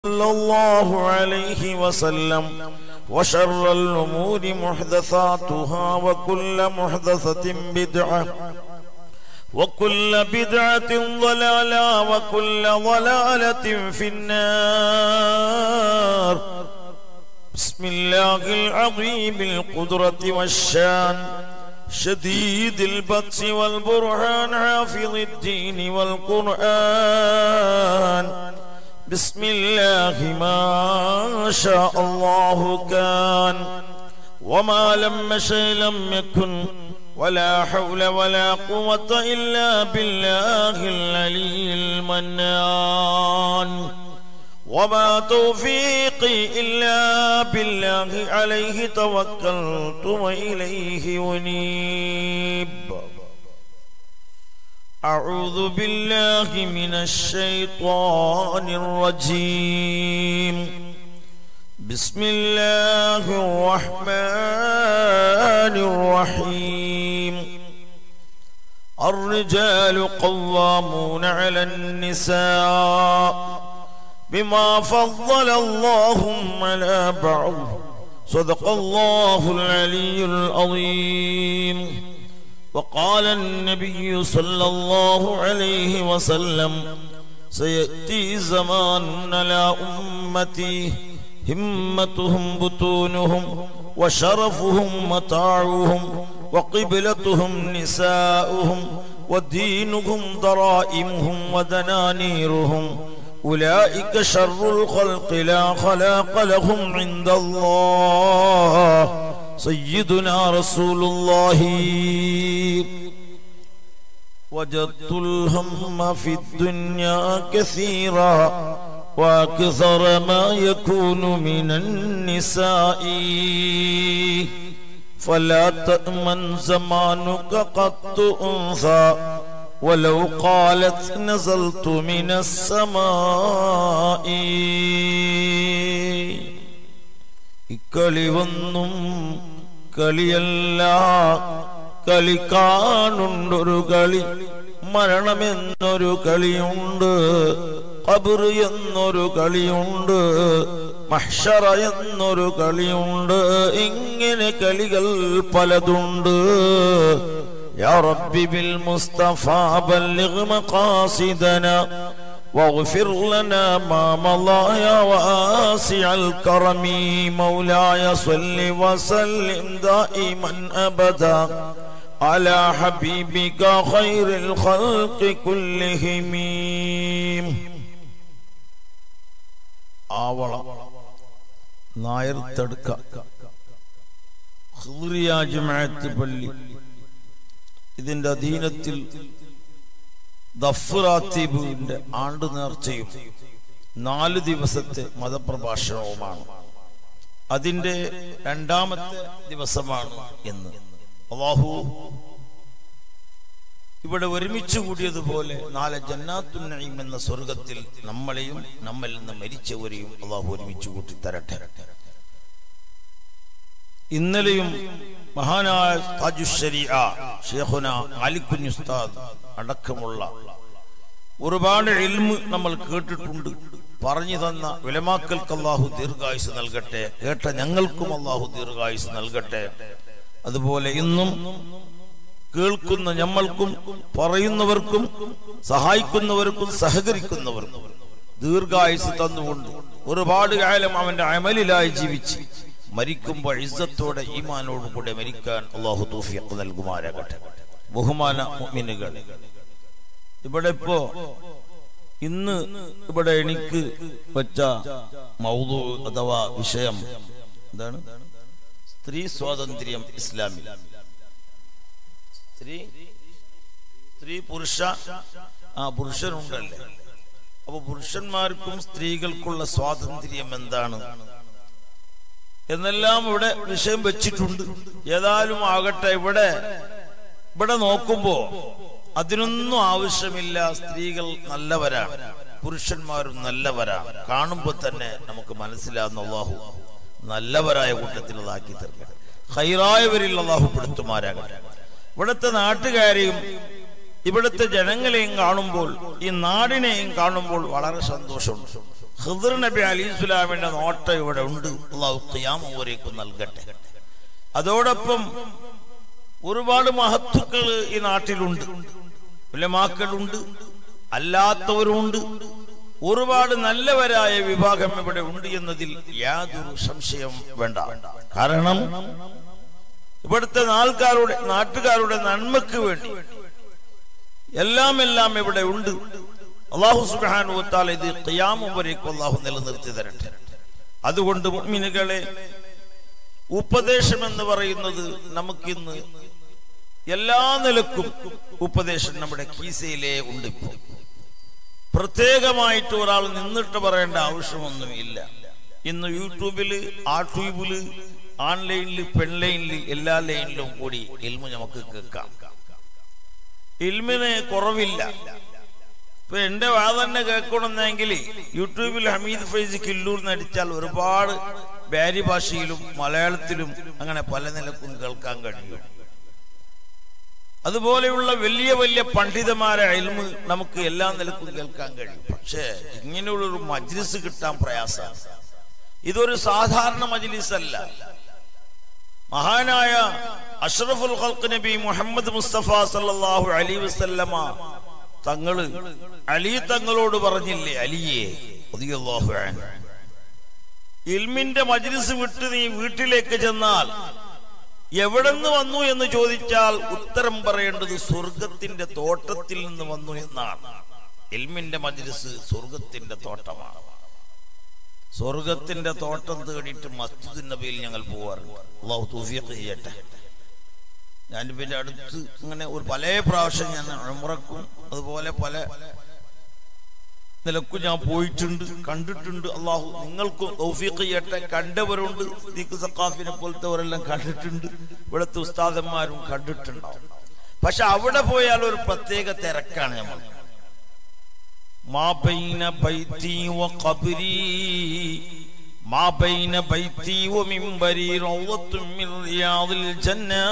صلى الله عليه وسلم وشر الأمور محدثاتها وكل محدثة بدعة وكل بدعة ضلالة وكل ضلالة في النار بسم الله العظيم القدرة والشان شديد البطش والبرهان حافظ الدين والقرآن بسم الله ما شاء الله كان وما لم شيء لم يكن ولا حول ولا قوة إلا بالله العلي المنان وما توفيقي إلا بالله عليه توكلت وإليه أنيب أعوذ بالله من الشيطان الرجيم بسم الله الرحمن الرحيم الرجال قوامون على النساء بما فضل الله على بعض صدق الله العلي العظيم وقال النبي صلى الله عليه وسلم سيأتي زمان على أمتي همتهم بطونهم وشرفهم متاعهم وقبلتهم نساؤهم ودينهم ضرائمهم ودنانيرهم أولئك شر الخلق لا خلاق لهم عند الله سيدنا رسول الله وجدت الهم في الدنيا كثيرا وأكثر ما يكون من النساء فلا تأمن زمانك قط أنثى ولو قالت نزلت من السماء ഇക്കളി വന്നും കളിയല്ല കളി കാണുണ്ടൊരു കളി മരണമെന്നൊരു കളിയുണ്ട് കബർ എന്നൊരു കളിയുണ്ട് മഹ്ഷറ എന്നൊരു കളിയുണ്ട് ഇങ്ങനെ കളികൾ പലതുണ്ട് يا رب بالمصطفى بلغ مقاصدنا واغفر لنا ما مضى يا واسع الكرم مولاي صل وسلم دائما ابدا على حبيبك خير الخلق كلهم ആവളം നായർ തടുക്ക ജമാഅത്ത് പള്ളി ഇതിന്റെ അധീനത്തിൽ ദഫ്റാത്തീബിന്റെ ആണ്ട് നേർച്ചയും നാല് ദിവസത്തെ മതപ്രഭാഷണവുമാണ് അതിന്റെ രണ്ടാമത്തെ ദിവസമാണ് എന്ന് അള്ളാഹു ഇവിടെ ഒരുമിച്ച് കൂടിയതുപോലെ നാളെ ജന്നാത്തുന്നയും എന്ന സ്വർഗത്തിൽ നമ്മളെയും നമ്മിൽ നിന്ന് മരിച്ചവരെയും അള്ളാഹു ഒരുമിച്ച് കൂട്ടി തരട്ടെ ഇന്നലെയും മഹാനായ താജുശരിയ ഷേഖുന അലിക്കുഞ്ഞുസ്താദ് അടക്കമുള്ള ഒരുപാട് എൽമ് നമ്മൾ കേട്ടിട്ടുണ്ട് പറഞ്ഞു തന്ന വിലമാക്കൽക്ക് അള്ളാഹു ദീർഘായുസ് നൽകട്ടെ കേട്ട ഞങ്ങൾക്കും അള്ളാഹു ദീർഘായുസ് നൽകട്ടെ അതുപോലെ ഇന്നും കേൾക്കുന്ന ഞമ്മൾക്കും പറയുന്നവർക്കും സഹായിക്കുന്നവർക്കും സഹകരിക്കുന്നവർക്കും ദീർഘായുസ് തന്നുകൊണ്ട് ഒരുപാട് കാലം അവന്റെ അമലിലായി ജീവിച്ച് മരിക്കുമ്പോൾ ഇസ്സത്തോടെ ഈമാനോട് കൂടെ മരിക്കാൻ അള്ളാഹു തൂഫിയത്ത് നൽകുമാരാകട്ടെ ബഹുമാന മുഅ്മിനുകൾ ഇവിടെ ഇപ്പോ ഇന്ന് ഇവിടെ എനിക്ക് വെച്ച മൗതു അഥവാ വിഷയം എന്താണ് സ്ത്രീ സ്വാതന്ത്ര്യം ഇസ്ലാമിൽ സ്ത്രീ സ്ത്രീ പുരുഷ ആ പുരുഷനുണ്ടല്ലേ അപ്പൊ പുരുഷന്മാർക്കും സ്ത്രീകൾക്കുള്ള സ്വാതന്ത്ര്യം എന്താണ് എന്നെല്ലാം ഇവിടെ വിഷയം വെച്ചിട്ടുണ്ട് ഏതായാലും ആകട്ടെ ഇവിടെ ഇവിടെ നോക്കുമ്പോ അതിനൊന്നും ആവശ്യമില്ല സ്ത്രീകൾ നല്ലവരാണ് പുരുഷന്മാരും നല്ലവരാണ് കാണുമ്പോൾ തന്നെ നമുക്ക് മനസ്സിലാവുന്ന അള്ളാഹു നല്ലവരായ കൂട്ടത്തിലുള്ളതാക്കി തീർക്കട്ടെ ഹൈറായവരിൽ അള്ളാഹു പെടുത്തുമാരാകട്ടെ ഇവിടുത്തെ നാട്ടുകാരെയും ഇവിടുത്തെ ജനങ്ങളെയും കാണുമ്പോൾ ഈ നാടിനെയും കാണുമ്പോൾ വളരെ സന്തോഷമുണ്ട് ഖിദർ നബി അലി ഇസ്ലാമിന്റെ നോട്ടം ഇവിടെ ഉണ്ട് അള്ളാഹു ഖിയാമൂരേക്കും നൽകട്ടെ അതോടൊപ്പം ഒരുപാട് മഹത്തുക്കൾ ഈ നാട്ടിലുണ്ട് ഉലമാക്കളുണ്ട് അല്ലാത്തവരുണ്ട് ഒരുപാട് നല്ലവരായ വിഭാഗം ഇവിടെ ഉണ്ട് എന്നതിൽ യാതൊരു സംശയം വേണ്ട കാരണം ഇവിടുത്തെ നാൾക്കാരുടെ നാട്ടുകാരുടെ നന്മക്ക് വേണ്ടി എല്ലാം എല്ലാം ഇവിടെ ഉണ്ട് അള്ളാഹു സുബാനുവത്താൽ ഇത് ഖിയാമം വരേക്കും അള്ളാഹു നിലനിർത്തി തരട്ടെ അതുകൊണ്ട് മുഅ്മിനുകളെ ഉപദേശം എന്ന് പറയുന്നത് നമുക്കിന്ന് എല്ലാ നിലക്കും ഉപദേശം നമ്മുടെ കീസയിലേ ഉണ്ട് ഇപ്പോൾ പ്രത്യേകമായിട്ട് ഒരാൾ നിന്നിട്ട് പറയേണ്ട ആവശ്യമൊന്നുമില്ല ഇന്ന് യൂട്യൂബില് ആട്യൂബില് ഓൺലൈനില് പെൺലൈനില് എല്ലാ ലൈനിലും കൂടി ഇൽമു നമുക്ക് കേൾക്കാം ഇൽമിന് കുറവില്ല ഇപ്പൊ എന്റെ വാ തന്നെ കേൾക്കണമെന്നെങ്കിൽ യൂട്യൂബിൽ ഹമീദ് ഫൈസ് കില്ലൂർ നടിച്ചാൽ ഒരുപാട് ബാരി ഭാഷയിലും മലയാളത്തിലും അങ്ങനെ പല നിലക്കും കേൾക്കാൻ കഴിയും അതുപോലെയുള്ള വലിയ വലിയ പണ്ഡിതമാരെ അയൽമ് നമുക്ക് എല്ലാ നിലക്കും കേൾക്കാൻ കഴിയും പക്ഷേ ഇങ്ങനെയുള്ളൊരു മജ്ലിസ് കിട്ടാൻ പ്രയാസമാണ് ഇതൊരു സാധാരണ മജ്ലിസ് അല്ല മഹാനായ അഷ്റഫുൽ ഖൽഖ് നബി മുഹമ്മദ് മുസ്തഫ സല്ലല്ലാഹു അലൈഹി വസല്ലമ തങ്ങള് അലി തങ്ങളോട് പറഞ്ഞില്ലേ അലിയെ റളിയല്ലാഹു അൻഹു ഇൽമിന്റെ മജ്ലിസ് വിട്ട് നീ വീട്ടിലേക്ക് ചെന്നാൽ എവിടെന്ന് വന്നു എന്ന് ചോദിച്ചാൽ ഉത്തരം പറയേണ്ടത് സ്വർഗത്തിന്റെ തോട്ടത്തിൽ നിന്ന് വന്നു എന്നാണ് ഇൽമിന്റെ മജ്ലിസ് സ്വർഗത്തിന്റെ തോട്ടമാണ് സ്വർഗത്തിന്റെ തോട്ടം തേടിയിട്ട് മസ്ജിദ് നബിയിൽ ഞങ്ങൾ പോവാറുണ്ട് അള്ളാഹു തൗഫീഖ് ചെയ്യട്ടെ ഞാൻ പിന്നെ അടുത്ത് ഇങ്ങനെ ഒരു പല പ്രാവശ്യം ഞാൻ ഉംറക്കും അതുപോലെ പല നിലക്കും ഞാൻ പോയിട്ടുണ്ട് കണ്ടിട്ടുണ്ട് അള്ളാഹു നിങ്ങൾക്കും തൗഫീഖ് ചെയ്യട്ടെ കണ്ടവരുണ്ട് ദീഖ് സക്കാഫിനെ പോലത്തെവരെല്ലാം കണ്ടിട്ടുണ്ട് ഇവിടുത്തെ ഉസ്താദന്മാരും കണ്ടിട്ടുണ്ടാവും പക്ഷെ അവിടെ പോയാൽ ഒരു പ്രത്യേക തിരക്കാണ് നമ്മൾ ما بين بيتي وقبري ما بين بيتي ومنبري روضة من رياض الجنة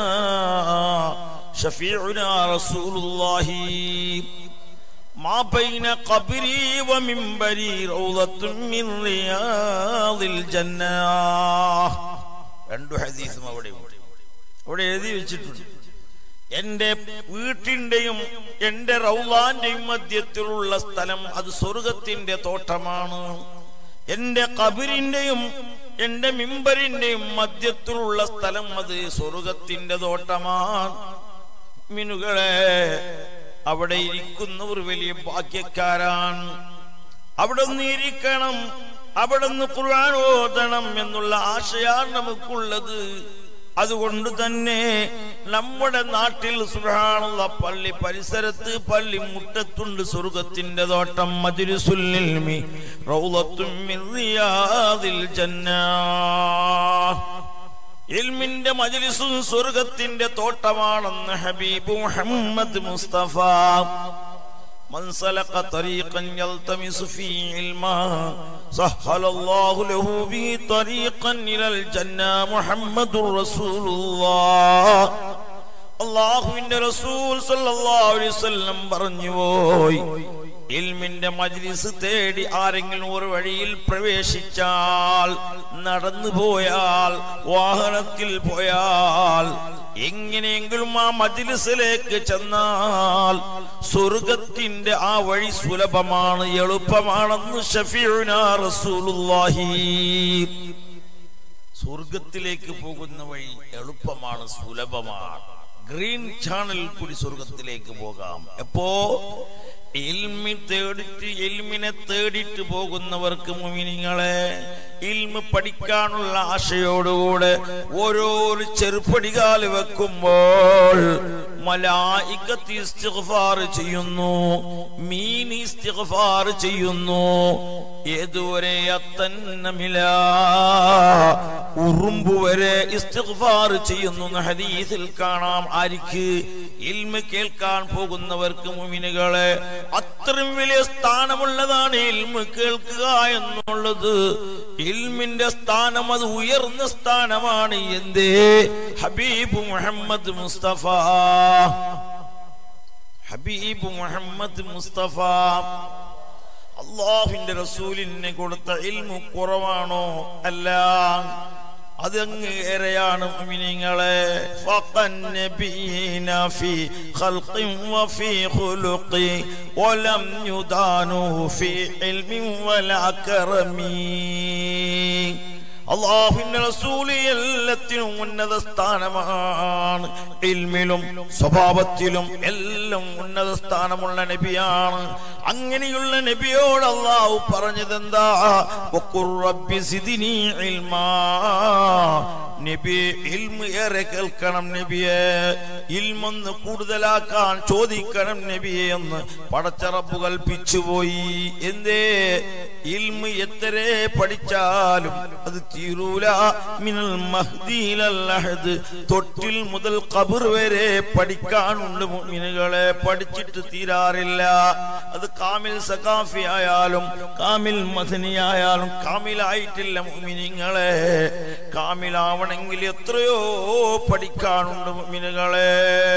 شفيعنا رسول الله ما بين قبري ومنبري روضة من رياض الجنة രണ്ടു ഹദീസും അവിടെ ഉണ്ട് അവിടെ എഴുതി വെച്ചിട്ടുണ്ട് എന്റെ വീട്ടിന്റെയും എന്റെ റൗലാന്റെയും മധ്യത്തിലുള്ള സ്ഥലം അത് സ്വർഗത്തിന്റെ തോട്ടമാണ് എന്റെ കബിരിന്റെയും എന്റെ മിമ്പരിന്റെയും മധ്യത്തിലുള്ള സ്ഥലം അത് സ്വർഗത്തിന്റെ തോട്ടമാണ് മിനുകളെ അവിടെ ഇരിക്കുന്നവർ വലിയ ഭാഗ്യക്കാരാണ് അവിടെ നിന്ന് ഇരിക്കണം അവിടെ നിന്ന് ഖുർആൻ ഓതണം എന്നുള്ള ആശയാണ് നമുക്കുള്ളത് അതുകൊണ്ട് തന്നെ നമ്മുടെ നാട്ടിൽ സുഹാനുള്ള പള്ളി പരിസരത്ത് പള്ളി മുറ്റത്തുണ്ട് സ്വർഗത്തിന്റെ തോട്ടം മജുരുസുല്ലിൽമി റൗളത്തും മിൻ റിയാദിൽ ജന്നാ ഇൽമിന്റെ മജ്ലിസും സ്വർഗത്തിന്റെ തോട്ടമാണെന്ന് ഹബീബ് മുഹമ്മദ് മുസ്തഫ من سلك طريقا يلتمس فيه علما سهل الله له به طريقا إلى الجنة محمد رسول الله അള്ളാഹുവിന്റെ റസൂൽ സല്ലല്ലാഹു അലൈഹി വസല്ലം പറഞ്ഞു പോയി ഇൽമിന്റെ മജ്ലിസ് തേടി ആരെങ്കിലും ഒരു വഴിയിൽ പ്രവേശിച്ചാൽ നടന്നു പോയാൽ വാഹനത്തിൽ പോയാൽ എങ്ങനെയെങ്കിലും ആ മജ്ലിസിലേക്ക് ചെന്നാൽ സ്വർഗത്തിന്റെ ആ വഴി സുലഭമാണ് എളുപ്പമാണെന്ന് ഷഫീഉന റസൂലുള്ളാഹി സ്വർഗത്തിലേക്ക് പോകുന്ന വഴി എളുപ്പമാണ് സുലഭമാണ് ഗ്രീൻ ചാനൽ കൂടി സ്വർഗത്തിലേക്ക് പോകാം എപ്പോ ഇൽമി തേടിട്ട് ഇൽമിനെ തേടിട്ട് പോകുന്നവർക്ക് മുമിനിങ്ങളെ ഇൽമ പഠിക്കാനുള്ള ആശയോടുകൂടെ ഓരോരു ചെറുപ്പടികാല് വെക്കുമ്പോൾ മലായിക്കത്ത് ഇസ്തിഗ്ഫാർ ചെയ്യുന്നു മീൻ ഇസ്തിഗ്ഫാർ ചെയ്യുന്നു ഏതുവരെ അത്തന്നമില ഉറുമ്പ് വരെ ഇസ്തിഗ്ഫാർ ചെയ്യുന്നു എന്ന് ഹദീസിൽ കാണാം ആർക്ക് ഇൽമ കേൾക്കാൻ പോകുന്നവർക്ക് മുമിനുകളെ അത്രയും വലിയ സ്ഥാനമുള്ളതാണ് ഇൽമ കേൾക്കുക എന്നുള്ളത് ഇൽമിന്റെ സ്ഥാനം അത് ഉയർന്ന സ്ഥാനമാണ് എന്തേ ഹബീബ് മുഹമ്മദ് മുസ്തഫ ഹബീബ് മുഹമ്മദ് മുസ്തഫ അള്ളാഹുവിന്റെ റസൂലിന് കൊടുത്ത ഇൽമു കുറവാണോ അല്ല അതങ്ങ് ഏറെയാണ് മുഅ്മിനീങ്ങളെ ഫഖൻ നബീന ഫീ ഖൽഖിൻ വഫീ ഖുലുഖി വലം യുദാനു ഫീ ഇൽമിൻ വലാ കറമീ അള്ളാഹുവിന്റെ റസൂല് എല്ലാത്തിനും ഉന്നത സ്ഥാനമാണ് ഇൽമിലും സ്വഭാവത്തിലും എല്ലാം ഉന്നത സ്ഥാനമുള്ള നബിയാണ് അങ്ങനെയുള്ള നബിയോട് അള്ളാഹു പറഞ്ഞത് എന്താ നബി ഇൽമ് ഏറെ കേൾക്കണം നബിയെ ഇൽമൊന്ന് കൂടുതലാക്കാൻ ചോദിക്കണം നബിയെ എന്ന് പടച്ചറപ്പ് കൽപ്പിച്ചുപോയി എന്തേ ഇൽമ് എത്ര പഠിച്ചാലും അത് തീരൂല മിനൽ മഹ്ദിയിലൽ അഹദ് തൊട്ടിൽ മുതൽ ഖബർ വരെ പഠിക്കാനുണ്ട് മുഅ്മിനുകളെ പഠിച്ചിട്ട് തീരാറില്ല അത് കാമിൽ സഖാഫി ആയാലും കാമിൽ മദനി ആയാലും കാമിലായിട്ടില്ല മുഅ്മിനീങ്ങളെ കാമിലാവണമെങ്കിൽ എത്രയോ പഠിക്കാനുണ്ട് മുഅ്മിനുകളെ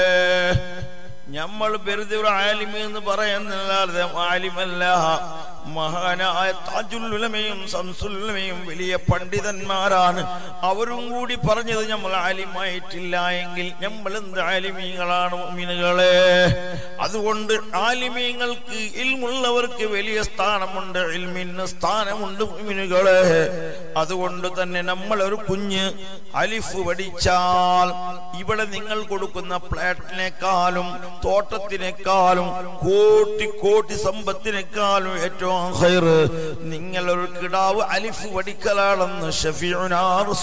നമ്മൾ വെറുതെ ഒരു ആലിമ എന്ന് പറയുന്നല്ലാതെ ആലിമല്ല മഹാനായ താജുല്ലുലമയും സംസുല്ലുലമയും വലിയ പണ്ഡിതന്മാരാണ് അവരും കൂടി പറഞ്ഞത് നമ്മൾ ആലിമായിട്ടില്ല എങ്കിൽ നമ്മൾ എന്ത് ആലിമീങ്ങളാണ് മീനുകളെ അതുകൊണ്ട് ആലിമീങ്ങൾക്ക് ഇൽമുള്ളവർക്ക് വലിയ സ്ഥാനമുണ്ട് ഇൽമിന് സ്ഥാനമുണ്ട് മീനുകളെ അതുകൊണ്ട് തന്നെ നമ്മൾ ഒരു കുഞ്ഞ് അലിഫ് പഠിച്ചാൽ ഇവിടെ നിങ്ങൾ കൊടുക്കുന്ന പ്ലാറ്റിനേക്കാളും തോട്ടത്തിനേക്കാളും കോട്ടി കോടി സമ്പത്തിനേക്കാളും ഏറ്റവും ഖൈർ നിങ്ങൾ ഒരു കിടാവ് അലിഫ് പഠിക്കലാണെന്ന് ഷഫീഉനാ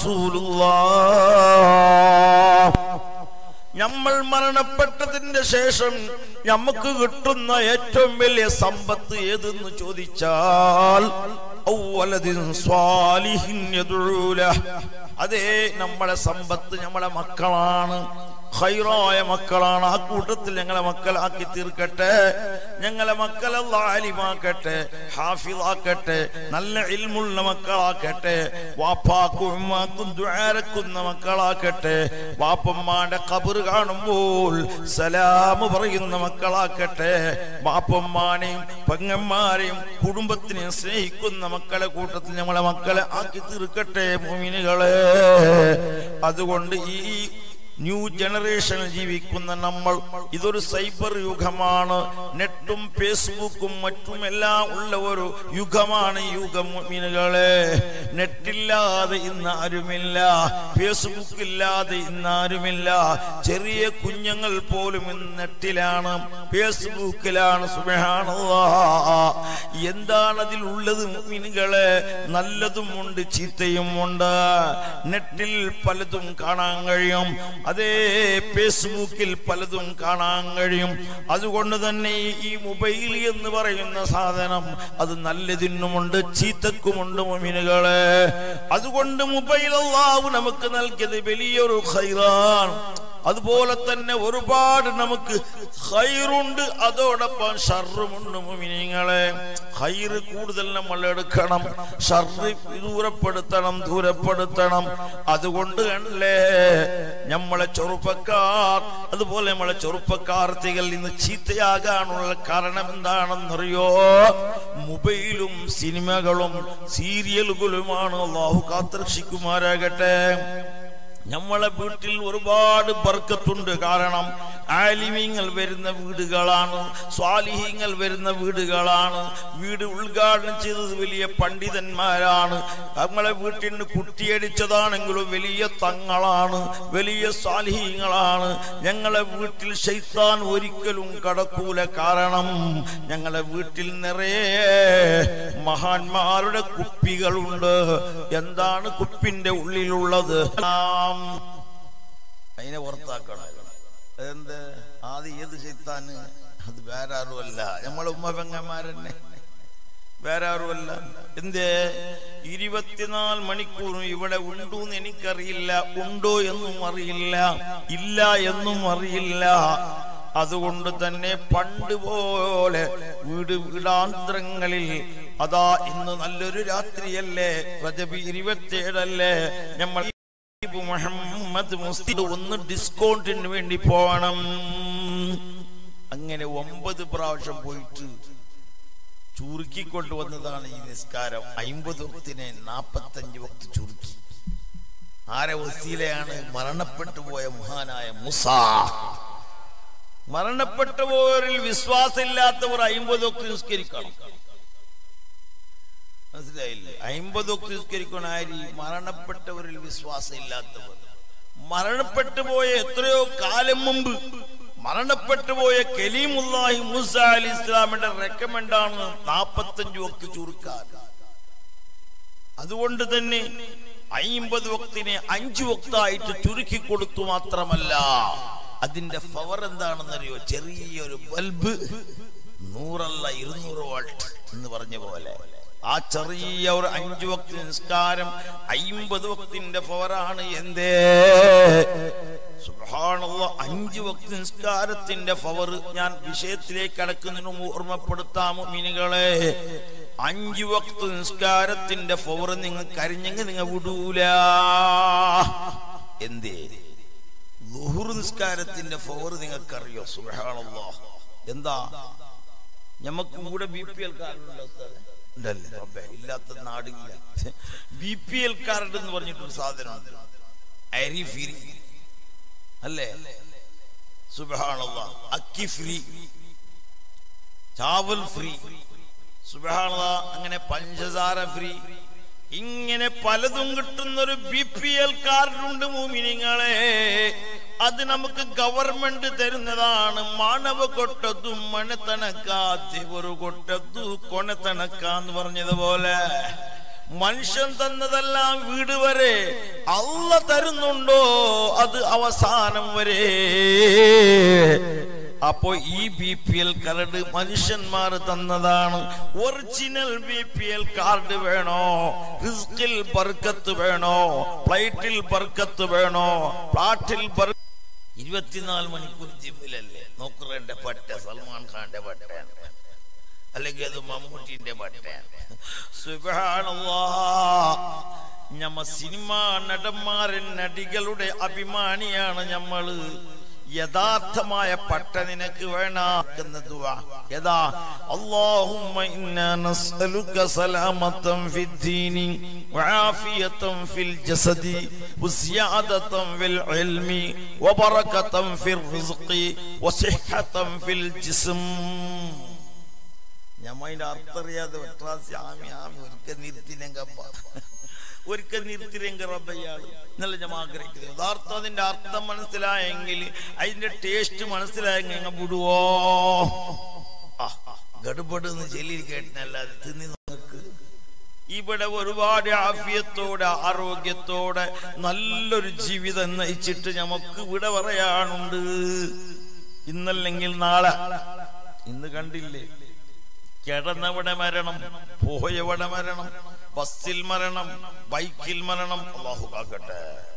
റസൂലുള്ളാഹ് നമ്മൾ മരണപ്പെട്ടതിന്റെ ശേഷം നമുക്ക് കിട്ടുന്ന ഏറ്റവും വലിയ സമ്പത്ത് ഏതെന്ന് ചോദിച്ചാൽ ഔവലദിൻ സ്വാലിഹിൻ യദ്ഉല. അതേ നമ്മളെ സമ്പത്ത് നമ്മളെ മക്കളാണ് ഖൈറായ മക്കളാണ് ആ കൂട്ടത്തിൽ ഞങ്ങളെ മക്കളാക്കി തീർക്കട്ടെ ഞങ്ങളെ മക്കളെ ആലിമാക്കട്ടെ ഹാഫിളാക്കട്ടെ നല്ല ഇൽമുള്ള മക്കളാക്കട്ടെ വാപ്പാക്കും ഉമ്മാക്കും ദ്വാരക്കുന്ന മക്കളാക്കട്ടെ വാപ്പമ്മാന്റെ കബറ് കാണുമ്പോൾ സലാം പറയുന്ന മക്കളാക്കട്ടെ വാപ്പമ്മാനെയും പെങ്ങന്മാരെയും കുടുംബത്തിനെയും സ്നേഹിക്കുന്ന മക്കളെ കൂട്ടത്തിൽ ഞങ്ങളെ മക്കളെ ആക്കി തീർക്കട്ടെ മോമിനുകളെ അതുകൊണ്ട് ഈ ന്യൂ ജനറേഷനിൽ ജീവിക്കുന്ന നമ്മൾ ഇതൊരു സൈബർ യുഗമാണ് നെറ്റും ഫേസ്ബുക്കും മറ്റും എല്ലാം ഉള്ള ഒരു യുഗമാണ് ഈ യുഗം മീനുകളെ നെറ്റില്ലാതെ ഇന്ന് ആരുമില്ല ഫേസ്ബുക്ക് ഇല്ലാതെ ഇന്ന് ആരുമില്ല ചെറിയ കുഞ്ഞുങ്ങൾ പോലും ഇന്ന് നെറ്റിലാണ് ഫേസ്ബുക്കിലാണ് സുബഹാനല്ലാ എന്താണ് അതിൽ ഉള്ളത് മീനുകളെ നല്ലതും ഉണ്ട് ചീത്തയും ഉണ്ട് നെറ്റിൽ പലതും കാണാൻ കഴിയും അതേ ഫേസ്ബുക്കിൽ പലതും കാണാൻ കഴിയും അതുകൊണ്ട് തന്നെ ഈ- ഈ മൊബൈൽ എന്ന് പറയുന്ന സാധനം അത് നല്ലതിനുമുണ്ട് ചീത്തക്കുമുണ്ട് മൊമിനുകളെ അതുകൊണ്ട് മൊബൈൽ അള്ളാഹു നമുക്ക് നൽകിയത് വലിയൊരു ഖൈറാണ് അതുപോലെ തന്നെ ഒരുപാട് നമുക്ക് ഹൈറുണ്ട് അതോടൊപ്പം ഷർറുമുണ്ട് മുമിനിങ്ങളെ ഹൈറ് കൂടുതൽ നമ്മൾ എടുക്കണം ഷർറ് ദൂരപ്പെടുത്തണം ദൂരപ്പെടുത്തണം അതുകൊണ്ട് കണ്ടല്ലേ നമ്മളെ ചെറുപ്പക്കാർ അതുപോലെ നമ്മളെ ചെറുപ്പക്കാർത്തികൾ ഇന്ന് ചീത്തയാകാനുള്ള കാരണം എന്താണെന്നറിയോ മൊബൈലും സിനിമകളും സീരിയലുകളുമാണ് അള്ളാഹു കാത്തരക്ഷിക്കുമാരാകട്ടെ നമ്മളെ വീട്ടിൽ ഒരുപാട് ബർക്കത്തുണ്ട് കാരണം ആലിമീങ്ങൾ വരുന്ന വീടുകളാണ് സ്വാലിഹീങ്ങൾ വരുന്ന വീടുകളാണ് വീട് ഉദ്ഘാടനം ചെയ്തത് വലിയ പണ്ഡിതന്മാരാണ് നമ്മളെ വീട്ടിൽ നിന്ന് കുട്ടിയടിച്ചതാണെങ്കിലും വലിയ തങ്ങളാണ് വലിയ സ്വാലിഹീങ്ങളാണ് ഞങ്ങളെ വീട്ടിൽ ശൈത്താൻ ഒരിക്കലും കടക്കൂല കാരണം ഞങ്ങളെ വീട്ടിൽ നിറയെ മഹാന്മാരുടെ കുപ്പികളുണ്ട് എന്താണ് കുപ്പിന്റെ ഉള്ളിലുള്ളത് ആം. അതിനെ പുറത്താക്കണം എന്ത് ആദ്യം ഏത് ചെയ്ത്താന് അത് വേറെ ആരുമല്ല നമ്മളെ ഉമ്മ പെങ്ങന്മാരെന്നെ വേറെ ആരുമല്ല എന്തേ ഇരുപത്തിനാല് മണിക്കൂറും ഇവിടെ ഉണ്ടോന്ന് എനിക്കറിയില്ല ഉണ്ടോ എന്നും അറിയില്ല ഇല്ല എന്നും അറിയില്ല അതുകൊണ്ട് തന്നെ പണ്ട് പോലെ വീട് വീടാന്തരങ്ങളിൽ അതാ ഇന്ന് നല്ലൊരു രാത്രിയല്ലേ റജബി ഇരുപത്തിയേഴല്ലേ നമ്മൾ ഹബീബ് മുഹമ്മദ് മുസ്തി ഒന്ന് ഡിസ്കൗണ്ടിന് വേണ്ടി പോകണം അങ്ങനെ ഒമ്പത് പ്രാവശ്യം പോയിട്ട് ചുരുക്കിക്കൊണ്ടുവന്നതാണ് ഈ നിസ്കാരം അയിമ്പത് വക്തിനെ നാപ്പത്തഞ്ച് വക്ത് ചുരുക്കി ആരെ വസീലയാണ് മരണപ്പെട്ടു പോയ മഹാനായ മുസ മരണപ്പെട്ടു പോയവരിൽ വിശ്വാസമില്ലാത്തവർ അയിമ്പത് വക്ത് നിസ്കരിക്കണം മനസ്സിലായില്ലേ അയിമ്പത് വക്ത് നിസ്കരിക്കണം ആരി മരണപ്പെട്ടവരിൽ വിശ്വാസമില്ലാത്തവർ മരണപ്പെട്ടു പോയ എത്രയോ കാലം മുമ്പ് മരണപ്പെട്ടു പോയ കലീമുല്ലാഹി മൂസ അലി ഇസ്ലാമിന്റെ റെക്കമെൻഡാണ് നാപ്പത്തഞ്ച് വക്ത് ചുരുക്കാൻ അതുകൊണ്ട് തന്നെ അയിമ്പത് വക്തിനെ അഞ്ചു വക്തായിട്ട് ചുരുക്കി കൊടുത്തു മാത്രമല്ല അതിന്റെ പവർ എന്താണെന്നറിയോ ചെറിയൊരു ബൾബ് നൂറല്ല ഇരുന്നൂറ് വാൾട്ട് എന്ന് പറഞ്ഞ പോലെ ആ ചെറിയ ഒരു അഞ്ചു വക്തി നിസ്കാരം അയിമ്പത് വക്തിന്റെ പവറാണ് എന്തേ സുബ്ഹാനല്ലാ അഞ്ചു വക്തി നിസ്കാരത്തിന്റെ പവർ ഞാൻ വിഷയത്തിലേക്ക് കടക്കുന്നതിന് മുമ്പ് ഓർമ്മപ്പെടുത്താമോ മീനുകളെ അഞ്ചു വക്ത് നിസ്കാരത്തിന്റെ പവർ നിങ്ങൾ കരിഞ്ഞെങ്കിൽ നിങ്ങൾ വിടൂല എന്തേ ലുഹുർ നിസ്കാരത്തിന്റെ പവർ നിങ്ങൾക്കറിയോ സുബ്ഹാനല്ലാ എന്താ ഞമ്മക്ക് കൂടെ ബി പി എൽ കാർഡുണ്ടല്ലോ ഉസ്താദേ? ഉണ്ടല്ലേ റബ്ബേ, ഇല്ലാത്ത നാടില്ല ബി പി എൽ കാർഡ് എന്ന് പറഞ്ഞിട്ടൊരു സാധനമുണ്ട് അരി ഫ്രീ അല്ലേ സുബഹാണല്ല അക്കി ഫ്രീ ചാവൽ ഫ്രീ സുബഹാണല്ല അങ്ങനെ പഞ്ചസാര ഫ്രീ ഇങ്ങനെ പലതും കിട്ടുന്ന ഒരു ബി പി എൽ കാർഡുണ്ട് മൂമിനിങ്ങളെ അത് നമുക്ക് ഗവൺമെന്റ് തരുന്നതാണ് മാനവ കൊട്ടതും മണത്തണക്കാത്തി ഒരു കൊട്ടത്തു കൊണത്തണക്കാന്ന് പറഞ്ഞതുപോലെ മനുഷ്യൻ തന്നതെല്ലാം വീട് വരെ അല്ല തരുന്നുണ്ടോ അത് അവസാനം വരെ അപ്പോ ഈ ബി പി എൽ കാർഡ് മനുഷ്യന്മാർ തന്നതാണ് original B P L card വേണോ റിസ്കിൽ ബർക്കത്ത് വേണോ ഫ്ലൈറ്റിൽ ബർക്കത്ത് വേണോ ഫ്ലാറ്റിൽ ബർ ഇരുപത്തിനാല് മണിക്കൂർ ജിമ്മിലല്ലേ നോക്കുറന്റെ പട്ട സൽമാൻ ഖാന്റെ പട്ടയാണ് അല്ലെങ്കിൽ അത് മമ്മൂട്ടിന്റെ പട്ടയാണ് സുബ്ഹാനല്ലാ ഞമ്മ സിനിമാ നടന്മാരൻ നടികളുടെ അഭിമാനിയാണ് ഞമ്മള് യഥാർത്ഥമായ പട്ട നിനക്ക് വേണമെന്ന ദുആ യഥാ അല്ലാഹുമ്മ ഇന്നാ നസ്അലുക സലാമത്തൻ ഫിദ്ദീനി വആഫിയത്തൻ ഫിൽ ജസദി വസിയാദത്തൻ ഫിൽ ഇൽമി വബറകത്തൻ ഫിൽ റിസ്ഖി വസിഹ്ഹത്തൻ ഫിൽ ജിസ്ം ഞമ്മ അതിന്റെ അർത്ഥം അറിയാതെ വെട്രാസി ആമി ആമി ഒരിക്കൽ നിർത്തിനെങ്കപ്പ ഒരിക്കൽ നിർത്തിരെങ്ക റബ്ബയ്യാള് എന്നല്ല ഞാൻ ആഗ്രഹിക്കുന്നത് യഥാർത്ഥം അതിന്റെ അർത്ഥം മനസ്സിലായെങ്കിൽ അതിന്റെ ടേസ്റ്റ് മനസ്സിലായെങ്കിൽ ഞങ്ങൾ വിടുവോ ആ ഗഡുബഡ് എന്ന് ചെല്ലി കേട്ടിനല്ലാതെ തിന്നി നോക്ക് ഇവിടെ ഒരുപാട് ആഫിയത്തോടെ ആരോഗ്യത്തോടെ നല്ലൊരു ജീവിതം നയിച്ചിട്ട് നമുക്ക് ഇവിടെ പറയാനുണ്ട് ഇന്നല്ലെങ്കിൽ നാളെ ഇന്ന് കണ്ടില്ലേ കിടന്നവിടെ മരണം പോയവിടെ മരണം ബസ്സിൽ മരണം ബൈക്കിൽ മരണം അള്ളാഹു കാക്കട്ടെ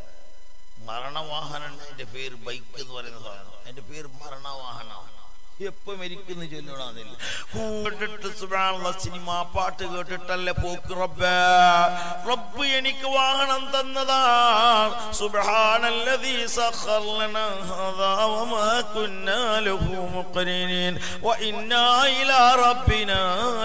മരണവാഹനം എന്റെ പേര് ബൈക്ക് എന്ന് പറയുന്ന സാധനം എന്റെ പേര് മരണവാഹനം എപ്പോ മരിക്കുന്നു ചൊല്ലണമെന്നില്ല കേട്ടിട്ട് സുബ്ഹാനല്ലാ സിനിമ പാട്ട് കേട്ടിട്ടല്ലേ പോക്ക് റബ്ബേ റബ്ബ് എനിക്ക് വാഹനം തന്നതാണ് സുബ്ഹാനല്ലദീ സഖർ ലനാ ഹാദാ വമാ കുന്നാ ലഹു മുഖ്രിനീൻ വഇന്നാ ഇലാ റബ്ബിനാ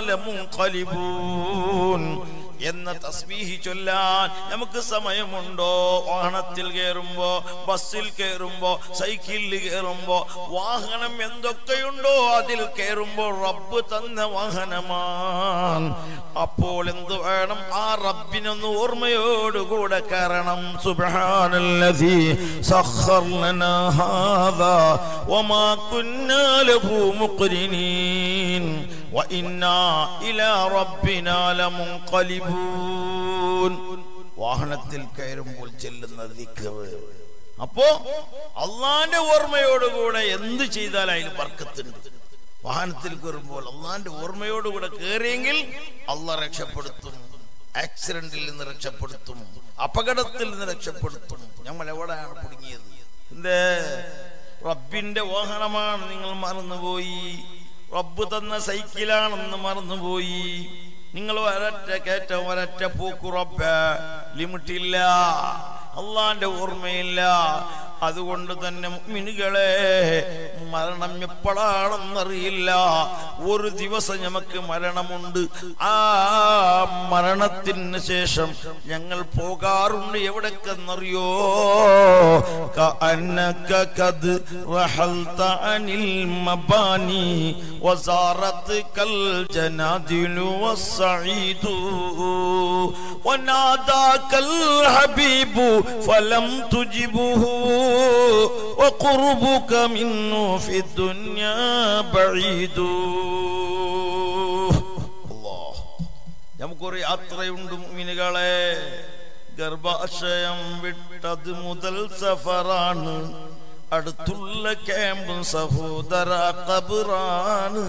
ലമുൻഖലിബൂൻ എന്ന തസ്ബീഹി ചൊല്ലാൻ നമുക്ക് സമയമുണ്ടോ വാഹനത്തിൽ കയറുമ്പോ ബസ്സിൽ കയറുമ്പോ സൈക്കിളിൽ കയറുമ്പോ വാഹനം എന്തൊക്കെയുണ്ടോ അതിൽ കയറുമ്പോ റബ്ബ് തന്ന വാഹനമാണ് അപ്പോൾ എന്ത് വേണം ആ റബ്ബിനൊന്ന് ഓർമ്മയോടുകൂടെ കയറണം സുബ്ഹാനല്ലദീ സഖർ ലനാ ഹാദാ വമാ കുന്നാ ലഹു മുഖ്രിനീൻ وإنا إلى ربنا لمنقلبون വാഹനത്തിൽ കയറുമ്പോൾ ചെല്ലുന്ന ദിക്കറ് അപ്പോ അള്ളാന്റെ ഓർമ്മയോടുകൂടെ എന്ത് ചെയ്താൽ അതിൽ വർക്കത്തുണ്ട് വാഹനത്തിൽ കയറുമ്പോൾ അള്ളാന്റെ ഓർമ്മയോടുകൂടെ കയറിയെങ്കിൽ അള്ള രക്ഷപ്പെടുത്തും ആക്സിഡന്റിൽ നിന്ന് രക്ഷപ്പെടുത്തും അപകടത്തിൽ നിന്ന് രക്ഷപ്പെടുത്തും ഞങ്ങൾ എവിടെയാണ് കുടുങ്ങിയത് എന്തേ റബ്ബിന്റെ വാഹനമാണ് നിങ്ങൾ മറന്നുപോയി റബ്ബ് തന്ന സൈക്കിളാണെന്ന് മറന്നുപോയി നിങ്ങൾ ഒരൊറ്റ കയറ്റം ഒരൊറ്റ പോക്ക് റബ്ബ് ലിമിറ്റ് ഇല്ല അള്ളാന്റെ ഓർമ്മയില്ല അതുകൊണ്ട് തന്നെ മിനുകളെ മരണം എപ്പോഴാണെന്നറിയില്ല ഒരു ദിവസം നമുക്ക് മരണമുണ്ട് ആ മരണത്തിന് ശേഷം ഞങ്ങൾ പോകാറുണ്ട് എവിടേക്കെന്നറിയോ كأنك قد رحلت عن المباني وزارتك الجنادل والسعيد وناداك الحبيب فلم تجبه وقربك منه في الدنيا بعيد الله നമുക്കൊരു യാത്രയുണ്ട് മുമിനുകളെ ഗർഭാശയം വിട്ടത് മുതൽ സഫറാണ് അടുത്തുള്ള ക്യാമ്പും സഹോദര കബറാണ്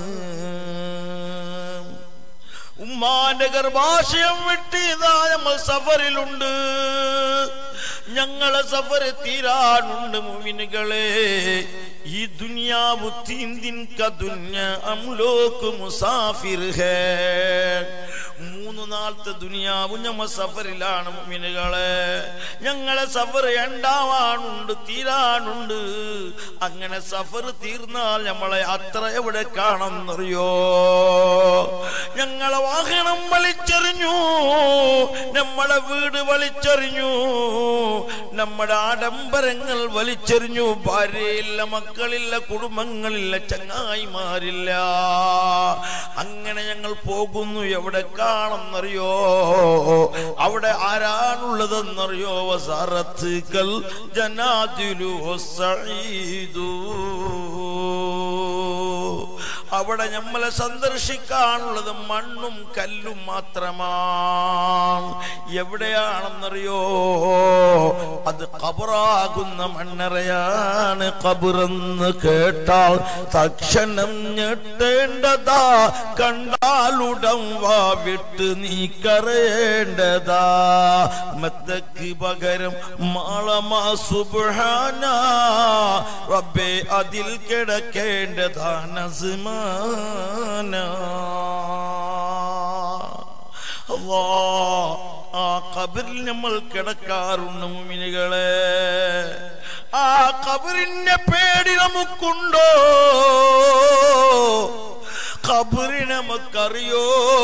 ഉമ്മാന്റെ ഗർഭാശയം വിട്ട് ഇതാ നമ്മൾ സഫറിലുണ്ട് ഞങ്ങളെ സഫർ തീരാനുണ്ട് മുമിനുകളെ ഈ ദുനിയാവ് തീൻ ദിൻ ക ദുന്യ हम लोग മുസാഫിർ ഹേ മൂന്ന് നാളത്തെ ദുനിയാവ് ഞമ്മ സഫറിലാണ് മുമിനുകളെ ഞങ്ങളെ സഫർ ഉണ്ടാവാനുണ്ട് തീരാനുണ്ട് അങ്ങനെ സഫർ തീർന്നാൽ നമ്മളെ അത്ര എവിടെ കാണുന്നറിയോ ഞങ്ങളെ വാഹനം വലിച്ചെറിഞ്ഞു നമ്മളെ വീട് വലിച്ചെറിഞ്ഞു നമ്മുടെ ആഡംബരങ്ങൾ വലിച്ചെറിഞ്ഞു ഭാര്യയില്ല മക്കളില്ല കുടുംബങ്ങളില്ല ചങ്ങായിമാരില്ല അങ്ങനെ ഞങ്ങൾ പോകുന്നു എവിടെ കാണുന്നറിയോ അവിടെ ആരാണുള്ളതെന്നറിയോ വസാറത്ത് കൽ ജനാദിലു സഈദു അവിടെ നമ്മളെ സന്ദർശിക്കാനുള്ളത് മണ്ണും കല്ലും മാത്രമാണ് എവിടെയാണെന്നറിയോ അത് കബറാകുന്ന മണ്ണറയാണ് കബറെന്ന് കേട്ടാൽ തക്ഷണം ഞെട്ടേണ്ടതാ കണ്ടാലുടം വാ വിട്ട് നീ കരയേണ്ടതാ മത്തക്ക് പകരം മാളമാ സുബ്ഹാന റബ്ബേ അതിൽ കിടക്കേണ്ടതാണ് അസ്മാന അല്ലാ ആ കബറിൽ നമ്മൾ കിടക്കാറുണ്ട് മുമിനികളെ ആ കബറിന്റെ പേടി നമുക്കുണ്ടോ കബറിനെ നമുക്കറിയോ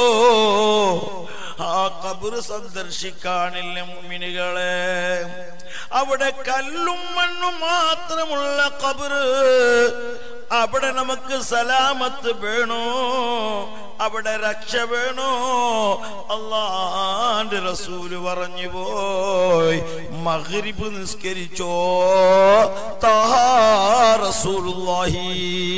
ആ കബറ് സന്ദർശിക്കാനില്ല മുമിനികളെ അവിടെ കല്ലും മണ്ണും മാത്രമുള്ള കബറ് അവിടെ നമുക്ക് സലാമത്ത് വേണോ അവിടെ രക്ഷ വേണോ അള്ളാന്റെ റസൂല് പറഞ്ഞു പോയി മഗ്രിബ് നിസ്കരിച്ചോ താഹാ റസൂലുള്ളാഹി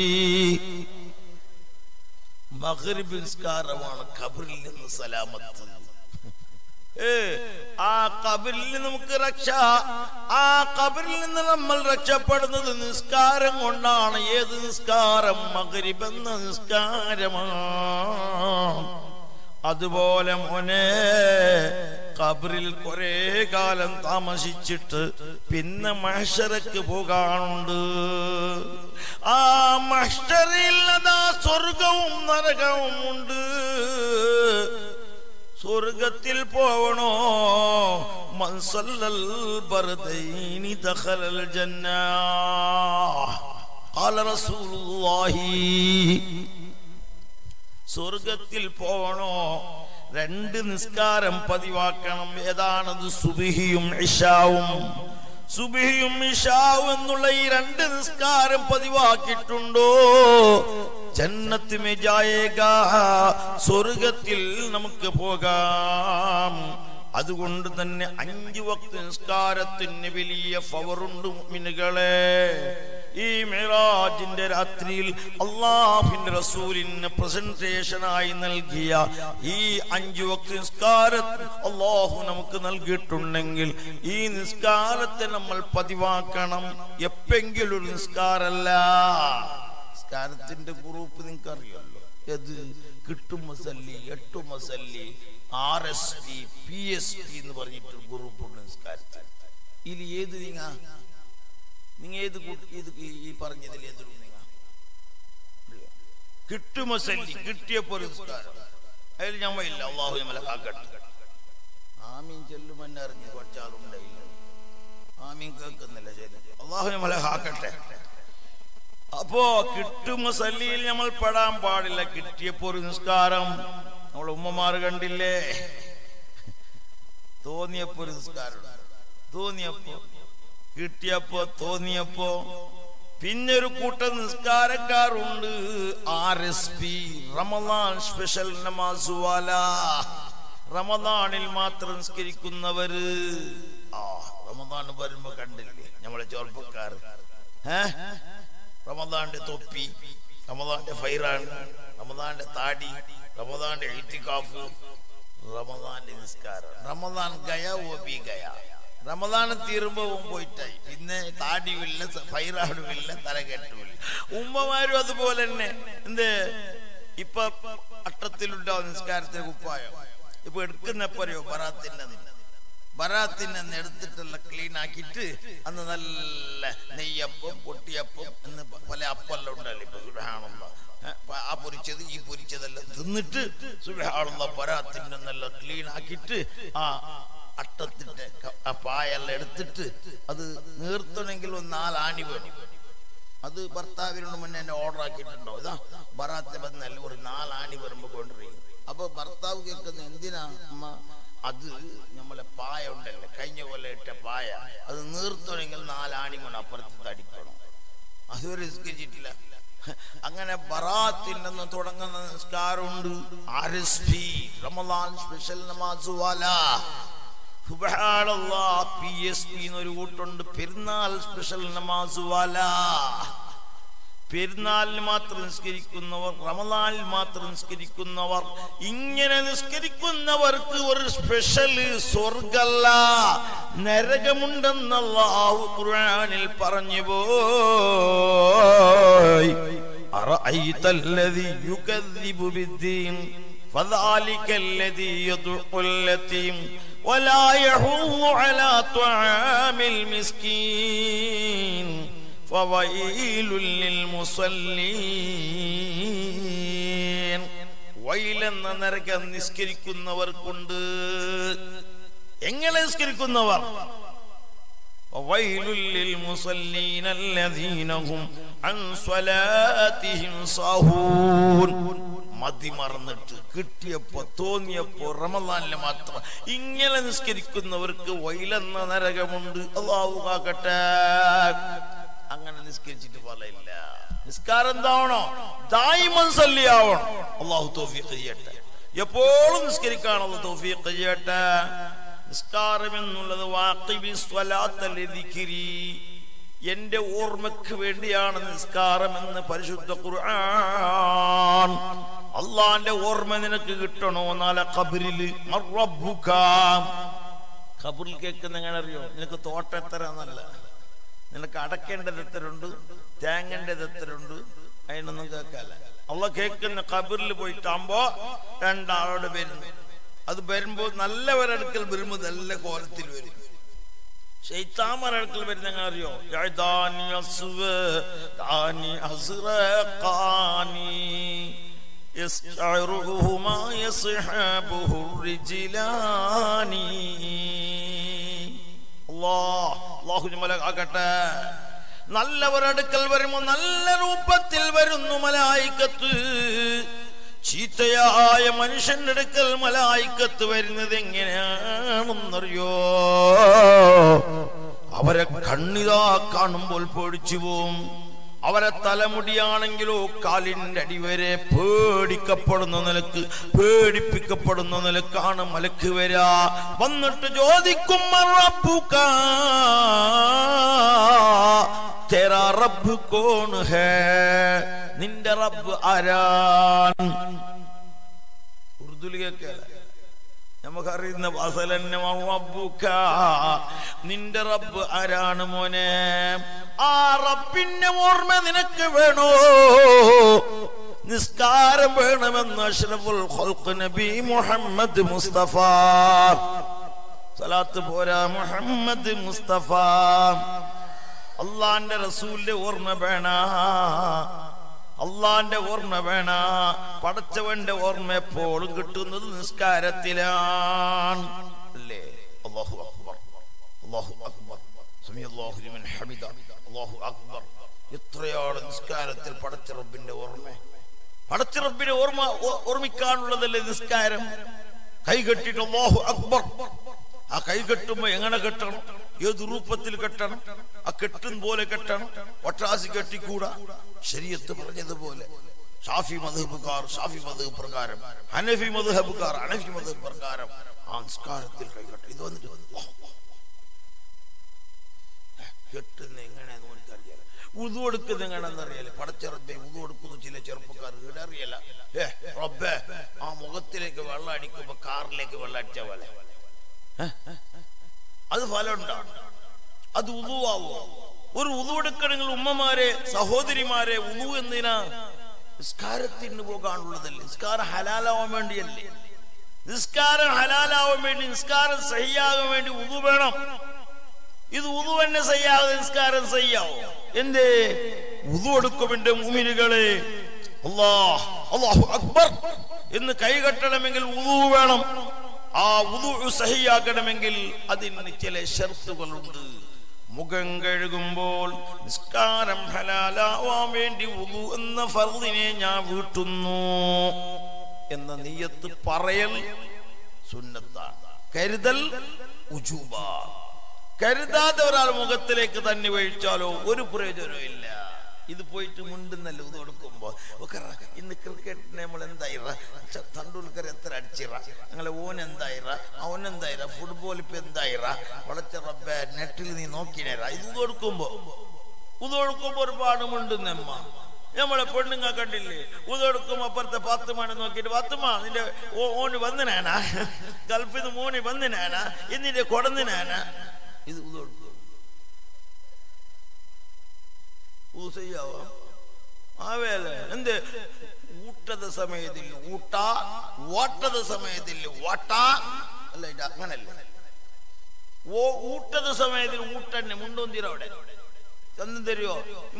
മഗ്രിബ് നിസ്കാരമാണ് ഖബറിൽ നിന്ന് സലാമത്ത് ഏ ആ കബറിൽ നിന്ന് നമുക്ക് രക്ഷ ആ കബറിൽ നിന്ന് നമ്മൾ രക്ഷപ്പെടുന്നത് നിസ്കാരം കൊണ്ടാണ് ഏത് നിസ്കാരം മകരിബ് എന്ന നിസ്കാരമാണ് അതുപോലെ മോനെ കബറിൽ കുറെ കാലം താമസിച്ചിട്ട് പിന്നെ മഹ്ഷറക്ക് പോകാനുണ്ട് ആ മഹ്ഷറിൽ അതാ സ്വർഗവും നരകവും ഉണ്ട് സ്വർഗത്തിൽ പോവണോ മൻസല്ലൽ ബർദൈനി ദഖലൽ ജന്ന ഖാല റസൂലുള്ളാഹി സ്വർഗത്തിൽ പോവണോ രണ്ട് നിസ്കാരം പതിവാക്കണം ഏതാണത് സുബിഹിയും ഇഷാവും സുബിഹിയും ഇഷാവും എന്നുള്ള ഈ രണ്ട് നിസ്കാരം പതിവാക്കിയിട്ടുണ്ടോ ജന്നത്ത് മേ ജായേഗ സ്വർഗത്തിൽ നമുക്ക് പോകാം അതുകൊണ്ട് തന്നെ അഞ്ചു വക്ത നിസ്കാരത്തിന് വലിയ ഫവറുണ്ട് മുഅ്മിനുകളെ ഈ മിറാജിന്റെ രാത്രിയിൽ അള്ളാഹുവിന്റെ റസൂലിന് പ്രസന്റേഷനായി നൽകിയ ഈ അഞ്ചു വക്ത നിസ്കാരത്തിൽ അള്ളാഹു നമുക്ക് നൽകിയിട്ടുണ്ടെങ്കിൽ ഈ നിസ്കാരത്തെ നമ്മൾ പതിവാക്കണം എപ്പെങ്കിലും ഒരു നിസ്കാരല്ല നിസ്കാരത്തിന്റെ ഗ്രൂപ്പ് നിങ്ങൾക്ക് അറിയാമല്ലോ ഏത് കിട്ടും മസല്ലി എട്ടു മസല്ലി R S P P S P എന്ന് പറഞ്ഞിട്ട് ഗ്രൂപ്പുണ്ട് നിസ്കാരത്തിൽ ഇതിൽ ഏത് നിങ്ങ നിങ്ങ ഏത് കൂട്ട- ഏത് ഈ- ഈ പറഞ്ഞതിൽ ഏത് നിങ്ങ കിട്ടുമസല്ലി കിട്ടിയപ്പോ ഒരു നിസ്കാരം അതിൽ ഞമ്മയില്ല അള്ളാഹു നമ്മളെ കാക്കട്ടെ ആമീൻ ചെല്ലുമെന്നെ അറിഞ്ഞു കുറച്ചാളുണ്ടായില്ല ആമീൻ കേൾക്കുന്നില്ല ശരി അള്ളാഹു നമ്മളെ ഹാക്കട്ടെ അപ്പോ കിട്ടുമ്പോ സല്ലിയിൽ നമ്മൾ പെടാൻ പാടില്ല കിട്ടിയപ്പോ ഒരു നിസ്കാരം നമ്മൾ ഉമ്മമാര് കണ്ടില്ലേ തോന്നിയപ്പോ ഒരു നിസ്കാരം തോന്നിയപ്പോ കിട്ടിയപ്പോ തോന്നിയപ്പോ പിന്നെ ഒരു കൂട്ടം നിസ്കാരക്കാരുണ്ട് R S P Ramadan special നമാസുവാല റമദാനിൽ മാത്രം നിസ്കരിക്കുന്നവര് ആ റമദാൻ വരുമ്പോ കണ്ടില്ലേ നമ്മളെ ചെറുപ്പക്കാർ ഏ റമദാന്റെ തൊപ്പി റമദാന്റെ ഫൈറാണ് റമദാന്റെ താടി റമദാന്റെ ഇത്തിക്കാഫ് റമദാന്റെ നിസ്കാരം റമദാൻ ഗയ ഓ ബി ഗയ റമദാൻ തീരുമ്പോ ഓൻ പോയിട്ടായി പിന്നെ താടിയുമില്ല ഫൈറാടുമില്ല തലകെട്ടുമില്ല ഉമ്മമാരും അതുപോലെ തന്നെ എന്ത് ഇപ്പൊ അട്ടത്തിലുണ്ടാവും നിസ്കാരത്തിന് കുപ്പായം ഇപ്പൊ എടുക്കുന്നപ്പോഴോ ബറാത്തിന്റെ ബറാത്തിന് അന്ന് എടുത്തിട്ടുള്ള ക്ലീൻ ആക്കിയിട്ട് അന്ന് നല്ല നെയ്യപ്പം പൊട്ടിയപ്പം എന്ന് പല അപ്പെല്ലാം ഉണ്ടല്ലോ ഇപ്പൊ സുബഹാനുള്ള ആ പൊരിച്ചത് ഈ പൊരിച്ചതെല്ലാം തിന്നിട്ട് സുബഹാനുള്ള ബറാത്തിന്റെ നല്ല ക്ലീൻ ആക്കിയിട്ട് ആ അട്ടത്തിന്റെ ക- ആ പായെല്ലാം എടുത്തിട്ട് അത് നീർത്തണമെങ്കിൽ ഒരു നാലാണി വേണം അത് ഭർത്താവിനോട് മുന്നേ എന്നെ ഓർഡർ ആക്കിയിട്ടുണ്ടോ ഇതാ ബറാത്ത് വന്നല്ല ഒരു നാലാണി വരുമ്പോ കൊണ്ടുവരും അപ്പൊ ഭർത്താവ് കേൾക്കുന്ന എന്തിനാ അമ്മ അത് നമ്മളെ പായ ഉണ്ടല്ലോ കഴിഞ്ഞ കൊല്ലം ഇട്ട പായ അത് നീർത്തണമെങ്കിൽ നാലാണി കൊണ്ട് അപ്പുറത്ത് തടിക്കണം അതുവരെ നിസ്കരിച്ചിട്ടില്ല അങ്ങനെ ബറാത്തിനെന്ന് തുടങ്ങുന്ന നിസ്കാരമുണ്ട് R S P Ramadan special നമാസ് വാല പി എസ് പി എന്നൊരു കൂട്ടുണ്ട് പെരുന്നാൾ സ്പെഷ്യൽ നമാസ് വാല പെരുന്നാളിന് മാത്രം നിസ്കരിക്കുന്നവർ റമദാനിൽ മാത്രം നിസ്കരിക്കുന്നവർ ഇങ്ങനെ നിസ്കരിക്കുന്നവർക്ക് ഒരു സ്പെഷ്യൽ സ്വർഗല്ല നരകമുണ്ടെന്നല്ലാഹു ഖുർആനിൽ പറഞ്ഞു പോയി أرأيت الذي يكذب بالدين فذلك الذي يدعو اليتيم ولا يحض على طعام المسكين فويل للمصلين വൈലെന്ന നരകം നിസ്കരിക്കുന്നവർക്കുണ്ട് എങ്ങനെ നിസ്കരിക്കുന്നവർ وويل للمصلين الذين هم عن صلاتهم ساهون മതി മറന്നിട്ട് കിട്ടിയപ്പോ തോന്നിയപ്പോ റമദാനില് മാത്രം ഇങ്ങനെ നിസ്കരിക്കുന്നവർക്ക് വൈലെന്ന നരകമുണ്ട് അള്ളാഹു കാക്കട്ടെ അങ്ങനെ നിസ്കരിച്ചിട്ട് ഫലമില്ല നിസ്കാരം എന്താവണോ ദായിമൻ സല്ലിയാവണം അള്ളാഹു തോഫീഖ് ചെയ്യട്ടെ എപ്പോഴും നിസ്കരിക്കാനുള്ള തോഫീഖ് ചെയ്യട്ടെ നിസ്കാരം എന്നുള്ളത് വാക്കിബി സ്വലാത്ത ലിദിക്രി എന്റെ ഓർമ്മക്ക് വേണ്ടിയാണ് നിസ്കാരം എന്ന് പരിശുദ്ധ ഖുർആൻ അള്ളാന്റെ ഓർമ്മ നിനക്ക് കിട്ടണോ നാല കബറില് ഖബറിൽ കേൾക്കുന്ന എങ്ങനെ അറിയോ നിനക്ക് തോട്ടം എത്തരാന്നല്ല നിനക്ക് അടക്കേണ്ടത് എത്തരുണ്ട് തേങ്ങേണ്ടത് എത്തരുണ്ട് അതിനൊന്നും കേൾക്കാല്ല അള്ള കേൾക്കുന്ന ഖബറിൽ പോയിട്ടാകുമ്പോ രണ്ടാളോട് വരുന്നു അത് വരുമ്പോ നല്ലവരടുക്കൽ വരുമ്പോ നല്ല കോലത്തിൽ വരും ഷെയ്ത്താമരടുക്കൽ വരുന്ന എങ്ങനെ അറിയോ യഅദാനി അസ്വദാനി അസ്റഖാനി يسعرهما يصحبه الرجلان الله الله ആകട്ടെ നല്ലവരടുക്കൽ വരുമ്പോ നല്ല രൂപത്തിൽ വരുന്നു മലായിക്കത്ത് ചീത്തയായ മനുഷ്യന്റെ അടുക്കൽ മലായിക്കത്ത് വരുന്നത് എങ്ങനെയാണെന്നറിയോ അവരെ കണ്ണിതാ കാണുമ്പോൾ പേടിച്ചു പോവും അവരെ തലമുടിയാണെങ്കിലോ കാലിന്റെ അടിവരെ പേടിക്കപ്പെടുന്ന നിലക്ക് പേടിപ്പിക്കപ്പെടുന്ന നിലക്കാണ് മലക്ക് വരാ വന്നിട്ട് ചോദിക്കും റബ്ബുക തെരാ റബ്ബ് കോൺ ഹേ നിന്റെ റബ്ബ് ആരാൻ ഉറുദുൽ കേൾക്കല നമുക്കറിയുന്ന വാസലന്നെ റബ്ബുക നിന്റെ റബ്ബ് ആരാണ് മോനെ ആ റബ്ബിന്റെ ഓർമ്മ നിനക്ക് വേണോ നിസ്കാരം വേണമെന്ന് അഷ്റഫുൽ ഖൽഖ് നബി മുഹമ്മദ് മുസ്തഫ സലാത്ത് പോരാ മുഹമ്മദ് മുസ്തഫ അള്ളാന്റെ റസൂലിന്റെ ഓർമ്മ വേണ അള്ളാന്റെ ഓർമ്മ വേണ പടച്ചവന്റെ ഓർമ്മ എപ്പോഴും കിട്ടുന്നത് നിസ്കാരത്തിലാണ് അല്ലേ അള്ളാഹു അക്ബർ അള്ളാഹു അക്ബർ സമീഅല്ലാഹു ലിമൻ ഹമിദ അല്ലാഹു അക്ബർ എത്രയാണ് നിസ്കാരത്തിൽ പടച്ച റബ്ബിന്റെ ഓർമ്മ പടച്ച റബ്ബിനെ ഓർമ്മ ഓ- ഓർമ്മിക്കാനുള്ളതല്ലേ നിസ്കാരം കൈ കെട്ടിട്ട് അല്ലാഹു അക്ബർ ആ കൈ കെട്ടുമ്പോ എങ്ങനെ കെട്ടണം ഏത് രൂപത്തിൽ കെട്ടണം ആ കെട്ടും പോലെ കെട്ടണം ഒട്ടാസി കെട്ടിക്കൂടാ ശരീരത്ത് പറഞ്ഞതുപോലെ ഷാഫി മധുബുക്കാർ ഷാഫി മധു പ്രകാരം ഹനഫി മധുഹബുക്കാർ ഹനഫി മധു പ്രകാരം ആ നിസ്കാരത്തിൽ കൈ കെട്ടും ഇത് വന്നിട്ട് അല്ലാഹു അക്ബർ. കെട്ടുന്ന എങ്ങനെയാന്ന് എനിക്കറിയാല ഉതു കൊടുക്കുന്ന എങ്ങനെയാന്ന് അറിയാല പടച്ചിറപ്പെ ഉതു കൊടുക്കുന്ന ചില ചെറുപ്പക്കാർ ഇവിടെ അറിയല ഏ റബ്ബേ ആ മുഖത്തിലേക്ക് വെള്ളം അടിക്കുമ്പോ കാറിലേക്ക് വെള്ളം അടിച്ച പോലെ ഏ? അത് ഫലമുണ്ടോ അത് ഉതുവാവോ ഒരു ഉതു എടുക്കണമെങ്കിൽ ഉമ്മമാരെ സഹോദരിമാരെ ഉതു എന്തിനാ നിസ്കാരത്തിന് പോകാനുള്ളതല്ലേ നിസ്കാരം ഹലാലാവാൻ വേണ്ടിയല്ലേ നിസ്കാരം ഹലാലാവാൻ വേണ്ടി നിസ്കാരം സഹിയാകാൻ വേണ്ടി ഉതു വേണം ഇത് ഉതു തന്നെ സയ്യാതെ നിസ്കാരം സയ്യാവോ എന്തേ ഉതു എടുക്കും എന്റെ മുമിനുകളെ അല്ലാഹ് അല്ലാഹു അക്ബർ എന്ന് കൈകെട്ടണമെങ്കിൽ ഉതു വേണം ആ ഉതു സഹിയാക്കണമെങ്കിൽ അതിന് ചില ഷർത്തുകളുണ്ട് മുഖം കഴുകുമ്പോൾ നിസ്കാരം ഹലാലാവാൻ വേണ്ടി ഉതു എന്ന ഫർദിനെ ഞാൻ വീട്ടുന്നു എന്ന നീയത്ത് പറയൽ സുന്നത്താണ് കരുതൽ ഉജൂബ കരുതാതെ ഒരാൾ മുഖത്തിലേക്ക് തന്നെ വീഴ്ചാലോ ഒരു പ്രയോജനവും ഇല്ല ഇത് പോയിട്ട് മുണ്ടുന്നല്ല ഇത് കൊടുക്കുമ്പോ ഒക്കെ റ, ഇന്ന് ക്രിക്കറ്റിന് നമ്മൾ എന്തായിറ തണ്ടൂൽക്കർ എത്ര അടിച്ചിറ ഞങ്ങളെ ഓൻ എന്തായിറ അവൻ എന്തായിറ ഫുട്ബോൾ ഇപ്പൊ എന്തായിറ വളച്ച റബ്ബെ നെറ്റിൽ നീ നോക്കിനേറ ഇത് ഇത് കൊടുക്കുമ്പോ ഇത് കൊടുക്കുമ്പോ ഒരുപാട് മുണ്ടുന്നമ്മ നമ്മളെ പെണ്ണുങ്ങ കണ്ടില്ലേ ഉതൊടുക്കും അപ്പുറത്തെ പാത്തുമാണ് നോക്കിയിട്ട് പാത്തുമ്മ നിന്റെ ഓ- ഓന് വന്നിനാനാ ഗൾഫിൽ നിന്ന് മോനി വന്നിനാനാ എന്നിന്റെ കൊടന്നിനാനാ ഇത് ഉതൊടുക്കും ഊസയ്യാവാ ആവേല എന്ത് ഊട്ടದ സമയത്തിൽ ഊട്ട ഓട്ടದ സമയത്തിൽ ഓട്ട അല്ല ഇത് അങ്ങനല്ല ഓ ഊട്ടದ സമയത്തിൽ ഊട്ടന്നെ മുണ്ടൊന്തിര അവിടെ ചന്തം തരുമോ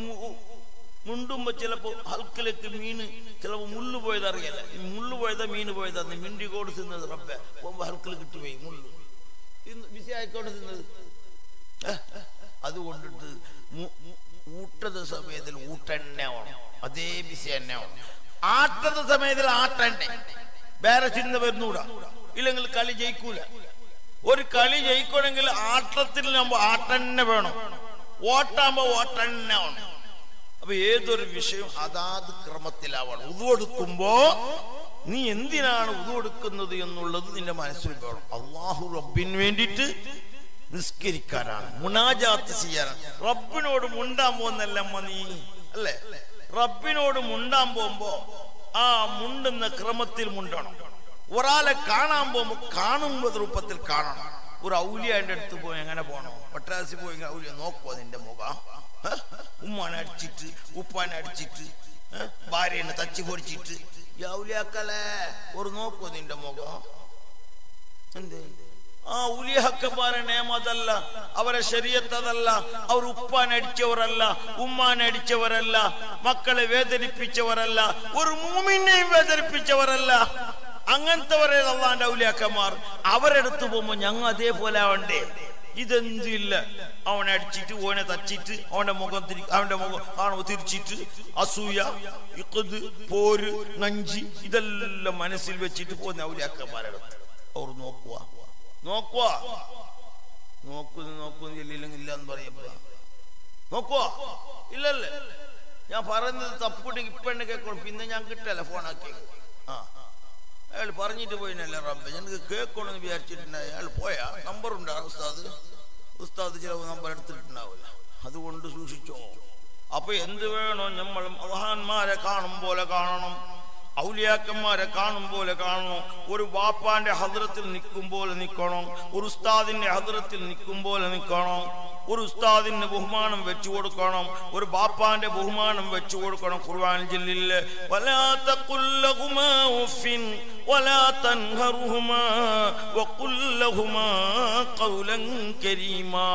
മുണ്ടുമ്പോ ചിലപ്പോ ഹൽക്കിലേക്ക് മീന് ചിലപ്പോ മുള്ളു പോയത് അറിയില്ല ഈ മുള്ളു പോയതാ മീന് പോയതാ നീ മിണ്ടി കോട് തിന്നത് റബ്ബെ പോകുമ്പോ ഹൽക്കിൽ കിട്ടുപോയി മുള്ളു ഇന്ന് ബിസി ആയിക്കോട്ടെ തിന്നത് ഏ? അത് കൊണ്ടിട്ട് മു- മു- ഊട്ടದ സമയത്തിൽ ഊട്ടന്നെ വേണം അതേ ബിസി തന്നെ വേണം ആട്ടದ സമയത്തിൽ ആട്ടന്നെ വേറെ ചിന്ത വരുന്നൂടാ ഇല്ലെങ്കിൽ കളി ജയിക്കൂല ഒരു കളി ജയിക്കണമെങ്കിൽ ആട്ടത്തിൽ നമ്മൾ ആട്ടന്നെ വേണം ഓട്ടാകുമ്പോ ഓട്ടന്നെ വേണം അപ്പൊ ഏതൊരു വിഷയം അതാത് ക്രമത്തിലാവണം ഉതുവെടുക്കുമ്പോ നീ എന്തിനാണ് ഉതുവെടുക്കുന്നത് എന്നുള്ളത് നിന്റെ മനസ്സിൽ വേണം അള്ളാഹു റബ്ബിന് വേണ്ടിയിട്ട് നിസ്കരിക്കാനാണ് മുനാജാത്ത് ചെയ്യാനാണ് റബ്ബിനോട് മുണ്ടാൻ പോകുന്നല്ലമ്മ നീ അല്ലേ റബ്ബിനോട് മുണ്ടാൻ പോകുമ്പോ ആ മുണ്ടുന്ന ക്രമത്തിൽ മുണ്ടണം ഒരാളെ കാണാൻ പോകുമ്പോ കാണുമ്പോ രൂപത്തിൽ കാണണം ഒരു ഔലിയാന്റെ അടുത്ത് പോയി എങ്ങനെ പോകണം പട്ടാസി പോയി ഔലിയ നോക്കുവോ നിന്റെ മുഖം ഏ? ഉമ്മാനെ അടിച്ചിട്ട് ഉപ്പാനെ അടിച്ചിട്ട് ഏ? ഭാര്യനെ തച്ചു പൊടിച്ചിട്ട് ഈ ഔലിയാക്കളെ ഒരു നോക്കുവോ നിന്റെ മുഖം എന്തേ ആ ഉലിഹക്കന്മാരെ നിയമതല്ല അവരെ ശരീരത്തതല്ല അവർ ഉപ്പാൻ അടിച്ചവരല്ല ഉമ്മാൻ അടിച്ചവരല്ല മക്കളെ വേദനിപ്പിച്ചവരല്ല ഒരു മൂമിനെയും വേദനിപ്പിച്ചവരല്ല അങ്ങനത്തെവരെ അള്ളാന്റെ ഔലിയാക്കന്മാർ അവരെടുത്ത് പോകുമ്പോ ഞങ്ങൾ അതേപോലെ ആവണ്ടേ ഇതെന്തില്ല അവനെ അടിച്ചിട്ട് ഓനെ തച്ചിട്ട് അവന്റെ മുഖം തിരി അവന്റെ മുഖം കാണുമ്പോ തിരിച്ചിട്ട് അസൂയ ഇക്കത് പോര് നഞ്ചി ഇതെല്ലാം മനസ്സിൽ വെച്ചിട്ട് പോകുന്ന ഔലിയാക്കന്മാരെടുത്ത് അവർ നോക്കുക നോക്കുക നോക്കുന്നു നോക്കുന്നു ഇല്ലെങ്കിൽ ഇല്ല എന്ന് പറയപ്പ നോക്കുക ഇല്ലല്ലേ ഞാൻ പറയുന്നത് തപ്പുണ്ടെങ്കിൽ ഇപ്പന്നെ കേൾക്കണം പിന്നെ ഞാൻ കിട്ടല്ല ഫോണാക്കി ആ അയാൾ പറഞ്ഞിട്ട് പോയിനല്ല റബ്ബെ എനിക്ക് കേൾക്കണമെന്ന് വിചാരിച്ചിട്ടുണ്ടായി അയാൾ പോയാ നമ്പർ ഉണ്ട് ഉസ്താദ് ഉസ്താദ് ചില നമ്പർ എടുത്തിട്ടുണ്ടാവില്ല അതുകൊണ്ട് സൂക്ഷിച്ചോ അപ്പൊ എന്ത് വേണോ നമ്മൾ മഹാന്മാരെ കാണും പോലെ കാണണം ഔലിയാക്കന്മാരെ കാണും പോലെ കാണണം ഒരു വാപ്പാന്റെ ഹദ്രത്തിൽ നിൽക്കും പോലെ നിൽക്കണം ഒരു ഉസ്താദിന്റെ ഹദ്രത്തിൽ നിൽക്കും പോലെ നിൽക്കണം ഒരു ഉസ്താദിന് ബഹുമാനം വെച്ചു കൊടുക്കണം ഒരു ബാപ്പാന്റെ ബഹുമാനം വെച്ചു കൊടുക്കണം ഖുർആൻ ജില്ലില് വലാ തഖുല്ലഹുമാ ഉഫിൻ വലാ തൻഹറുഹുമാ വഖുല്ലഹുമാ ഖൗലൻ കരീമാ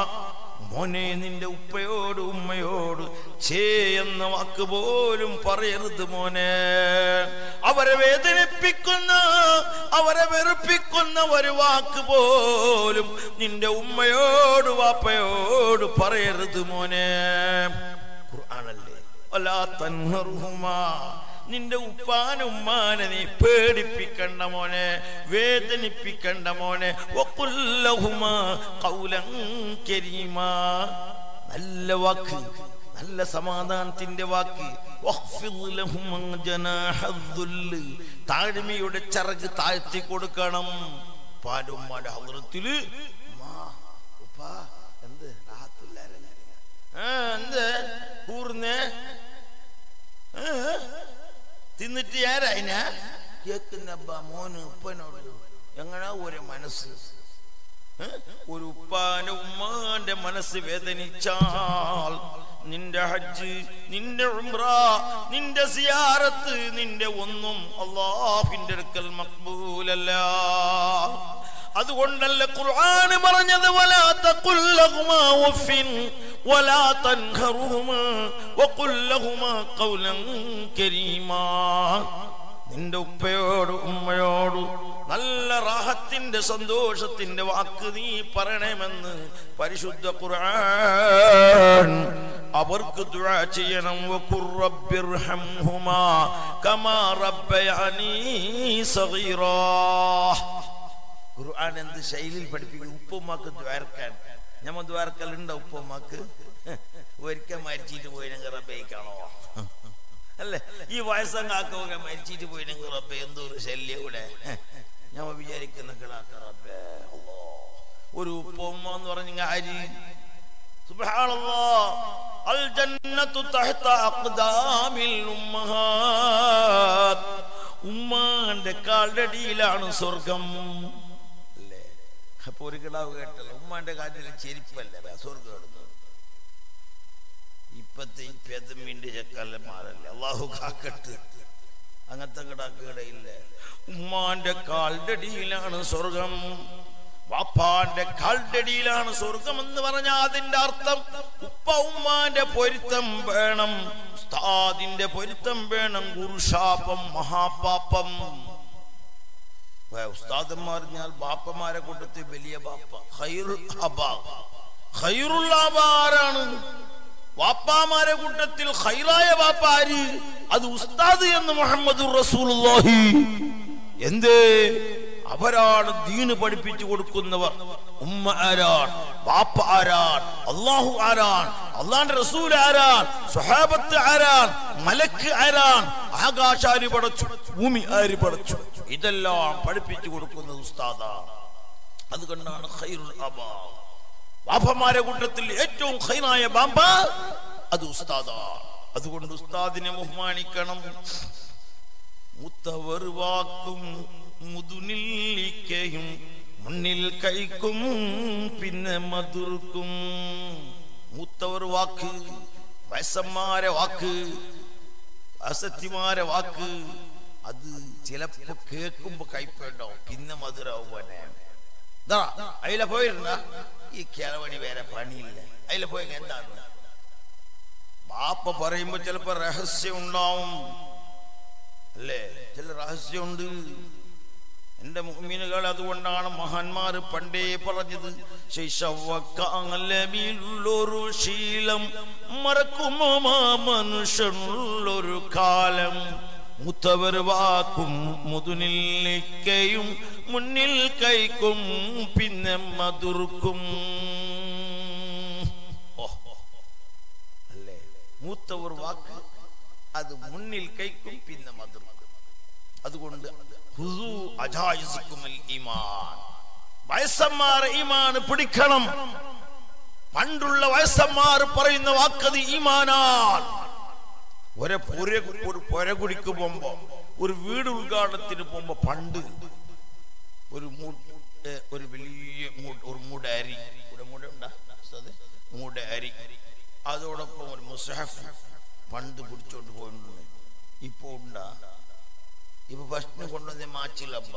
മോനെ നിന്റെ ഉപ്പയോട് ഉമ്മയോട് ചേ എന്ന വാക്ക് പോലും പറയരുത് മോനെ അവരെ വേദനിപ്പിക്കുന്ന അവരെ വെറുപ്പിക്കുന്ന ഒരു വാക്ക് പോലും നിന്റെ ഉമ്മയോട് വാപ്പയോട് പറയരുത് മോനെ ഖുർആനല്ലേ വലാ തൻഹറുഹുമാ നിന്റെ ഉപ്പാന ഉമ്മാനെ നീ പേടിപ്പിക്കണ്ട മോനെ വേദനിപ്പിക്കണ്ട മോനെ വഖുല്ലഹുമാ ഖൗലൻ കരീമാ നല്ല വാക്ക് നല്ല സമാധാനത്തിന്റെ വാക്ക് വഖ്ഫിദ് ലഹുമാ ജനാഹദ്ദുല്ല്. താഴ്മയുടെ ചിറക് താഴ്ത്തി കൊടുക്കണം പാലുമ്മാന്റെ ഹദ്റത്തില് ഉമ്മാ, ഉപ്പാ, എന്ത് റാഹത്തില്ലാരല്ലേ? ആ, എന്ത് കൂർന്നേ ഏ? തിന്നിട്ട് ആരായിന കേക്കുന്ന മോന് ഉപ്പനോട് എങ്ങനെ ഒരു മനസ്സ് ഏ? ഒരു ഉപ്പാന്റെ ഉമ്മാന്റെ മനസ്സ് വേദനിച്ചാൽ നിന്റെ ഹജ്ജ് നിന്റെ ഉംറ നിന്റെ സിയാറത്ത് നിന്റെ ഒന്നും അള്ളാഹിന്റെ അടുക്കൽ മക്ബൂലല്ല അതുകൊണ്ടല്ല ഖുർആൻ പറഞ്ഞത് വലാ തഖുൽ ലഹുമാ ഉഫിൻ വലാ തൻഹറുഹുമാ വഖുൽ ലഹുമാ ഖൗലൻ കരീമാ നിന്റെ ഉപ്പയോട് ഉമ്മയോട് നല്ല റാഹത്തിന്റെ സന്തോഷത്തിന്റെ വാക്ക് നീ പറയണമെന്ന് പരിശുദ്ധ ഖുർആൻ അവർക്ക് ദുആ ചെയ്യണം വഖുർ റബ്ബിർഹംഹുമാ കമാ റബ്ബയാനീ സഗീറാ ഖുർആൻ എന്ത് ശൈലിയിൽ പഠിപ്പിക്കും ഉപ്പുമാക്ക് ദ്വാരക്കാൻ ഞമ്മ ദ്വാരക്കലുണ്ടോ ഉപ്പുമാക്ക് ഒരിക്കൽ മരിച്ചിട്ട് പോയിനെങ്കിൽ റബ്ബേക്കാണോ അല്ലേ ഈ വയസ്സങ്ങാക്കൊക്കെ മരിച്ചിട്ട് പോയിനെങ്കിൽ റബ്ബെ എന്തോ ഒരു ശല്യം ഇവിടെ ഞമ്മ വിചാരിക്കുന്ന കിടാക്ക റബ്ബേ അല്ലാ. ഒരു ഉപ്പുമ്മ എന്ന് പറഞ്ഞ ആര് സുബ്ഹാനല്ലാ അൽ ജന്നത്തു തഹ്ത അഖ്ദാമിൽ ഉമ്മഹാത്ത് ഉമ്മാന്റെ കാലടിയിലാണ് സ്വർഗം അല്ലേ അപ്പൊ ഒരു കിടാവ് കേട്ടല്ലോ ഉമ്മാന്റെ കാലിൽ ചെരിപ്പല്ലേ സ്വർഗം എടുത്തത് ഇപ്പത്തെ ഈ പെതമ്മിന്റെ ചെക്കല്ലന്മാരല്ലേ അള്ളാഹു കാക്കട്ട് അങ്ങനത്തെ കിടാക്കിടയില്ല ഉമ്മാന്റെ കാൽഡടിയിലാണ് സ്വർഗം വാപ്പാന്റെ കാൽഡടിയിലാണ് സ്വർഗം എന്ന് പറഞ്ഞാൽ അതിന്റെ അർത്ഥം ഉപ്പ ഉമ്മാന്റെ പൊരുത്തം വേണം ഉസ്താദിന്റെ പൊരുത്തം വേണം ഗുരുശാപം മഹാപാപം വേ, ഉസ്താദന്മാർ ഞാൻ ബാപ്പമാരെ കൂട്ടത്തിൽ വലിയ ബാപ്പ ഖൈറുൽ അബാ ഖൈറുൽ അബാ ആരാണ് വാപ്പാമാരെ കൂട്ടത്തിൽ ഖൈറായ ബാപ്പ ആര് അത് ഉസ്താദ് എന്ന് മുഹമ്മദ് റസൂലുള്ളാഹി എന്തേ അവരാണ് ദീന് പഠിപ്പിച്ചു കൊടുക്കുന്നവർ ഉമ്മ ആരാൻ ബാപ്പ ആരാൻ അള്ളാഹു ആരാൻ അള്ളാന്റെ റസൂൽ ആരാൻ സുഹാബത്ത് ആരാൻ മലക്ക് ആരാൻ ആകാശാരി പടച്ചു ഭൂമി ആര് പടച്ചു ഇതെല്ലാം പഠിപ്പിച്ചു കൊടുക്കുന്നത് ഉസ്താദാണ് അതുകൊണ്ടാണ് ഖൈറുൽ അബാ ബാപ്പമാരെ കൂട്ടത്തിൽ ഏറ്റവും ഖൈറായ ബാമ്പ അത് ഉസ്താദാണ് അതുകൊണ്ട് ഉസ്താദിനെ ബഹുമാനിക്കണം മുത്തവർ വാക്കും മുതുനില്ലിക്കയും മുന്നിൽ കഴിക്കും പിന്നെ മധുർക്കും മൂത്തവർ വാക്ക് വയസ്സന്മാരെ വാക്ക് അസത്യമാരെ വാക്ക് അത് ചിലപ്പോ കേൾക്കുമ്പോ കൈപ്പുണ്ടാവും പിന്നെ മധുരാവും പോലെ ദാ, അതിലെ പോയിരുന്ന ഈ കിളവണി വേറെ പണിയില്ല അതിലെ പോയി എന്താണ് ബാപ്പ പറയുമ്പോ ചിലപ്പോ രഹസ്യം ഉണ്ടാവും അല്ലേ ചില രഹസ്യമുണ്ട് എന്റെ മുഅ്മിനുകൾ അതുകൊണ്ടാണ് മഹാന്മാര് പണ്ടേ പറഞ്ഞത് ശൈശവക്കാലമില്ലൊരു ശീലം മറക്കുമോ മാ മനുഷ്യനുള്ളൊരു കാലം മുത്തവർ വാക്കും മുതുനില്ലിക്കയും മുന്നിൽ കൈക്കും പിന്നെ മധുർക്കും ഓ അല്ലേ മൂത്തവർ വാക്ക് അത് മുന്നിൽ കൈക്കും പിന്നെ മധുർക്കും അതുകൊണ്ട് ഹുസു അജായിസുക്കുമൽ ഈമാൻ വയസ്സന്മാർ ഈമാൻ പിടിക്കണം പണ്ടുള്ള വയസ്സന്മാർ പറയുന്ന വാക്കത് ഈമാനാൻ ഒരു പുര ഒരു പുര കുടിക്ക് പോകുമ്പോ ഒരു വീട് ഉദ്ഘാടനത്തിന് പോകുമ്പോ പണ്ട് ഒരു മൂ- ഏ, ഒരു വലിയ മൂ- ഒരു മൂട അരി ഇവിടെ മൂട ഉണ്ടാ ഉസ്താദേ? മൂട അരി അതോടൊപ്പം ഒരു മുസഹഫ് പണ്ട് പിടിച്ചോണ്ട് പോയിട്ടുണ്ട് ഇപ്പൊ ഉണ്ടാ ഇപ്പൊ ഫസ്റ്റിന് കൊണ്ടുവന്ന മാച്ചിലബ്ബ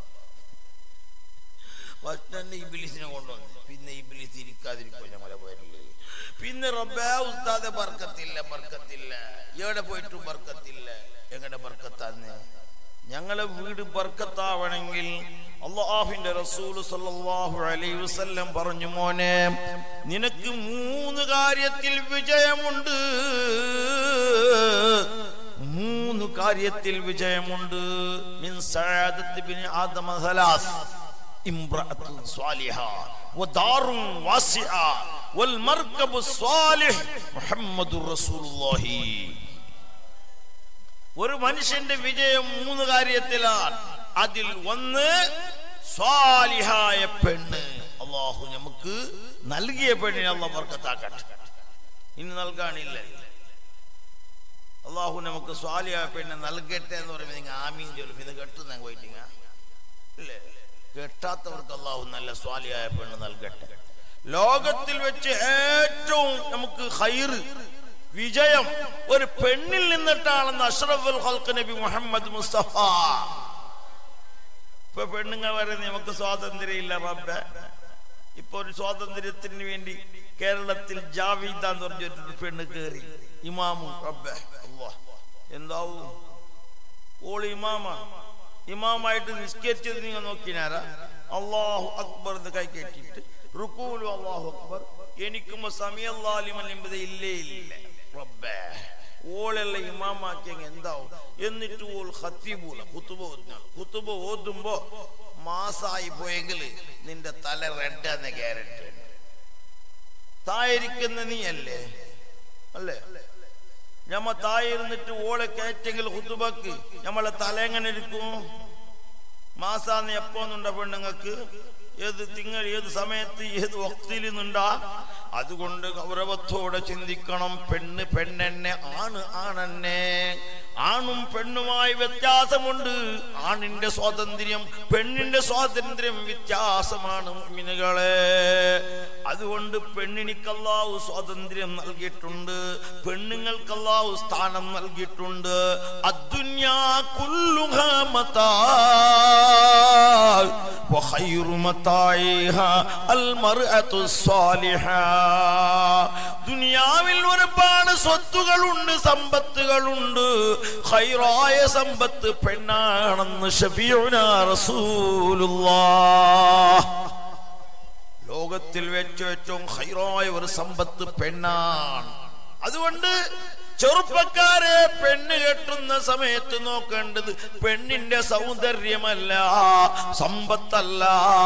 ഫസ്റ്റ് തന്നെ ഇബിലിസിനെ കൊണ്ടുവന്നു പിന്നെ ഇബിലിസ് ഇരിക്കാതിരിക്കോ ഞങ്ങളെ പോയിട്ടില്ലേ പിന്നെ റബ്ബേ ഉസ്താദെ ബർക്കത്തില്ല ബർക്കത്തില്ല എവിടെ പോയിട്ടും ബർക്കത്തില്ല എങ്ങനെ ബർക്കത്താന്ന് ഞങ്ങളെ വീട് ബർക്കത്താവണമെങ്കിൽ അള്ളാഹുവിന്റെ റസൂൽ സല്ലല്ലാഹു അലൈഹി വസല്ലം പറഞ്ഞു മോനെ നിനക്ക് മൂന്ന് കാര്യത്തിൽ വിജയമുണ്ട് മൂന്ന് കാര്യത്തിൽ വിജയമുണ്ട് മിൻ സഅദത്ത് ബിൻ ആദമ സലാസ് ഇംറഅത്തുൻ സ്വാലിഹ വദാറുൻ വാസിഅ വൽ മർകബു സ്വാലിഹ് മുഹമ്മദുർ റസൂലുള്ളാഹി ഒരു മനുഷ്യന്റെ വിജയം മൂന്ന് കാര്യത്തിലാണ് അതിൽ ഒന്ന് സ്വാലിഹായ പെണ്ണ് അള്ളാഹു നമുക്ക് നൽകിയ പെണ്ണിനെ അള്ള വർക്കത്താക്കട്ടെ ഇനി നൽകാനില്ല അള്ളാഹു നമുക്ക് സ്വാലിഹായ പെണ്ണ് നൽകട്ടെ എന്ന് പറയുമ്പോൾ നിങ്ങൾ ആമീൻ ചൊല്ലും ഇത് കെട്ടുന്ന പോയിട്ടിങ്ങ ഇല്ലേ കെട്ടാത്തവർക്ക് അള്ളാഹു നല്ല സ്വാലിയായ പെണ്ണ് നൽകട്ടെ ലോകത്തിൽ വെച്ച് ഏറ്റവും നമുക്ക് ഹൈറ് വിജയം ഒരു പെണ്ണിൽ നിന്നിട്ടാണെന്ന് അഷ്റഫുൽ ഹൽക്ക് നബി മുഹമ്മദ് മുസ്തഫ ഇപ്പൊ പെണ്ണുങ്ങൾ വരെ നമുക്ക് സ്വാതന്ത്ര്യം ഇല്ല റബ്ബെ ഇപ്പൊ ഒരു സ്വാതന്ത്ര്യത്തിന് വേണ്ടി കേരളത്തിൽ ജാവീദ എന്ന് പറഞ്ഞൊരു പെണ്ണ് കയറി ഇമാമും റബ്ബെ അല്ലാഹ് എന്താവും ഓള് ഇമാമ ഇമാമായിട്ട് നിസ്കരിച്ചത് നിങ്ങൾ നോക്കിനാരാ അള്ളാഹു അക്ബർ എന്ന് കൈ കെട്ടിയിട്ട് റുക്കൂലും അള്ളാഹു അക്ബർ എനിക്കും സമയല്ലാലിമല്ലിമ്പത് ഇല്ലേ ഇല്ല റബ്ബേ ഓളെല്ലാം ഇമാമാക്കിയെങ്കിൽ എന്താവും എന്നിട്ട് ഓൾ ഖത്തീബൂല കുത്തുബ ഓതുന്നാണ് കുത്തുബ ഓതുമ്പോ മാസായി പോയെങ്കിൽ നിന്റെ തല റെഡ് എന്ന ഗ്യാരണ്ടി തായിരിക്കുന്ന നീ അല്ലേ അല്ലേ ഞമ്മ തായിരുന്നിട്ട് ഓളെ കയറ്റെങ്കിൽ കുത്തുബക്ക് നമ്മളെ തല എങ്ങനെ ഇരിക്കും മാസാന്ന് എപ്പോന്നുണ്ട പെണ്ണുങ്ങൾക്ക് ഏത് തിങ്കൾ ഏത് സമയത്ത് ഏത് വക്തിൽ നിന്നുണ്ടാ അതുകൊണ്ട് ഗൗരവത്തോടെ ചിന്തിക്കണം പെണ്ണ് പെണ്ണെന്നെ ആണ് ആണെന്നെ ആണും പെണ്ണുമായി വ്യത്യാസമുണ്ട് ആണിന്റെ സ്വാതന്ത്ര്യം പെണ്ണിന്റെ സ്വാതന്ത്ര്യം വ്യത്യാസമാണ് മിനുകളെ അതുകൊണ്ട് പെണ്ണിനിക്കല്ലാവു സ്വാതന്ത്ര്യം നൽകിയിട്ടുണ്ട് പെണ്ണുങ്ങൾക്കല്ലാവു സ്ഥാനം നൽകിയിട്ടുണ്ട് അദ്ദുന്യാ കുല്ലുഹാ മതാ وخير متاعها المرأة الصالحة ദുനിയാവിൽ ഒരുപാട് സ്വത്തുകളുണ്ട് സമ്പത്തുകളുണ്ട് ഹൈറായ സമ്പത്ത് പെണ്ണാണെന്ന് ഷഫീഉന റസൂലുള്ളാഹ് ലോകത്തിൽ വെച്ച് ഏറ്റവും ഹൈറായ ഒരു സമ്പത്ത് പെണ്ണാണ് അതുകൊണ്ട് ചെറുപ്പക്കാരെ പെണ്ണ് കെട്ടുന്ന സമയത്ത് നോക്കേണ്ടത് പെണ്ണിന്റെ സൗന്ദര്യമല്ല സമ്പത്തല്ല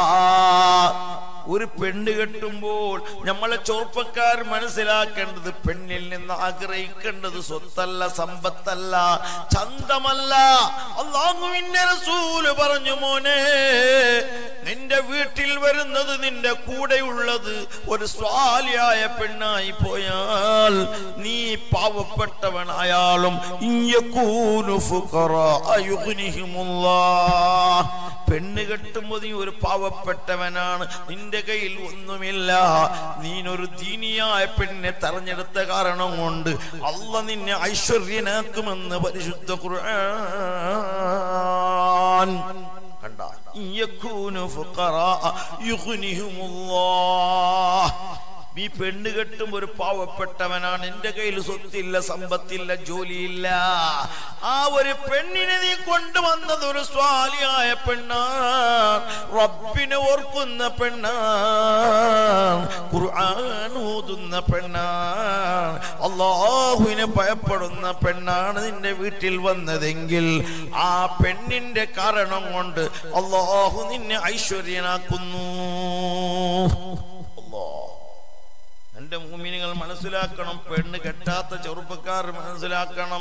ഒരു പെണ്ണ് കെട്ടുമ്പോൾ നമ്മളെ ചെറുപ്പക്കാർ മനസ്സിലാക്കേണ്ടത് പെണ്ണിൽ നിന്ന് ആഗ്രഹിക്കേണ്ടത് സ്വത്തല്ല സമ്പത്തല്ല ചന്തമല്ല അള്ളാഹുവിന്റെ റസൂല് പറഞ്ഞു മോനെ നിന്റെ വീട്ടിൽ വരുന്നത് നിന്റെ കൂടെയുള്ളത് ഒരു സ്വാലിയായ പെണ്ണായി പോയാൽ നീ പാവപ്പെട്ടവനായാലും ഇയ്യക്കൂനു ഫുഖറാ യുഗ്നിഹിമുല്ലാഹ്. പെണ്ണ് കെട്ടുമ്പോൾ നീ ഒരു പാവപ്പെട്ടവനാണ് നിന്റെ കയ്യിൽ ഒന്നുമില്ല നീനൊരു ദീനിയായ പെണ്ണിനെ തെരഞ്ഞെടുത്ത കാരണം കൊണ്ട് അല്ല നിന്നെ ഐശ്വര്യനാക്കുമെന്ന് പരിശുദ്ധ ഖുർആൻ കണ്ട യകൂനു ഫുഖറാ യുഗ്നിഹിമുല്ലാഹ് നീ പെണ്ണ് കെട്ടും ഒരു പാവപ്പെട്ടവനാണ് എന്റെ കയ്യിൽ സ്വത്തില്ല സമ്പത്തില്ല ജോലിയില്ല ആ ഒരു പെണ്ണിനെ നീ കൊണ്ടുവന്നത് ഒരു സ്വാലിയായ പെണ്ണാണ് റബ്ബിനെ ഓർക്കുന്ന പെണ്ണാണ് ഖുർആൻ ഓതുന്ന പെണ്ണാണ് അള്ളാഹുവിനെ ഭയപ്പെടുന്ന പെണ്ണാണ് നിന്റെ വീട്ടിൽ വന്നതെങ്കിൽ ആ പെണ്ണിന്റെ കാരണം കൊണ്ട് അള്ളാഹു നിന്നെ ഐശ്വര്യനാക്കുന്നു അല്ലാഹ് എന്റെ മൂമിനികൾ മനസ്സിലാക്കണം പെണ്ണ് കെട്ടാത്ത ചെറുപ്പക്കാർ മനസ്സിലാക്കണം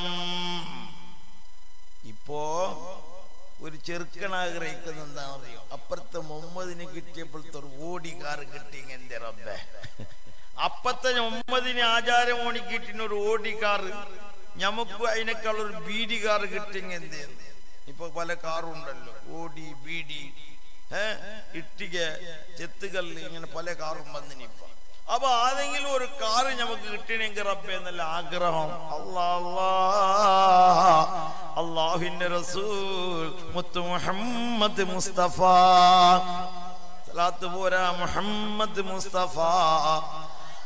ഇപ്പോ ഒരു ചെറുക്കൻ ആഗ്രഹിക്കുന്ന എന്താണെന്നറിയോ അപ്പുറത്തെ മുഹമ്മദിന് കിട്ടിയപ്പോഴത്തെ ഒരു ഓടി കാർ കിട്ടി എന്റെ റബ്ബെ അപ്പത്തെ മുഹമ്മദിന് ആചാരം ഓണിക്കിട്ടിന് ഒരു ഓടി കാറ് ഞമ്മക്ക് അതിനേക്കാൾ ഒരു ബീഡി കാർ കിട്ടിയെങ്കിൽ എന്തേ ഇപ്പൊ പല കാറുണ്ടല്ലോ ഓടി ബീഡി ഏ ഇട്ടിക ചെത്തുകല്ല് ഇങ്ങനെ പല കാറും വന്നിനിപ്പോ അപ്പൊ ആരെങ്കിലും ഒരു കാറ് നമുക്ക് കിട്ടണമെങ്കിൽ റബ്ബെ എന്നല്ല ആഗ്രഹം അല്ലാ അല്ലാ അള്ളാഹുവിന്റെ റസൂൽ മുത്തു മുഹമ്മദ് മുസ്തഫ സലാത്ത് പോരാ മുഹമ്മദ് മുസ്തഫ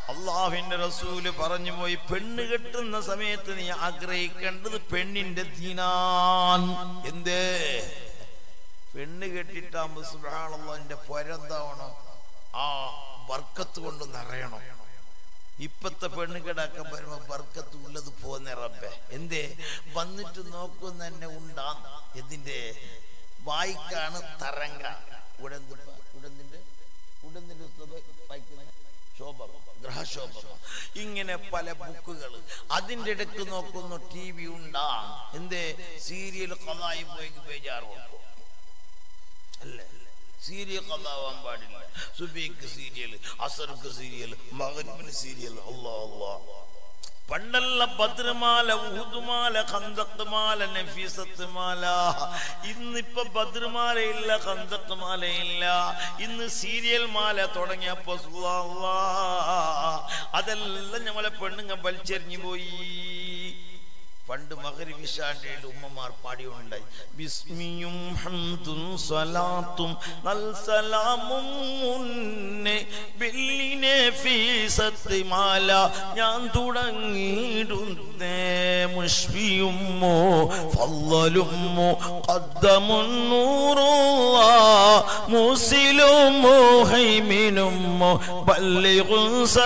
അള്ളാഹുവിന്റെ റസൂല് പറഞ്ഞു പോയി പെണ്ണ് കെട്ടുന്ന സമയത്ത് നീ ആഗ്രഹിക്കേണ്ടത് പെണ്ണിന്റെ ദീനാൻ എന്തേ പെണ്ണ് കെട്ടിട്ടാകുമ്പോ സുബാണല്ലോ പൊരന്താവണം ആ വർക്കത്ത് കൊണ്ട് നിറയണം ഇപ്പത്തെ പെണ്ണ് കിടക്കാൻ വരുമ്പോ ബർക്കത്ത് ഉള്ളത് പോന്ന റബ്ബെ എന്തേ വന്നിട്ട് നോക്കുന്ന തന്നെ ഉണ്ടാ എന്തിന്റെ വായിക്കാണ് തരങ്ക ഉടന്ത് ഉടന്തിന്റെ ഉടന്തിന്റെ വായിക്കുന്ന ശോഭം ഗ്രഹശോഭം ഇങ്ങനെ പല ബുക്കുകൾ അതിന്റെ ഇടയ്ക്ക് നോക്കുന്നു ടി വി ഉണ്ടാ എന്തേ സീരിയൽ കഥായി പോയി ബേജാറ് കൊടുക്കും അല്ലേ സീരിയൽ കഥാവാൻ പാടില്ല സുബീക്ക് സീരിയൽ അസർക്ക് സീരിയൽ മകരിബിന് സീരിയൽ അല്ലാ അല്ലാ പണ്ടല്ല ബദ്രമാല ഊതുമാല ഖന്തത്ത് മാല നഫീസത്ത് മാല ഇന്നിപ്പോ ബദ്രമാലയില്ല ഖന്തത്ത് മാലയില്ല ഇന്ന് സീരിയൽ മാല തുടങ്ങിയപ്പോ സുബ്ഹാനല്ലാ, അതെല്ലാം നമ്മളെ പെണ്ണുങ്ങ വലിച്ചെറിഞ്ഞു പോയി പണ്ട് മകരി വിശാന്റെ ഉമ്മമാർ പാടിയുണ്ടായി ബിസ്മിയും ഹംദും സ്വലാത്തും നൽ സലാമും മുന്നേ ബില്ലിനെ ഫീസത്ത് മാല ഞാൻ തുടങ്ങിയിടുന്നേ മുഷ്ഫിയുമോ ഫല്ലലുമോ ഖദ്ദമുന്നൂറുവാ മുസിലുമോ ഹൈമിനുമോ ബല്ലിഗും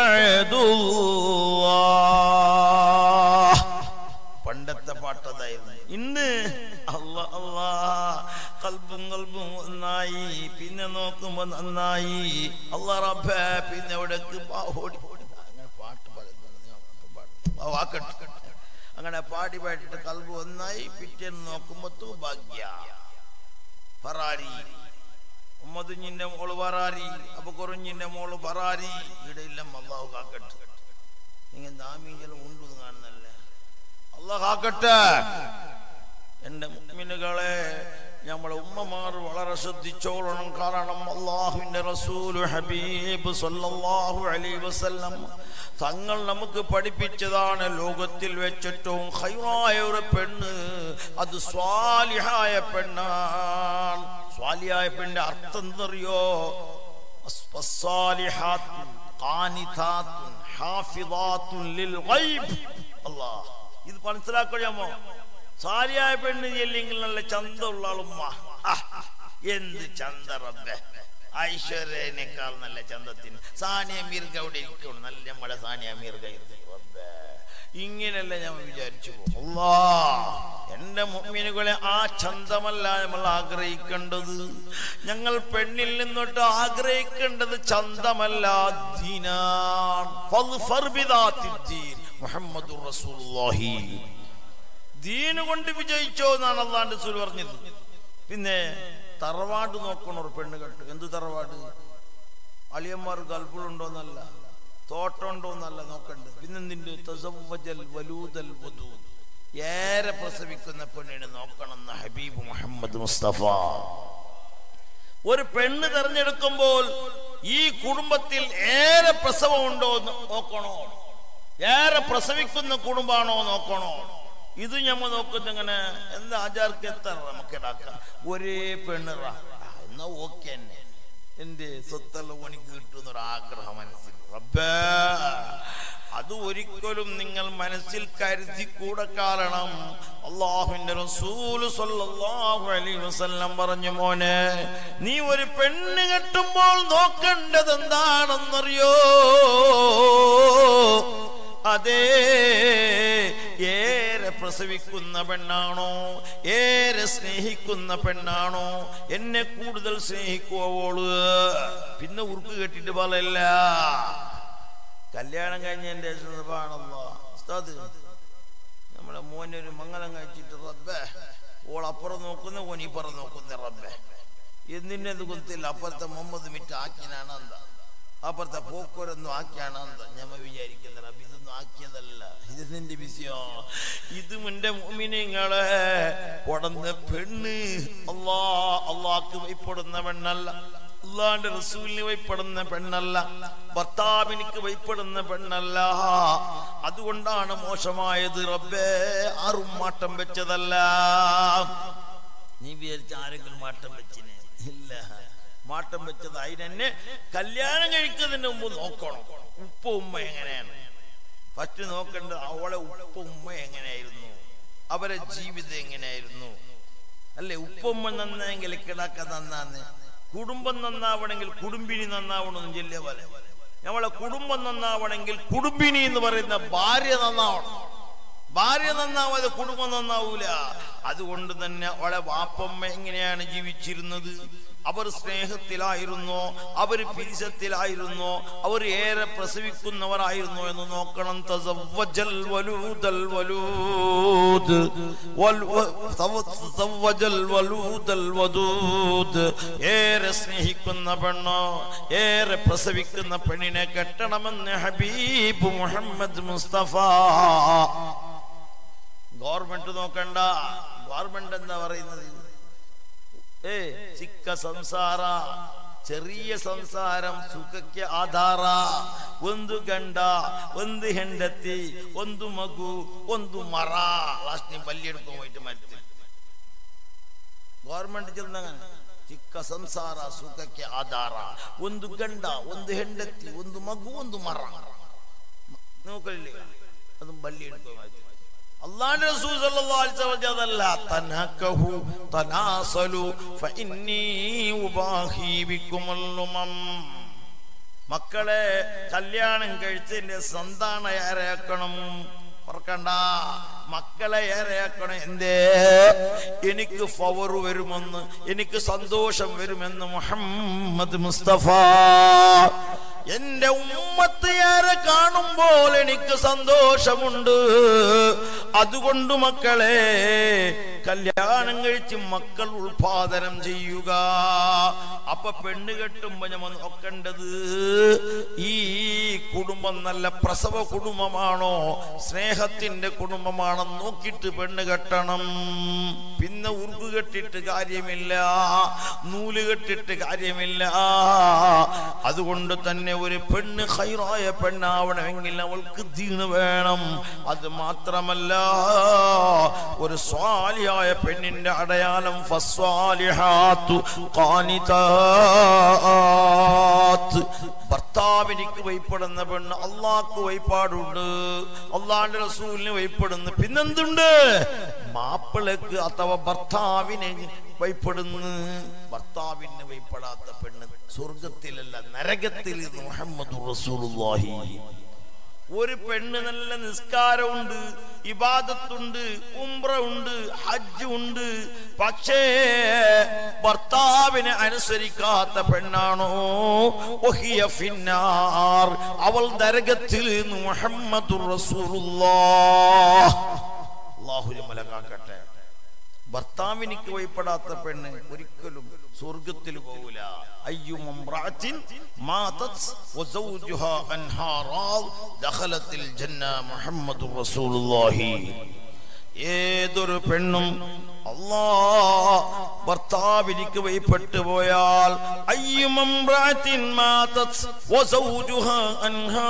സഅദുല്ലാ പണ്ടത്തെ പാട്ടതായിരുന്നു ഇന്ന് അല്ല അല്ലാ കൽബും കൽബും ഒന്നായി പിന്നെ നോക്കുമ്പോ നന്നായി അല്ല റബ്ബേ പിന്നെ എവിടേക്ക് പാ- ഓടി ഓടി അങ്ങനെ പാട്ട് പാടുന്നു. ഞാൻ ഇപ്പൊ പാടും. ആ വാക്കട്ടെ അങ്ങനെ പാടി പാടിയിട്ട് കൽബ് ഒന്നായി പിറ്റേന്ന് നോക്കുമ്പോ തൂഭാഗ്യ ഫറാരി ഉമ്മതുഞ്ഞിന്റെ മോള് ഫറാരി അപ്പൊ കുറഞ്ഞിന്റെ മോള് ഫറാരി ഇടയില്ല അള്ളാഹു കാക്കട്ടെ നിങ്ങൾ ദാമീജലും ഉണ്ട് കാണുന്നല്ലേ അള്ളാഹ് കാക്കട്ടെ എന്റെ മുഅ്മിനുകളെ നമ്മളെ ഉമ്മമാർ വളരെ ശ്രദ്ധിച്ചോളണം കാരണം അള്ളാഹുവിന്റെ റസൂൽ ഹബീബ് സല്ലല്ലാഹു അലൈഹി വസല്ലം തങ്ങൾ നമുക്ക് പഠിപ്പിച്ചതാണ് ലോകത്തിൽ വെച്ചിട്ടും ഹൈറായ ഒരു പെണ്ണ് അത് സ്വാലിഹായ പെണ്ണാണ് സ്വാലിഹായ പെണ്ണിന്റെ അർത്ഥം എന്തറിയോ الصالحات قانتات حافظات للغيب അല്ലാഹ് ഇത് മനസ്സിലാക്കണമോ സാരിയായ പെണ്ണ് ചെല്ലെങ്കിൽ നല്ല ചന്തമുള്ള ആളുമ്മ എന്ത് ചന്ത റബ്ബെ ഐശ്വര്യനേക്കാൾ നല്ല ചന്തത്തിന് സാനിയ മീർഗ അവിടെ ഇരിക്കണം നല്ല നമ്മുടെ സാനിയ മീർഗ ഇരിക്കും റബ്ബേ ഇങ്ങനെയല്ല ഞാൻ വിചാരിച്ചു പോകും അല്ലാ എന്റെ മുഅ്മിനുകളെ ആ ചന്തമല്ല നമ്മൾ ആഗ്രഹിക്കേണ്ടത് ഞങ്ങൾ പെണ്ണിൽ നിന്നോട്ട് ആഗ്രഹിക്കേണ്ടത് ചന്തമല്ല ദീനാൻ ഫദ്ഫർ ബിദാത്തിദ്ദീൻ മുഹമ്മദുർ റസൂലുള്ളാഹി ദീന് കൊണ്ട് വിജയിച്ചോ എന്നാണ് അള്ളാന്റെ സൂൽ പറഞ്ഞത് പിന്നെ തറവാട് നോക്കണം ഒരു പെണ്ണ് കെട്ട് എന്ത് തറവാട് അളിയന്മാർ ഗൾഫിലുണ്ടോന്നല്ല തോട്ടം ഉണ്ടോന്നല്ല നോക്കണ്ട് പിന്നെന്തിന്റെ തസവ്വജൽ വലൂദൽ വധു ഏറെ പ്രസവിക്കുന്ന പെണ്ണിനെ നോക്കണം എന്ന് ഹബീബ് മുഹമ്മദ് മുസ്തഫ ഒരു പെണ്ണ് തെരഞ്ഞെടുക്കുമ്പോൾ ഈ കുടുംബത്തിൽ ഏറെ പ്രസവമുണ്ടോ എന്ന് നോക്കണോ ഏറെ പ്രസവിക്കുന്ന കുടുംബാണോ നോക്കണോ ഇത് ഞമ്മ നോക്കുന്ന ഇങ്ങനെ എന്താ ആചാർക്ക് എത്ര നമുക്ക് ഇടാക്കാം ഒരേ പെണ്ണിറ ആ, എന്നാ ഓക്കെ തന്നെ എന്റെ സ്വത്തുള്ള പണിക്ക് കിട്ടുന്ന ഒരു ആഗ്രഹം മനസ്സിൽ റബ്ബേ അത് ഒരിക്കലും നിങ്ങൾ മനസ്സിൽ കരുതി കൂടെ കാരണം അള്ളാഹുവിന്റെ റസൂല് സ്വല്ലല്ലാഹു അലൈഹി വസല്ലം പറഞ്ഞു മോനെ നീ ഒരു പെണ്ണ് കെട്ടുമ്പോൾ നോക്കേണ്ടത് എന്താണെന്നറിയോ അതേ ഏറെ പ്രസവിക്കുന്ന പെണ്ണാണോ ഏറെ സ്നേഹിക്കുന്ന പെണ്ണാണോ എന്നെ കൂടുതൽ സ്നേഹിക്കുവോള് പിന്നെ ഉറുക്ക് കെട്ടിട്ട് പറയല്ല കല്യാണം കഴിഞ്ഞ എന്റെ സുഖമാണല്ലോ ഉസ്താദ് നമ്മളെ മോനെ ഒരു മംഗലം കഴിച്ചിട്ട് റബ്ബേ ഓൾ അപ്പുറം നോക്കുന്ന ഓൻ ഇപ്പുറം നോക്കുന്ന റബ്ബേ എന്തിന്റെ ഇത് കുത്തില്ല അപ്പുറത്തെ മുഹമ്മദ് മിറ്റ് ആക്കിനാണ് എന്താ അപ്പുറത്തെ പോക്കോരൊന്നും ആക്കിയാണ് എന്താ ഞമ്മ വിചാരിക്കുന്ന റബ്ബ് ഇതൊന്നും ആക്കിയതല്ല ഇത് നിന്റെ വിഷയോ ഇത് മുന്റെ മുമിനിങ്ങളെ കൊടന്ന പെണ്ണ് അല്ലാ അള്ളാക്ക് വൈപ്പെടുന്ന പെണ്ണല്ല അള്ളാന്റെ റസൂലിന് വൈപ്പെടുന്ന പെണ്ണല്ല ഭർത്താവിനിക്ക് വൈപ്പെടുന്ന പെണ്ണല്ല അതുകൊണ്ടാണ് മോശമായത് റബ്ബേ ആരും മാറ്റം വെച്ചതല്ല നീ വിചാരിച്ച ആരെങ്കിലും മാറ്റം വെച്ചിനെ ഇല്ല മാറ്റം വെച്ചത് അതിനെന്നെ കല്യാണം കഴിക്കുന്നതിന് മുമ്പ് നോക്കണം ഉപ്പ ഉമ്മ എങ്ങനെയാണ് ഫസ്റ്റ് നോക്കേണ്ടത് അവളെ ഉപ്പ ഉമ്മ എങ്ങനെയായിരുന്നു അവരെ ജീവിതം എങ്ങനെയായിരുന്നു അല്ലേ ഉപ്പുമ്മ നന്നെങ്കിൽ കിടക്ക നന്നാന്ന് കുടുംബം നന്നാവണമെങ്കിൽ കുടുംബിനി നന്നാവണമെന്ന് ചെല്ലിയ പോലെ നമ്മളെ കുടുംബം നന്നാവണമെങ്കിൽ കുടുംബിനി എന്ന് പറയുന്ന ഭാര്യ നന്നാവണം ഭാര്യ നന്നാവാതെ കുടുംബം നന്നാവൂല അതുകൊണ്ട് തന്നെ അവളെ വാപ്പമ്മ എങ്ങനെയാണ് ജീവിച്ചിരുന്നത് അവർ സ്നേഹത്തിലായിരുന്നോ അവർ പിരിശത്തിലായിരുന്നോ അവർ ഏറെ പ്രസവിക്കുന്നവരായിരുന്നോ എന്ന് നോക്കണം തസവ്വജൽ വലൂദൽ വലൂദ് വൽ- വ- തവ- തസവ്വജൽ വലൂദൽ വദൂദ്. ഏറെ സ്നേഹിക്കുന്ന പെണ്ണോ ഏറെ പ്രസവിക്കുന്ന പെണ്ണിനെ കെട്ടണമെന്ന് ഹബീബ് മുഹമ്മദ് മുസ്തഫ ഗവൺമെന്റ് നോക്കണ്ട ഗവൺമെന്റ് എന്താ പറയുന്നത് ഏ ചിക്ക സംസാರ ചെറിയ ಸಂಸಾರಂ ಸುಖಕ್ಕೆ ಆಧಾರ ಒಂದು ಗಂಡ ಒಂದು ಹೆಂಡತಿ ಒಂದು ಮಗು ಒಂದು ಮರ ಲಾಸ್ಟ್ ನೀವು ಬಲ್ಲಿ ಹಿಡ್ಕೊಂಡ್ ಹೋಯ್ತು ಮತ್ತೆ ಗೌರ್ಮೆಂಟ್ ಚೆಲ್ದಂಗ ಚಿಕ್ಕ ಸಂಸಾರ ಸುಖಕ್ಕೆ ಆಧಾರ ಒಂದು ಗಂಡ ಒಂದು ಹೆಂಡತಿ ಒಂದು ಮಗು ಒಂದು ಮರ നോക്കല്ലേ അതും ബല്ലി എടുക്കുമായിരുന്നു അള്ളാന്റെ റസൂൽ സല്ലല്ലാഹു അലൈഹി വസല്ലം പറഞ്ഞതല്ല തനകഹു തനാസലു ഫഇന്നി ഉബാഹി ബിക്കുമുൽ ഉമം മക്കളെ കല്യാണം കഴിച്ചതിന്റെ സന്താന ഏറെയാക്കണം ഓർക്കണ്ട മക്കളെ ഏറെയാക്കണം എന്തേ എനിക്ക് ഫവർ വരുമെന്ന് എനിക്ക് സന്തോഷം വരുമെന്ന് മുഹമ്മദ് മുസ്തഫ എന്റെ ഉമ്മത്ത് ഏറെ കാണുമ്പോൾ എനിക്ക് സന്തോഷമുണ്ട് അതുകൊണ്ട് മക്കളെ കല്യാണം കഴിച്ച് മക്കൾ ഉൽപാദനം ചെയ്യുക അപ്പൊ പെണ്ണ് കെട്ടുമ്പോ നമ്മൾ നോക്കേണ്ടത് ഈ കുടുംബം നല്ല പ്രസവ കുടുംബമാണോ സ്നേഹത്തിന്റെ കുടുംബമാണെന്ന് നോക്കിയിട്ട് പെണ്ണ് കെട്ടണം പിന്നെ ഉറുക്ക് കെട്ടിട്ട് കാര്യമില്ല നൂല് കെട്ടിട്ട് കാര്യമില്ല അതുകൊണ്ട് തന്നെ ഒരു പെണ്ണ് ഹൈറായ പെണ്ണാവണമെങ്കിൽ അവൾക്ക് ദീണ് വേണം അത് മാത്രമല്ല ഒരു സ്വാലിയായ പെണ്ണിന്റെ അടയാളം ഫസ്വാലിഹാത്തു ഖാനിതാത്ത് ഭർത്താവിനിക്ക് വൈപ്പെടുന്ന പെണ്ണ് അള്ളാഹ്ക്ക് വൈപ്പാടുണ്ട് അള്ളാന്റെ റസൂലിന് വൈപ്പെടുന്നു പിന്നെന്തുണ്ട് മാപ്പിളക്ക് അഥവാ ഭർത്താവിന് വൈപ്പെടുന്നു ഭർത്താവിന് വൈപ്പെടാത്ത പെണ്ണ് സ്വർഗത്തിലല്ല നരകത്തിൽ എന്ന് മുഹമ്മദ് റസൂലുള്ളാഹി ഒരു പെണ്ണ് നല്ല നിസ്കാരമുണ്ട് ഇബാദത്തുണ്ട് ഉംറ ഉണ്ട് ഹജ്ജ് ഉണ്ട് പക്ഷേ ഭർത്താവിനെ അനുസരിക്കാത്ത പെണ്ണാണോ വഹിയ ഫിന്നാർ അവൾ നരകത്തിൽ നിന്ന് മുഹമ്മദ് റസൂലുള്ളാഹ് അള്ളാഹു മലകാക്കട്ടെ ഭർത്താവിനിക്ക് വഴിപ്പെടാത്ത പെണ്ണ് ഒരിക്കലും സ്വർഗത്തിൽ പോകൂല അയ്യും ഇംറഅത്തിൻ മാതത് വസൗജുഹാ അൻഹാ റാദ് ദഖലത്തിൽ ജന്ന മുഹമ്മദുർ റസൂലുള്ളാഹി ഏതൊരു പെണ്ണും അല്ലാ ഭർത്താവിനിക്ക് വഴിപ്പെട്ടു പോയാൽ അയ്യും ഇംറഅത്തിൻ മാതത് വസൗജുഹാ അൻഹാ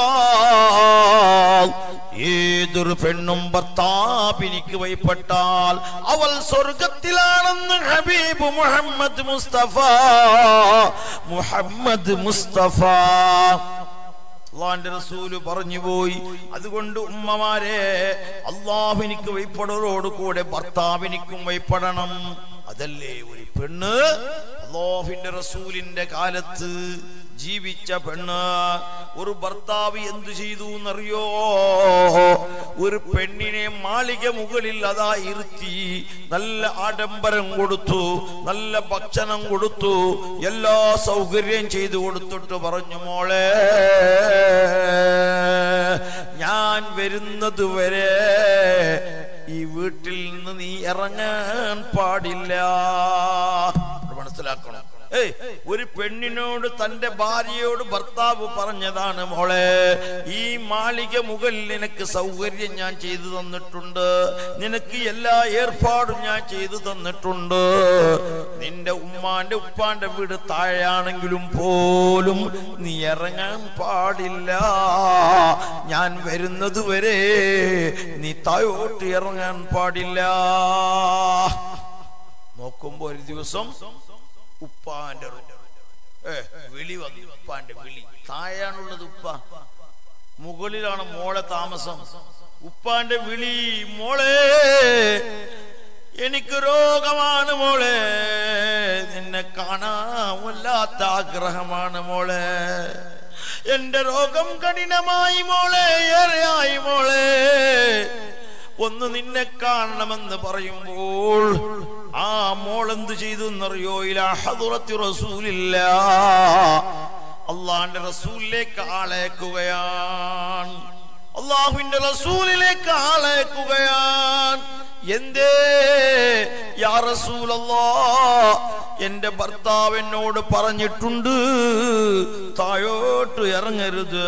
റാദ് ഏതൊരു പെണ്ണും ഭർത്താവിനിക്ക് വഴിപ്പെട്ടാൽ അവൾ സ്വർഗത്തിലാണെന്ന് ഹബീബ് മുഹമ്മദ് മുസ്തഫ മുഹമ്മദ് മുസ്തഫ അള്ളാന്റെ റസൂല് പറഞ്ഞു പോയി അതുകൊണ്ട് ഉമ്മമാരെ അള്ളാഹുവിനിക്ക് വൈപ്പെടലോട് കൂടെ ഭർത്താവിനിക്കും വൈപ്പെടണം അതല്ലേ ഒരു പെണ്ണ് അള്ളാഹുവിന്റെ റസൂലിന്റെ കാലത്ത് ജീവിച്ച പെണ്ണ് ഒരു ഭർത്താവ് എന്തു ചെയ്തു എന്നറിയോ ഒരു പെണ്ണിനെ മാളിക മുകളിൽ അതാ ഇരുത്തി നല്ല ആഡംബരം കൊടുത്തു നല്ല ഭക്ഷണം കൊടുത്തു എല്ലാ സൗകര്യം ചെയ്തു കൊടുത്തിട്ട് പറഞ്ഞു മോളെ ഞാൻ വരുന്നത് വരെ ഈ വീട്ടിൽ നിന്ന് നീ ഇറങ്ങാൻ പാടില്ല ഇത് മനസ്സിലാക്കണം ഏയ് ഒരു പെണ്ണിനോട് തന്റെ ഭാര്യയോട് ഭർത്താവ് പറഞ്ഞതാണ് മോളെ ഈ മാളിക മുകളിൽ നിനക്ക് സൗകര്യം ഞാൻ ചെയ്തു തന്നിട്ടുണ്ട് നിനക്ക് എല്ലാ ഏർപ്പാടും ഞാൻ ചെയ്തു തന്നിട്ടുണ്ട് നിന്റെ ഉമ്മാന്റെ ഉപ്പാന്റെ വീട് താഴെയാണെങ്കിലും പോലും നീ ഇറങ്ങാൻ പാടില്ല ഞാൻ വരുന്നത് വരെ നീ താഴോട്ട് ഇറങ്ങാൻ പാടില്ല നോക്കുമ്പോ ഒരു ദിവസം ഉപ്പാന്റെ റൂ- ഏ, വിളി വന്നു ഉപ്പാന്റെ വിളി താഴെയാണുള്ളത് ഉപ്പ മുകളിലാണ് മോളെ താമസം ഉപ്പാന്റെ വിളി മോളെ എനിക്ക് രോഗമാണ് മോളെ നിന്നെ കാണാൻ വല്ലാത്ത ആഗ്രഹമാണ് മോളെ എന്റെ രോഗം കഠിനമായി മോളെ ഏറെയായി മോളെ ഒന്ന് നിന്നെ കാണണമെന്ന് പറയുമ്പോൾ ആ മോൾ എന്ത് ചെയ്തു എന്നറിയോ ഇലാ ഹദറത്തി റസൂലില്ല അള്ളാന്റെ റസൂലിലേക്ക് ആളേക്കുകയാണ് അള്ളാഹുവിന്റെ റസൂലിലേക്ക് ആളേക്കുകയാണ് എന്തേ യാ റസൂലല്ലാ എന്റെ ഭർത്താവ് എന്നോട് പറഞ്ഞിട്ടുണ്ട് താഴോട്ട് ഇറങ്ങരുത്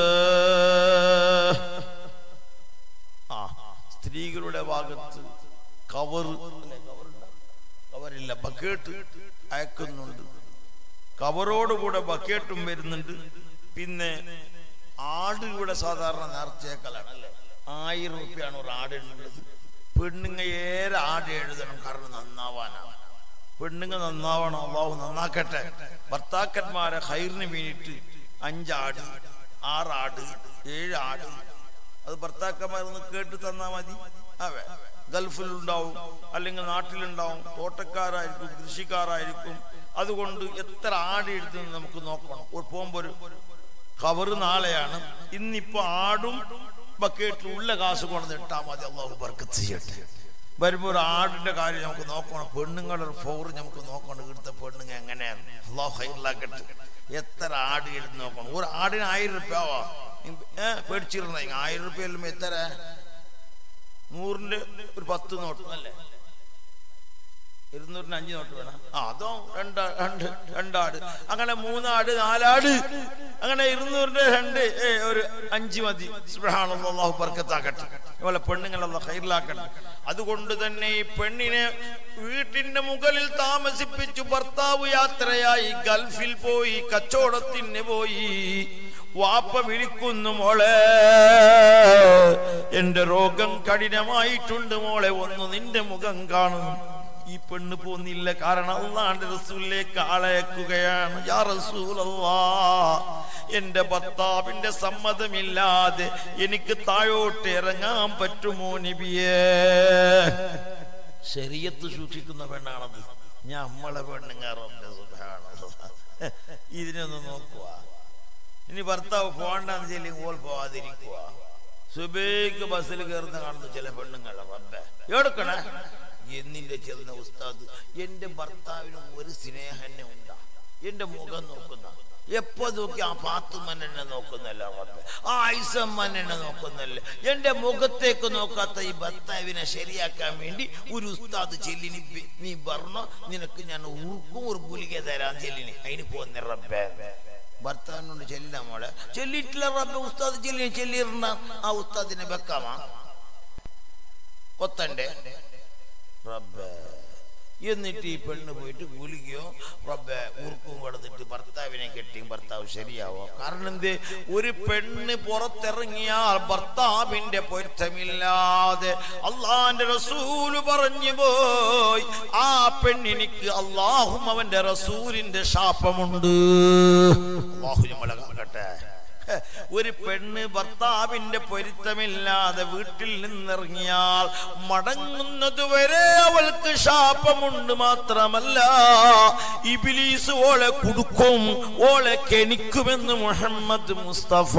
ആ സ്ത്രീകളുടെ ഭാഗത്ത് കവർ കവറില്ല ബക്കേട്ട് അയക്കുന്നുണ്ട് കവറോടുകൂടെ ബക്കേട്ടും വരുന്നുണ്ട് പിന്നെ ആട് ഇവിടെ സാധാരണ നേർച്ചയേക്കലാണ് അല്ലേ ആയിരം റുപ്യാണ് ഒരു ആടിനുള്ളത് പെണ്ണുങ്ങ ഏറെ ആട് എഴുതണം കാരണം നന്നാവാനാണ് പെണ്ണുങ്ങ നന്നാവണം അള്ളാഹു നന്നാക്കട്ടെ ഭർത്താക്കന്മാരെ ഹൈറിന് വേണ്ടിയിട്ട് അഞ്ചാട് ആറാട് ഏഴ് ആട് അത് ഭർത്താക്കന്മാരൊന്ന് കേട്ട് തന്നാ മതി അതെ ഗൾഫിലുണ്ടാവും അല്ലെങ്കിൽ നാട്ടിലുണ്ടാവും തോട്ടക്കാരായിരിക്കും കൃഷിക്കാരായിരിക്കും അതുകൊണ്ട് എത്ര ആട് എഴുതുന്നത് നമുക്ക് നോക്കണം ഒരു പോകുമ്പോ ഒരു കവറ് നാളെയാണ് ഇന്നിപ്പോ ആടും ബക്കറ്റിൽ ഉള്ള കാശ് കൊണ്ടു ഇട്ടാൽ മതി അള്ളാഹു ബർക്കത്ത് ചെയ്യട്ടെ വരുമ്പോ ഒരു ആടിന്റെ കാര്യം നമുക്ക് നോക്കണം പെണ്ണുങ്ങളുടെ ഫോർ നമുക്ക് നോക്കണം ഇവിടുത്തെ പെണ്ണുങ്ങ എങ്ങനെയാണ് അള്ളാഹു ഹൈറിലാക്കട്ടെ എത്ര ആട് എഴുതി നോക്കണം ഒരു ആടിന് ആയിരം റുപ്യ പേടിച്ചിരുന്ന ആയിരം റുപ്യ എത്ര നൂറിന്റെ ഒരു പത്ത് നോട്ട് അല്ലേ ഇരുന്നൂറിന് അഞ്ച് നോട്ട് വേണം ആ അതോ രണ്ടാ രണ്ട് രണ്ടാട് അങ്ങനെ മൂന്നാട് നാലാട് അങ്ങനെ ഇരുന്നൂറിന്റെ രണ്ട് ഏ, ഒരു അഞ്ച് മതി സുബ്ഹാനല്ലാഹ്, അല്ലാഹു ബർക്കത്താക്കട്ടെ അതുപോലെ പെണ്ണുങ്ങളല്ല ഹൈറിലാക്കട്ടെ അതുകൊണ്ട് തന്നെ ഈ പെണ്ണിനെ വീട്ടിന്റെ മുകളിൽ താമസിപ്പിച്ചു ഭർത്താവ് യാത്രയായി ഗൾഫിൽ പോയി കച്ചവടത്തിന് പോയി വാപ്പ വിളിക്കുന്നു മോളെ എന്റെ രോഗം കഠിനമായിട്ടുണ്ട് മോളെ ഒന്ന് നിന്റെ മുഖം കാണും ഈ പെണ്ണ് പോന്നില്ല കാരണം അള്ളാന്റെ റസൂലിലേക്ക് ആളയക്കുകയാണ് യാ റസൂലല്ലാ എന്റെ ഭർത്താവിന്റെ സമ്മതമില്ലാതെ എനിക്ക് താഴോട്ട് ഇറങ്ങാൻ പറ്റുമോ നബിയേ ശരീരത്ത് സൂക്ഷിക്കുന്ന പെണ്ണാണത് ഞാൻ നമ്മളെ പെണ്ണുങ്ങാറുണ്ട് ഇതിനൊന്ന് നോക്കുക ഇനി ഭർത്താവ് പോകണ്ടെന്ന് ചെല്ലിങ് ഓൾ പോവാതിരിക്കുക സുബേക്ക് ബസ്സിൽ കയറുന്ന കാണുന്ന ചില പെണ്ണുങ്ങളെ റബ്ബെ എടുക്കണേ എന്നിന്റെ ചെന്ന ഉസ്താദ് എന്റെ ഭർത്താവിന് ഒരു സ്നേഹന്നെ ഉണ്ടാ എന്റെ മുഖം നോക്കുന്ന എപ്പോ നോക്കി ആ പാത്തുമ്മൻ എന്നെ നോക്കുന്നല്ല റബ്ബെ ആ ഐസമ്മൻ എന്നെ നോക്കുന്നല്ല എന്റെ മുഖത്തേക്ക് നോക്കാത്ത ഈ ഭർത്താവിനെ ശരിയാക്കാൻ വേണ്ടി ഒരു ഉസ്താദ് ചെല്ലിനി ബി- നീ പറഞ്ഞോ നിനക്ക് ഞാൻ ഉറുക്കും ഒരു ഗുലിക തരാൻ ചെല്ലിനി അതിന് പോകുന്ന റബ്ബേ ഭർത്താവിനോട് ചെല്ലില്ല മോളെ ചെല്ലിട്ടില്ല റബ്ബെ ഉസ്താദ് ചെല്ലി ചെല്ലിയിരുന്ന ആ ഉസ്താദിനെ വെക്കാമാ കൊത്തണ്ടേ റബ്ബേ എന്നിട്ട് ഈ പെണ്ണ് പോയിട്ട് ഗുലികയോ റബ്ബെ ഉറുക്കും കൊടുത്തിട്ട് ഭർത്താവിനെ കെട്ടി ഭർത്താവ് ശരിയാവോ കാരണം എന്ത് ഒരു പെണ്ണ് പുറത്തിറങ്ങിയാൽ ഭർത്താവിന്റെ പൊരുത്തമില്ലാതെ അള്ളാന്റെ റസൂല് പറഞ്ഞു പോയി ആ പെണ്ണിനിക്ക് അള്ളാഹും അവന്റെ റസൂലിന്റെ ശാപമുണ്ട് അള്ളാഹു നമ്മളെ കാക്കട്ടെ ഒരു പെണ്ണ് ഭർത്താവിന്റെ പൊരുത്തമില്ലാതെ വീട്ടിൽ നിന്നിറങ്ങിയാൽ മടങ്ങുന്നത് വരെ അവൾക്ക് ശാപമുണ്ട് മാത്രമല്ല ഇബിലീസ് ഓളെ കുടുക്കും ഓളെ കെണിക്കുമെന്ന് മുഹമ്മദ് മുസ്തഫ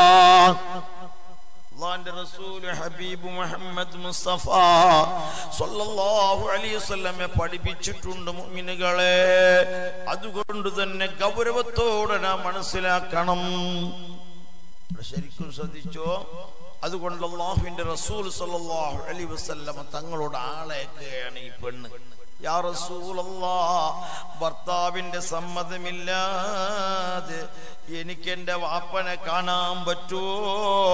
അള്ളാന്റെ റസൂല് ഹബീബ് മുഹമ്മദ് മുസ്തഫ സല്ലല്ലാഹു അലൈഹി വസല്ലമെ പഠിപ്പിച്ചിട്ടുണ്ട് മുഅ്മിനുകളെ അതുകൊണ്ട് തന്നെ ഗൗരവത്തോടെ നാം മനസ്സിലാക്കണം ഇവിടെ ശരിക്കും ശ്രദ്ധിച്ചോ അതുകൊണ്ട് അള്ളാഹുവിന്റെ റസൂൽ സല്ലല്ലാഹു അലൈഹി വസല്ലമ തങ്ങളോട് ആളേക്കുകയാണ് ഈ പെണ്ണ് യാ റസൂലല്ലാ ഭർത്താവിന്റെ സമ്മതമില്ലാതെ എനിക്ക് എന്റെ വാപ്പനെ കാണാൻ പറ്റുമോ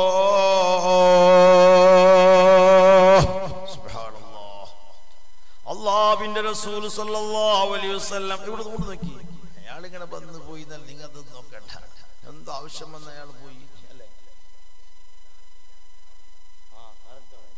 സുബ്ഹാനല്ലാഹ്. അള്ളാഹുവിന്റെ റസൂൽ സല്ലല്ലാഹു അലൈഹി വസല്ലം ഇവിടെ കൊണ്ട് നോക്കി അയാൾ ഇങ്ങനെ വന്ന് പോയി എന്നാൽ നിങ്ങൾ അത് നോക്കണ്ട എന്തോ ആവശ്യം വന്ന് അയാൾ പോയി അല്ലേ ആ correct ആണ്.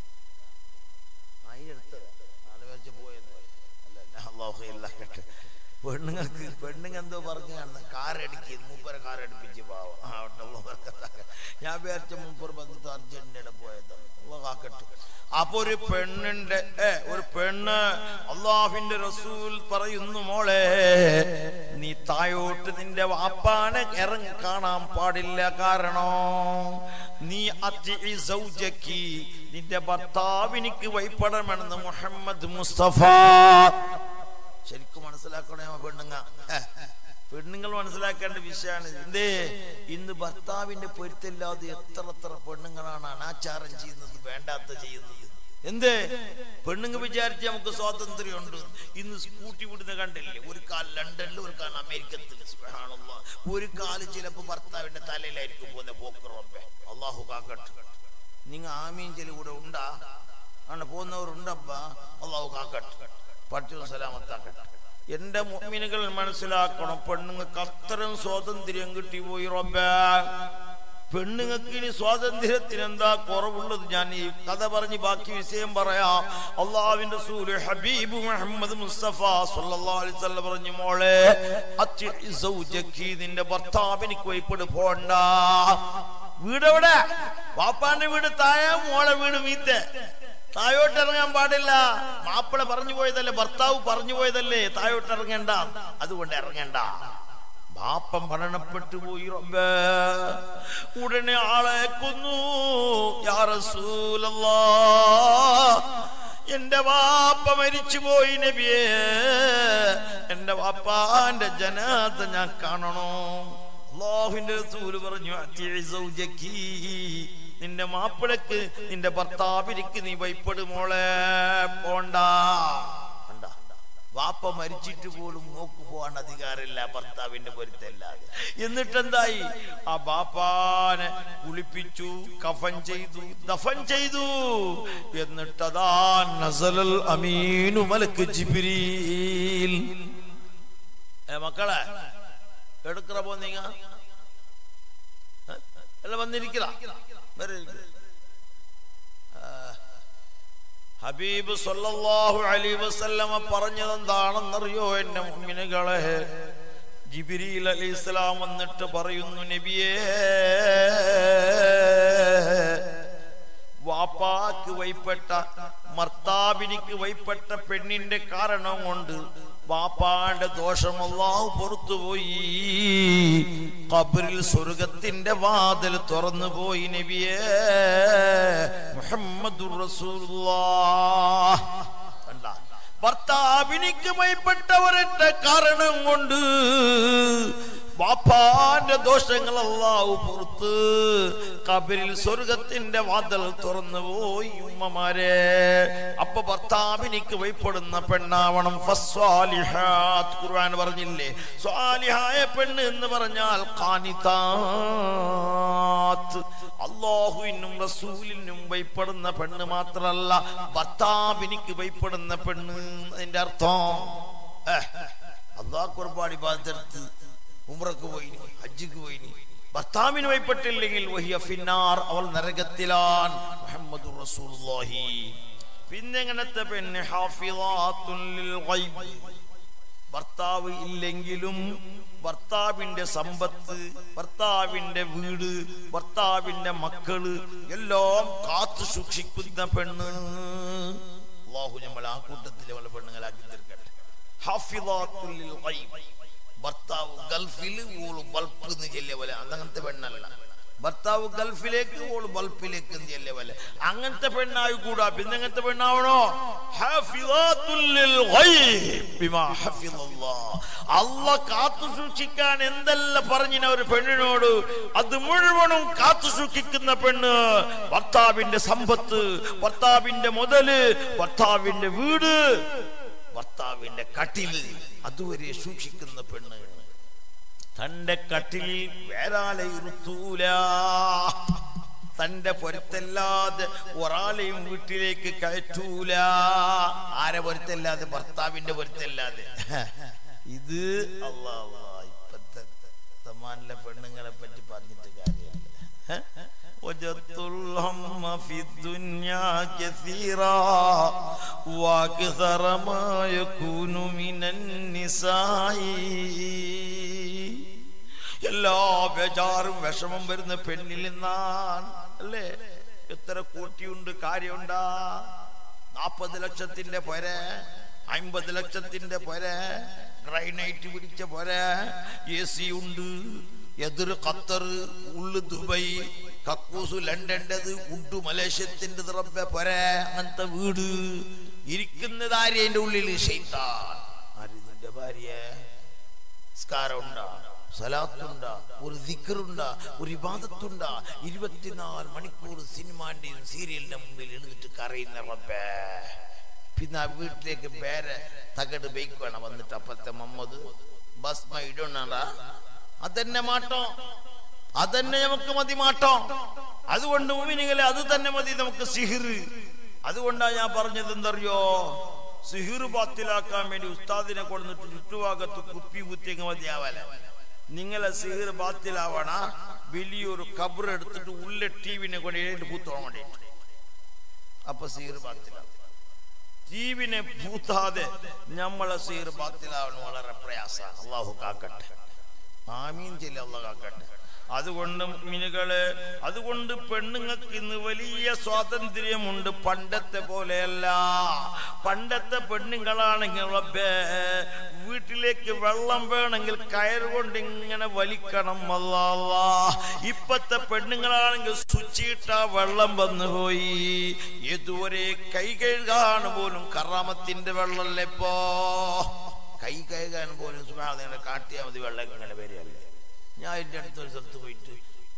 ആ, ഈ അടുത്തതാ. ആള് വിചാരിച്ചു പോയെന്ന് പറയും. അല്ല, അല്ല, അല്ലാഹു ഖൈറിലാക്കട്ടെ. പെണ്ണുങ്ങൾക്ക് പെണ്ണുങ്ങൾ എന്തോ പറഞ്ഞു കാണുന്ന കാറടിക്ക് മൂപ്പരെ കാറടിപ്പിച്ച് പാവം ആ, അവിടെ അള്ളാഹ് ബർക്കത്താക്കട്ടെ. ഞാൻ വിചാരിച്ച മൂപ്പർ വന്നിട്ട് അർജന്റീനയുടെ പോയതാണ് അള്ളാഹ് കാക്കട്ടെ അപ്പൊ ഒരു പെണ്ണിന്റെ ഏ ഒരു പെണ്ണ് അള്ളാഹുവിന്റെ റസൂൽ പറയുന്നു മോളെ നീ തായോട്ട് നിന്റെ വാപ്പാനെ ഇറങ്ങി കാണാൻ പാടില്ല കാരണോ നീ അത്തി സൗജക്കി നിന്റെ ഭർത്താവിനിക്ക് വൈപ്പെടണമെന്ന് മുഹമ്മദ് മുസ്തഫ ശരിക്കും മനസ്സിലാക്കണേ പെണ്ണുങ്ങ ഏ, പെണ്ണുങ്ങൾ മനസ്സിലാക്കേണ്ട വിഷയമാണ് എന്തേ ഇന്ന് ഭർത്താവിന്റെ പൊരുത്തില്ലാതെ എത്ര എത്ര പെണ്ണുങ്ങളാണ് അനാചാരം ചെയ്യുന്നത് വേണ്ടാത്ത ചെയ്യുന്നത് എന്തേ പെണ്ണുങ്ങൾ വിചാരിച്ച് നമുക്ക് സ്വാതന്ത്ര്യമുണ്ട് ഇന്ന് സ്കൂട്ടി വിടുന്ന കണ്ടില്ലേ ഒരു കാൽ ലണ്ടനിൽ ഒരു കാൽ അമേരിക്കത്തിൽ സുബ്ഹാനല്ലാഹ്. ഒരു കാല് ചിലപ്പോ ഭർത്താവിന്റെ തലയിലായിരിക്കും പോകുന്ന പോക്ക് റബ്ബേ അള്ളാഹു കാക്കട്ടെ നിങ്ങൾ ആമീൻ ചെലി കൂടെ ഉണ്ടാ ആണ് പോകുന്നവരുണ്ടപ്പ അള്ളാഹു കാക്കട്ടെ പഠിച്ചു സലാമത്താക്കട്ടെ എന്റെ മുഅ്മിനുകൾ മനസ്സിലാക്കണം പെണ്ണുങ്ങൾക്ക് അത്തരം സ്വാതന്ത്ര്യം കിട്ടി പോയി റബ്ബേ പെണ്ണുങ്ങൾക്ക് ഇനി സ്വാതന്ത്ര്യത്തിന് എന്താ കുറവുള്ളത് ഞാൻ ഈ കഥ പറഞ്ഞ് ബാക്കി വിഷയം പറയാം അള്ളാഹുവിന്റെ റസൂല് ഹബീബ് മുഹമ്മദ് മുസ്തഫ സല്ലല്ലാഹു അലൈഹി വസല്ലം പറഞ്ഞു മോളെ അത്തി സൗജക്കി നിന്റെ ഭർത്താവിനിക്ക് വൈപ്പിട് പോണ്ട വീടെവിടെ വാപ്പാന്റെ വീട് താഴെ മോളെ വീട് മീത്തെ താഴോട്ട് ഇറങ്ങാൻ പാടില്ല മാപ്പിള പറഞ്ഞു പോയതല്ലേ ഭർത്താവ് പറഞ്ഞു പോയതല്ലേ താഴോട്ട് ഇറങ്ങണ്ട അതുകൊണ്ട് ഇറങ്ങണ്ട ബാപ്പൻ മരണപ്പെട്ടു പോയി റബ്ബേ ഉടനെ ആളെ കൊന്നു യാ റസൂലല്ലാ എന്റെ വാപ്പ മരിച്ചു പോയി നബിയേ എന്റെ വാപ്പാന്റെ ജനാത ഞാൻ കാണണോ അള്ളാഹുവിന്റെ റസൂല് പറഞ്ഞു "അത്തിഇ സൗജക്കി." നിന്റെ മാപ്പിളക്ക് നിന്റെ ഭർത്താവിനിക്ക് നീ വൈപ്പട് മോളെ പോണ്ട കണ്ട വാപ്പ മരിച്ചിട്ട് പോലും നോക്കു പോകാൻ അധികാരമില്ല ഭർത്താവിന്റെ പൊരുത്തല്ലാതെ എന്നിട്ടെന്തായി ആ ബാപ്പാനെ കുളിപ്പിച്ചു കഫൻ ചെയ്തു ദഫൻ ചെയ്തു എന്നിട്ടതാ നസലൽ അമീനു മലക്ക് ജിബ്രീൽ ഏ മക്കളെ എടുക്കറ പോന്നീങ്ങ അല്ല വന്നിരിക്കല ഹബീബ് സല്ലല്ലാഹു അലൈഹി വസല്ലമ പറഞ്ഞത് എന്താണെന്നറിയോ എന്റെ മുഅ്മിനുകളെ ജിബ്രീൽ അലൈഹിസ്സലാം വന്നിട്ട് പറയുന്നു നബിയേ വാപ്പാക്ക് വൈപ്പെട്ട മർത്താബിനിക്ക് വൈപ്പെട്ട പെണ്ണിന്റെ കാരണം കൊണ്ട് വാപ്പാന്റെ ദോഷം അള്ളാഹു പുറത്തുപോയി കബറിൽ സ്വർഗത്തിന്റെ വാതിൽ തുറന്നു പോയി നബിയേ മുഹമ്മദുർ റസൂലുള്ളാഹ് കണ്ട ഭർത്താവിനിക്ക് വൈപ്പെട്ട ഒരൊറ്റ കാരണം കൊണ്ട് വാപ്പാന്റെ ദോഷങ്ങൾ അല്ലാഹു പുറത്ത് കബരിൽ സ്വർഗത്തിന്റെ വാതിൽ തുറന്നു പോയി ഉമ്മമാരെ അപ്പൊ ഭർത്താവിനിക്ക് വൈപ്പെടുന്ന പെണ്ണാവണം ഫസ്വാലിഹാത്ത് ഖുർആൻ പറഞ്ഞില്ലേ സ്വാലിഹായ പെണ്ണ് എന്ന് പറഞ്ഞാൽ ഖാനിതാത്ത് അള്ളാഹുവിനും റസൂലിനും വൈപ്പെടുന്ന പെണ്ണ് മാത്രല്ല ഭർത്താവിനിക്ക് വൈപ്പെടുന്ന പെണ്ണ് അതിന്റെ അർത്ഥം അള്ളാഹ് ഒരുപാട് ഇബാദത്ത് ഉംറക്ക് പോയി ഹജ്ജിക്ക് പോയി ഭർത്താവിന് വൈപ്പെട്ടില്ലെങ്കിൽ വഹിയ ഫിന്നാർ അവൾ നരകത്തിലാൻ മുഹമ്മദ് റസൂലുള്ളാഹി പിന്നെ എങ്ങനത്തെ പെണ്ണ് ഹാഫിളാത്തുൽ ലിൽ ഗൈബ് ഭർത്താവ് ഇല്ലെങ്കിലും ഭർത്താവിന്റെ സമ്പത്ത് ഭർത്താവിന്റെ വീട് ഭർത്താവിന്റെ മക്കള് എല്ലാം കാത്തു സൂക്ഷിക്കുന്ന പെണ്ണ് അള്ളാഹു നമ്മൾ ആ കൂട്ടത്തിലെ പല പെണ്ണുങ്ങളാക്കി തീർക്കട്ടെ ഹാഫിളാത്തുൽ ലിൽ ഗൈബ് ഭർത്താവ് ഗൾഫിൽ ഓള് ബൾബ് എന്ന് ചെല്ലിയ പോലെ അങ്ങനത്തെ പെണ്ണല്ല ഭർത്താവ് ഗൾഫിലേക്ക് ഓള് ബൾബിലേക്ക് എന്ന് ചെല്ലിയ പോലെ അങ്ങനത്തെ പെണ്ണായി കൂടാ പിന്നെ അങ്ങനത്തെ പെണ്ണാവണോ ഹാഫിളാത്തുൽ ലിൽ ഗൈബ് ബിമാ ഹഫിളല്ലാഹ്. അല്ല കാത്തു സൂക്ഷിക്കാൻ എന്തെല്ലാം പറഞ്ഞിന ഒരു പെണ്ണിനോട് അത് മുഴുവനും കാത്തു സൂക്ഷിക്കുന്ന പെണ്ണ് ഭർത്താവിന്റെ സമ്പത്ത് ഭർത്താവിന്റെ മുതല് ഭർത്താവിന്റെ വീട് ഭർത്താവിന്റെ കട്ടില് അതുവരെ സൂക്ഷിക്കുന്ന പെണ്ണ് തന്റെ കട്ടിൽ വേറാലെ ഇരുത്തൂല തന്റെ പൊരുത്തല്ലാതെ ഒരാളെയും വീട്ടിലേക്ക് കയറ്റൂല ആരെ പൊരുത്തല്ലാതെ ഭർത്താവിന്റെ പൊരുത്തല്ലാതെ ഇത് അള്ളാ അള്ളാ ഇപ്പത്തെ സമാനിലെ പെണ്ണുങ്ങളെ പറ്റി പറഞ്ഞിട്ട് കാര്യമില്ല وجدت الهم في الدنيا كثيرا واكثر ما يكون من النساء എല്ലാ ബേജാറും വിഷമം വരുന്ന പെണ്ണിൽ നിന്നാണ് അല്ലേ എത്ര കൂട്ടിയുണ്ട് കാര്യമുണ്ടാ നാപ്പത് ലക്ഷത്തിന്റെ പൊര അമ്പത് ലക്ഷത്തിന്റെ പൊര ഗ്രൈനൈറ്റ് പിടിച്ച പൊര എ സി ഉണ്ട് എതിർ ഖത്തർ ഉള്ളു ദുബൈ കക്കൂസ് ലണ്ടൻ്റെത് ഉഡു മലേഷ്യത്തിന്റെ റബ്ബെ പൊര അങ്ങനത്തെ വീട് ഇരിക്കുന്നത് ആര്യന്റെ ഉള്ളിൽ ഷെയ്ത്താൻ ആര് നിന്റെ ഭാര്യ നിസ്കാരമുണ്ടാ സലാത്തുണ്ടാ ഒരു ദിക്കറുണ്ടാ ഒരു ഇബാദത്തുണ്ടാ ഇരുപത്തിനാല് മണിക്കൂർ സിനിമാന്റെയും സീരിയലിന്റെ മുമ്പിൽ എഴുന്നിട്ട് കരയുന്ന റബ്ബേ പിന്നെ ആ വീട്ടിലേക്ക് വേറെ തകട് ബൈക്കാണ് വന്നിട്ട് അപ്പത്തെ മമ്മദ് ഭസ്മ ഇടണടാ അതന്നെ മാട്ടോ അതന്നെ നമുക്ക് മതി മാട്ടോ അതുകൊണ്ട് ഉമിനികളെ അത് തന്നെ മതി നമുക്ക് സിഹിർ അതുകൊണ്ടാ ഞാൻ പറഞ്ഞത് എന്തറിയോ സിഹിർ ബാത്തിലാക്കാൻ വേണ്ടി ഉസ്താദിനെ കൊണ്ടിട്ട് ചുറ്റുഭാഗത്ത് കുപ്പി കുത്തിയങ്ങ് മതിയാവല നിങ്ങളെ സിഹിർ ബാത്തിലാവണ വലിയൊരു കബർ എടുത്തിട്ട് ഉള്ള ടീവിനെ കൊണ്ട് ഏഴ് പൂത്തോളം വേണ്ടിയിട്ട് അപ്പൊ സിഹിർ ബാത്തിലാവും ജീവനെ പൂത്താതെ നമ്മളെ സിഹിർ ബാത്തിലാവണം വളരെ പ്രയാസമാണ് അള്ളാഹു കാക്കട്ടെ ആമീൻ ചെല്ലി അള്ളാഹ് കാക്കട്ടെ അതുകൊണ്ട് മിനുകള് അതുകൊണ്ട് പെണ്ണുങ്ങൾക്ക് ഇന്ന് വലിയ സ്വാതന്ത്ര്യമുണ്ട് പണ്ടത്തെ പോലെയല്ല പണ്ടത്തെ പെണ്ണുങ്ങളാണെങ്കിൽ റബ്ബേ വീട്ടിലേക്ക് വെള്ളം വേണമെങ്കിൽ കയർ കൊണ്ട് ഇങ്ങനെ വലിക്കണം അല്ലാ ഇപ്പത്തെ പെണ്ണുങ്ങളാണെങ്കിൽ സ്വിച്ചിട്ട വെള്ളം വന്നു പോയി ഇതുവരെ കൈ കഴുകാൻ പോലും കറാമത്തിന്റെ വെള്ളമല്ലേ ഇപ്പോ കൈ കഴുകാൻ പോലും സുഖാതെ കാട്ടിയാൽ മതി വെള്ളം ഇങ്ങനെ വരികയല്ലേ ഞാൻ എൻ്റെ അടുത്തൊരു സ്ഥലത്ത് പോയിട്ട്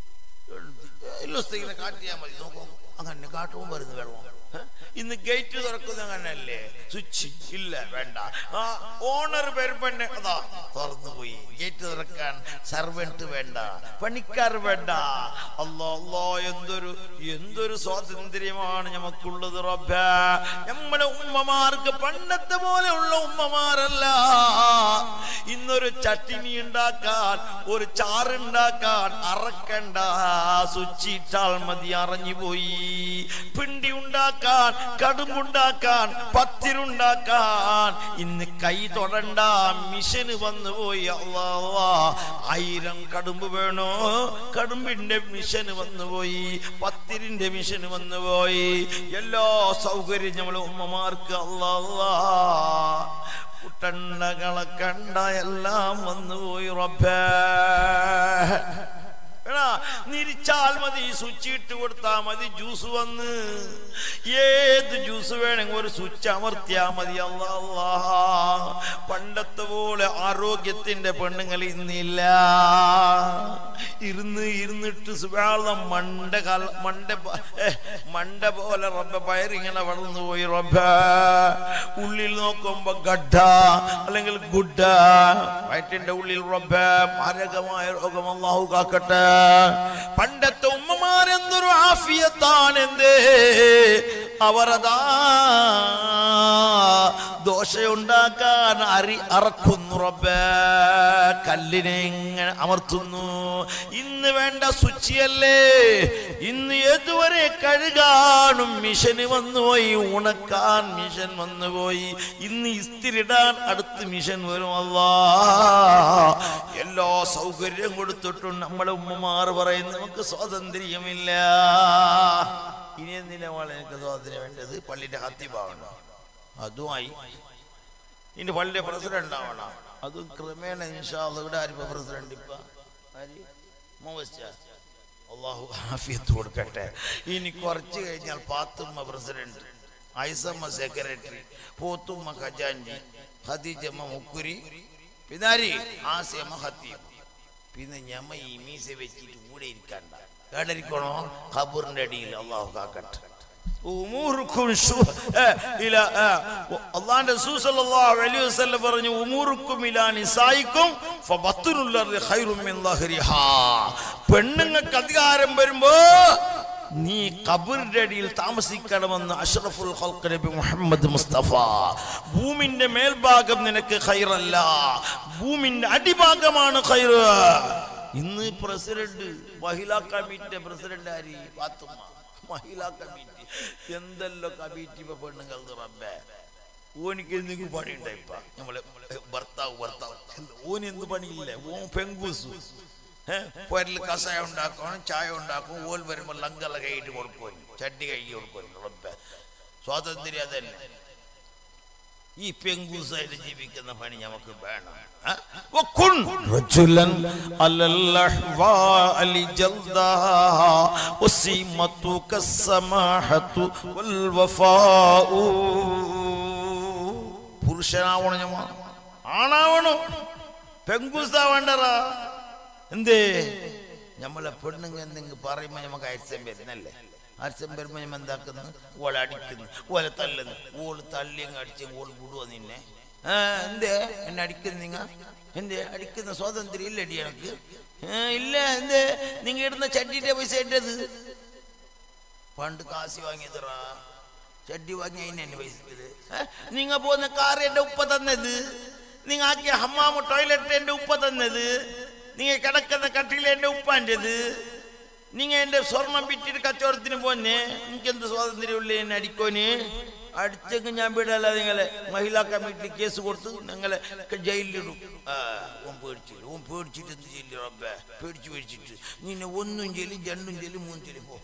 എല്ലാ സ്ഥിതിനെ കാട്ടിയാൽ മതി നോക്കും അങ്ങനെ കാട്ടുമ്പോൾ വരുന്നു വെള്ളം ഏ? ഇന്ന് ഗേറ്റ് തുറക്കുന്ന അങ്ങനല്ലേ സ്വിച്ച് ഇല്ല വേണ്ട ആ ഓണർ വരുമ്പന്നെ അതാ തുറന്നു പോയി ഗേറ്റ് തുറക്കാൻ സർവൻറ്റ് വേണ്ട പണിക്കാർ വേണ്ട അല്ലോ അല്ലോ എന്തൊരു എന്തൊരു സ്വാതന്ത്ര്യമാണ് നമുക്കുള്ളത് റബ്ബേ നമ്മുടെ ഉമ്മമാർക്ക് പണ്ടത്തെ പോലെയുള്ള ഉമ്മമാരല്ല ഇന്നൊരു ചട്ടിനി ഉണ്ടാക്കാൻ ഒരു ചാറുണ്ടാക്കാൻ അറക്കണ്ട സ്വിച്ചിട്ടാൽ മതി അറിഞ്ഞു പോയി പിണ്ടി ഉണ്ടാക്കാൻ കടുമ്പുണ്ടാക്കാൻ പത്തിരുണ്ടാക്കാൻ ഇന്ന് കൈ തൊടണ്ട മിഷന് വന്നു പോയി അല്ലാ ആയിരം കടുമ്പ് വേണോ കടുമ്പിന്റെ മിഷന് വന്നുപോയി പത്തിരിന്റെ മിഷന് വന്നുപോയി എല്ലാ സൗകര്യം നമ്മളെ ഉമ്മമാർക്ക് അല്ലാ കുട്ടണ്ടകളെ കണ്ട എല്ലാം വന്നുപോയി റബ്ബേ എടാ നിരിച്ചാൽ മതി സ്വിച്ച് ഇട്ട് കൊടുത്താൽ മതി ജ്യൂസ് വന്ന് ഏത് ജ്യൂസ് വേണമെങ്കിൽ ഒരു സ്വിച്ച് അമർത്തിയാ മതി അല്ലാ അല്ലാ. പണ്ടത്തെ പോലെ ആരോഗ്യത്തിന്റെ പെണ്ണുങ്ങൾ ഇന്നില്ല ഇരുന്ന് ഇരുന്നിട്ട് സുബാളം മണ്ട കാല മണ്ട പ- ഏ, മണ്ട പോലെ റബ്ബ പയറിങ്ങനെ വളർന്നു പോയി റബ്ബ ഉള്ളിൽ നോക്കുമ്പോ ഗഡ്ഡ അല്ലെങ്കിൽ ഗുഡ വയറ്റിന്റെ ഉള്ളിൽ റബ്ബ മാരകമായ രോഗം അള്ളാഹു കാക്കട്ടെ പണ്ടത്തെ ഉമ്മമാരെന്തൊരു ആഫിയത്താണ് എന്തേ അവരതാ ദോശയുണ്ടാക്കാൻ അരി അറക്കുന്നു റബ്ബേ കല്ലിനെ ഇങ്ങനെ അമർത്തുന്നു ഇന്ന് വേണ്ട ശുചിയല്ലേ ഇന്ന് ഏതുവരെ കഴുകാനും മിഷന് വന്നുപോയി ഉണക്കാൻ മിഷൻ വന്നുപോയി ഇന്ന് ഇസ്തിരിടാൻ അടുത്ത് മിഷൻ വരും അല്ലാ എല്ലാ സൗകര്യം കൊടുത്തിട്ടും നമ്മുടെ ഉമ്മമാർ പറയുന്നു നമുക്ക് സ്വാതന്ത്ര്യമില്ല ഇനി എന്തിനാ മോളെ എനിക്ക് സ്വാതന്ത്ര്യം വേണ്ടത് പള്ളിന്റെ ഹത്തിഭാവണം അതുമായി ഇനി പള്ളിയുടെ പ്രസിഡന്റ് ആവണം അതും ക്രമേണ ഇൻഷാല്ല ഇവിടെ ആരിപ്പോ പ്രസിഡന്റ് ഇപ്പൊ ആര്? മോവസ്റ്റാ? അള്ളാഹു ആഫിയത്ത് കൊടുക്കട്ടെ ഇനി കുറച്ച് കഴിഞ്ഞാൽ പാത്തുമ്മ പ്രസിഡന്റ് ഐസമ്മ സെക്രട്ടറി പോത്തുമ്മ ഖജാൻജി ഖദീജമ്മ മുക്കുരി പിന്നാരി ആസിയമ്മ ഹത്തീം പിന്നെ ഞമ്മ ഈ മീസ വെച്ചിട്ട് കൂടെ ഇരിക്കണ്ട കേട്ടിരിക്കണോ ഖബറിന്റെ അടിയിൽ അള്ളാഹു കാക്കട്ടെ ഉമൂറുക്കും ശു- ഏ, ഇല, ഏ, അള്ളാന്റെ റസൂൽ സല്ലല്ലാഹു അലൈഹി വസല്ലം പറഞ്ഞു ഉമൂറുക്കും ഇലാ നിസായിക്കും ഫബത്തുനുൽ അർദി ഖൈറും മിൻ ളഹരിഹാ. പെണ്ണുങ്ങൾക്ക് അധികാരം വരുമ്പോ നീ കബറിന്റെ അടിയിൽ താമസിക്കണമെന്ന് അഷ്റഫുൽ ഖൽഖ് നബി മുഹമ്മദ് മുസ്തഫ ഭൂമിന്റെ മേൽഭാഗം നിനക്ക് ഖൈറല്ല ഭൂമിന്റെ അടിഭാഗമാണ് ഖൈർ ഇന്ന് പ്രസിഡന്റ് മഹിളാ കമ്മിറ്റിയുടെ പ്രസിഡന്റ് ആരി പാത്തുമ്മ മഹിളാ കമ്മിറ്റി എന്തെല്ലോ കമ്മിറ്റി ഇപ്പൊ പെണ്ണുങ്ങൾ റബ്ബേ ഓനിക്ക് എന്തെങ്കിലും പണി ഉണ്ടായിപ്പ നമ്മളെ ഭർത്താവ് ഭർത്താവ് ഓന് എന്ത് പണിയില്ല ഓൻ പെങ്കൂസു പോരിൽ കഷായം ഉണ്ടാക്കണം ചായ ഉണ്ടാക്കും ഓൽ വരുമ്പോൾ ലങ്കല കൈയിട്ട് കൊടുക്കും ചട്ടി കൈ കൊടുക്കും റബ്ബെ സ്വാതന്ത്ര്യം അതന്നെ ഈ പെങ്കൂസായിട്ട് ജീവിക്കുന്ന പണി നമുക്ക് വേണം ആ? വക്കുൻ رجلا على الأحوال جلدا وسيمتك السماحة والوفاء പുരുഷനാവണം ഞമ്മ ആണാവണം പെങ്കൂസാവണ്ടറാ എന്തേ നമ്മളെ പെണ്ണുങ്ങ എന്തെങ്കിലും പറയുമ്പോ നമുക്ക് അരിസം വരുന്നല്ലേ അരിസം വരുമ്പോ ഞമ്മ എന്താക്കുന്നു ഓളെ അടിക്കുന്നു ഓലെ തല്ലുന്നു ഓള് തള്ളിയങ്ങ് അടിച്ച് ഓൾ വിടുവോ നിന്നെ ആ, എന്തേ എന്നെ അടിക്കുന്നു നിങ്ങ എന്തേ അടിക്കുന്ന സ്വാതന്ത്ര്യം ഇല്ലടി എനക്ക് ആ, ഇല്ല എന്തേ നിങ്ങ ഇടുന്ന ചട്ടിന്റെ പൈസ എന്റേത് പണ്ട് കാശി വാങ്ങിയതറാ ചട്ടി വാങ്ങി അതിന് പൈസ ഇത്. ഏ? നിങ്ങ പോകുന്ന കാർ എന്റെ ഉപ്പ തന്നത് നിങ്ങ ആക്കിയ ഹമ്മാമ ടോയ്ലറ്റ് എന്റെ ഉപ്പ തന്നത് നിങ്ങ കിടക്കുന്ന കട്ടിൽ എന്റെ ഉപ്പാൻ്റെത് നിങ്ങ എന്റെ സ്വർണം വിറ്റിട്ട് കച്ചവടത്തിന് പോന്നെ എനിക്ക് എന്ത് സ്വാതന്ത്ര്യമില്ല എന്നെ അടിക്കോന് അടിച്ചെങ്കിൽ ഞാൻ വിടല്ല നിങ്ങളെ മഹിളാ കമ്മിറ്റി കേസ് കൊടുത്ത് നിങ്ങളെ ജയിലിലിടും ആ, ഓൻ പേടിച്ചില്ല ഓൻ പേടിച്ചിട്ട് എന്ത് ചെയ്യില്ല റബ്ബേ പേടിച്ച് പേടിച്ചിട്ട് നിന്നെ ഒന്നും ചെല്ലി രണ്ടും ചെല്ലി മൂന്നും ചെല്ലി പോ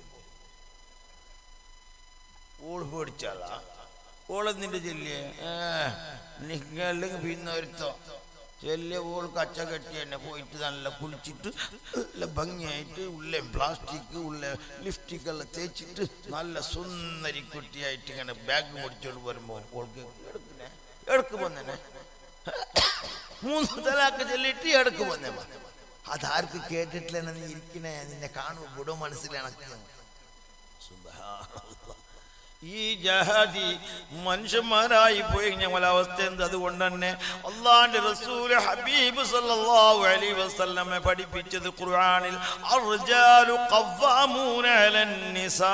ഓള് പേടിച്ചാളാ ഓളെന്നിന്റെ ചെല്ലിയെ അല്ലെങ്കിൽ പിന്നെ ഒരുത്തോ ചെല്ലിയ ഓൾ കച്ച കെട്ടി തന്നെ പോയിട്ട് നല്ല കുളിച്ചിട്ട് നല്ല ഭംഗിയായിട്ട് ഉള്ള പ്ലാസ്റ്റിക് ഉള്ള ലിപ്സ്റ്റിക് എല്ലാം തേച്ചിട്ട് നല്ല സുന്ദരി കുട്ടിയായിട്ട് ഇങ്ങനെ ബാഗ് മുടിച്ചോണ്ട് വരുമ്പോ ഓൾക്ക് എടുക്കുന്നേ എടുക്ക് പോന്നെ മൂന്ന് തലാക്ക് ചൊല്ലിട്ട് എടുക്ക് പോന്നെ അതാർക്ക് കേട്ടിട്ടില്ല നീ ഇരിക്കണേ നിന്നെ കാണുമ്പോ വിടോ മനസ്സിലാണ് സുബ്ഹാനല്ലാഹ്. ഈ ജഹാദി മനുഷ്യന്മാരായി പോയി ഞങ്ങൾ അവസ്ഥ എന്ത് അതുകൊണ്ട് തന്നെ അള്ളാന്റെ റസൂല് ഹബീബ് സല്ലല്ലാഹു അലൈഹി വസല്ലമെ പഠിപ്പിച്ചത് ഖുർആനിൽ അർജാലു ഖവ്വാമൂന അലൻ നിസാ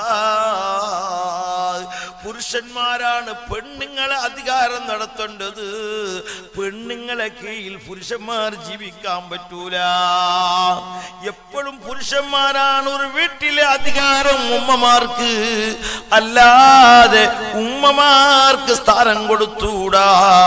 പുരുഷന്മാരാണ് പെണ്ണുങ്ങളെ അധികാരം നടത്തേണ്ടത് പെണ്ണുങ്ങളെ കീഴിൽ പുരുഷന്മാർ ജീവിക്കാൻ പറ്റൂല എപ്പോഴും പുരുഷന്മാരാണ് ഒരു വീട്ടിലെ അധികാരം ഉമ്മമാർക്ക് അല്ലാതെ ഉമ്മമാർക്ക് സ്ഥാനം കൊടുത്തൂടാ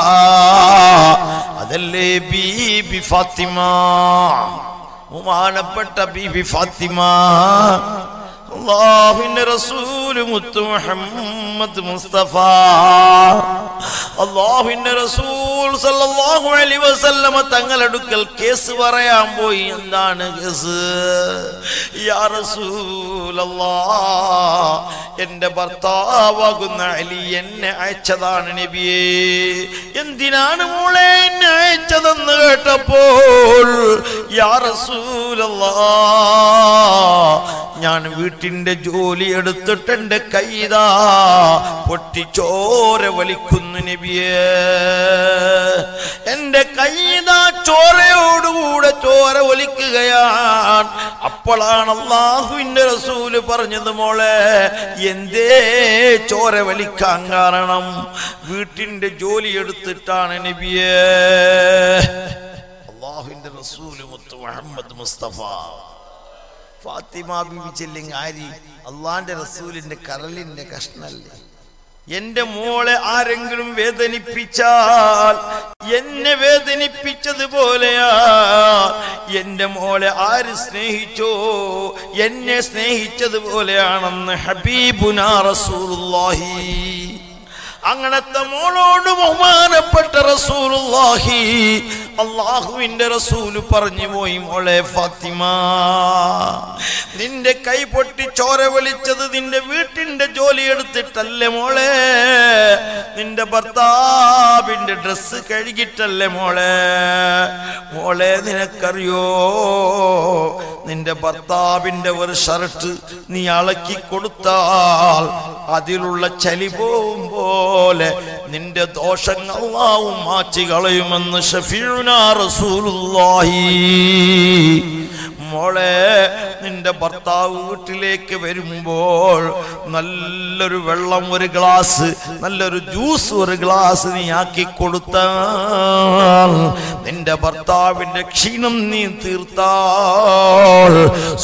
അതല്ലേ ബീബി ഫാത്തിമ ബഹുമാനപ്പെട്ട ബീബി ഫാത്തിമ അള്ളാഹുവിന്റെ റസൂല് മുത്തു മുഹമ്മദ് മുസ്തഫ അള്ളാഹുവിന്റെ റസൂൽ സല്ലല്ലാഹു അലൈഹി വസല്ലമ തങ്ങളടുക്കൽ കേസ് പറയാൻ പോയി എന്താണ് കേസ് യാ റസൂലല്ലാ എന്റെ ഭർത്താവാകുന്ന അലി എന്നെ അയച്ചതാണ് നബിയേ എന്തിനാണ് മോളെ എന്നെ അയച്ചതെന്ന് കേട്ടപ്പോൾ യാ റസൂലല്ലാ ഞാൻ വീട്ടിന്റെ ജോലി എടുത്തിട്ട് എന്റെ കൈതാ പൊട്ടിച്ചോര വലിക്കുന്നു നബിയേ എന്റെ കൈതാ ചോരയോടുകൂടെ ചോര ഒലിക്കുകയാണ് അപ്പോഴാണ് അള്ളാഹുവിന്റെ റസൂല് പറഞ്ഞത് മോളെ എന്തേ ചോര വലിക്കാൻ കാരണം വീട്ടിന്റെ ജോലി എടുത്തിട്ടാണ് നബിയേ അള്ളാഹുവിന്റെ റസൂല് മുത്ത് മുഹമ്മദ് മുസ്തഫ ഫാത്തിമ ബിബി ചെല്ലിങ് ആരി അള്ളാന്റെ റസൂലിന്റെ കരളിന്റെ കഷ്ണല്ലേ എന്റെ മോളെ ആരെങ്കിലും വേദനിപ്പിച്ചാൽ എന്നെ വേദനിപ്പിച്ചതുപോലെയാ എന്റെ മോളെ ആര് സ്നേഹിച്ചോ എന്നെ സ്നേഹിച്ചതുപോലെയാണെന്ന് ഹബീബുനാ റസൂലുള്ളാഹി അങ്ങനത്തെ മോളോട് ബഹുമാനപ്പെട്ട റസൂലുള്ളാഹി അള്ളാഹുവിന്റെ റസൂല് പറഞ്ഞു പോയി മോളെ ഫാത്തിമ നിന്റെ കൈ പൊട്ടി ചോര വലിച്ചത് നിന്റെ വീട്ടിന്റെ ജോലി എടുത്തിട്ടല്ലേ മോളെ നിന്റെ ഭർത്താവിന്റെ ഡ്രസ്സ് കഴുകിട്ടല്ലേ മോളെ മോളെ നിനക്കറിയോ നിന്റെ ഭർത്താവിന്റെ ഒരു ഷർട്ട് നീ അളക്കി കൊടുത്താൽ അതിലുള്ള ചലി പോവും പോലെ നിന്റെ ദോഷങ്ങൾ അള്ളാവും മാറ്റി കളയുമെന്ന് ഷഫീഉനാ റസൂലുള്ളാഹി മോളെ നിന്റെ ഭർത്താവ് വീട്ടിലേക്ക് വരുമ്പോൾ നല്ലൊരു വെള്ളം ഒരു ഗ്ലാസ് നല്ലൊരു ജ്യൂസ് ഒരു ഗ്ലാസ് നീ ആക്കി കൊടുത്താൽ നിന്റെ ഭർത്താവിന്റെ ക്ഷീണം നീ തീർത്താൽ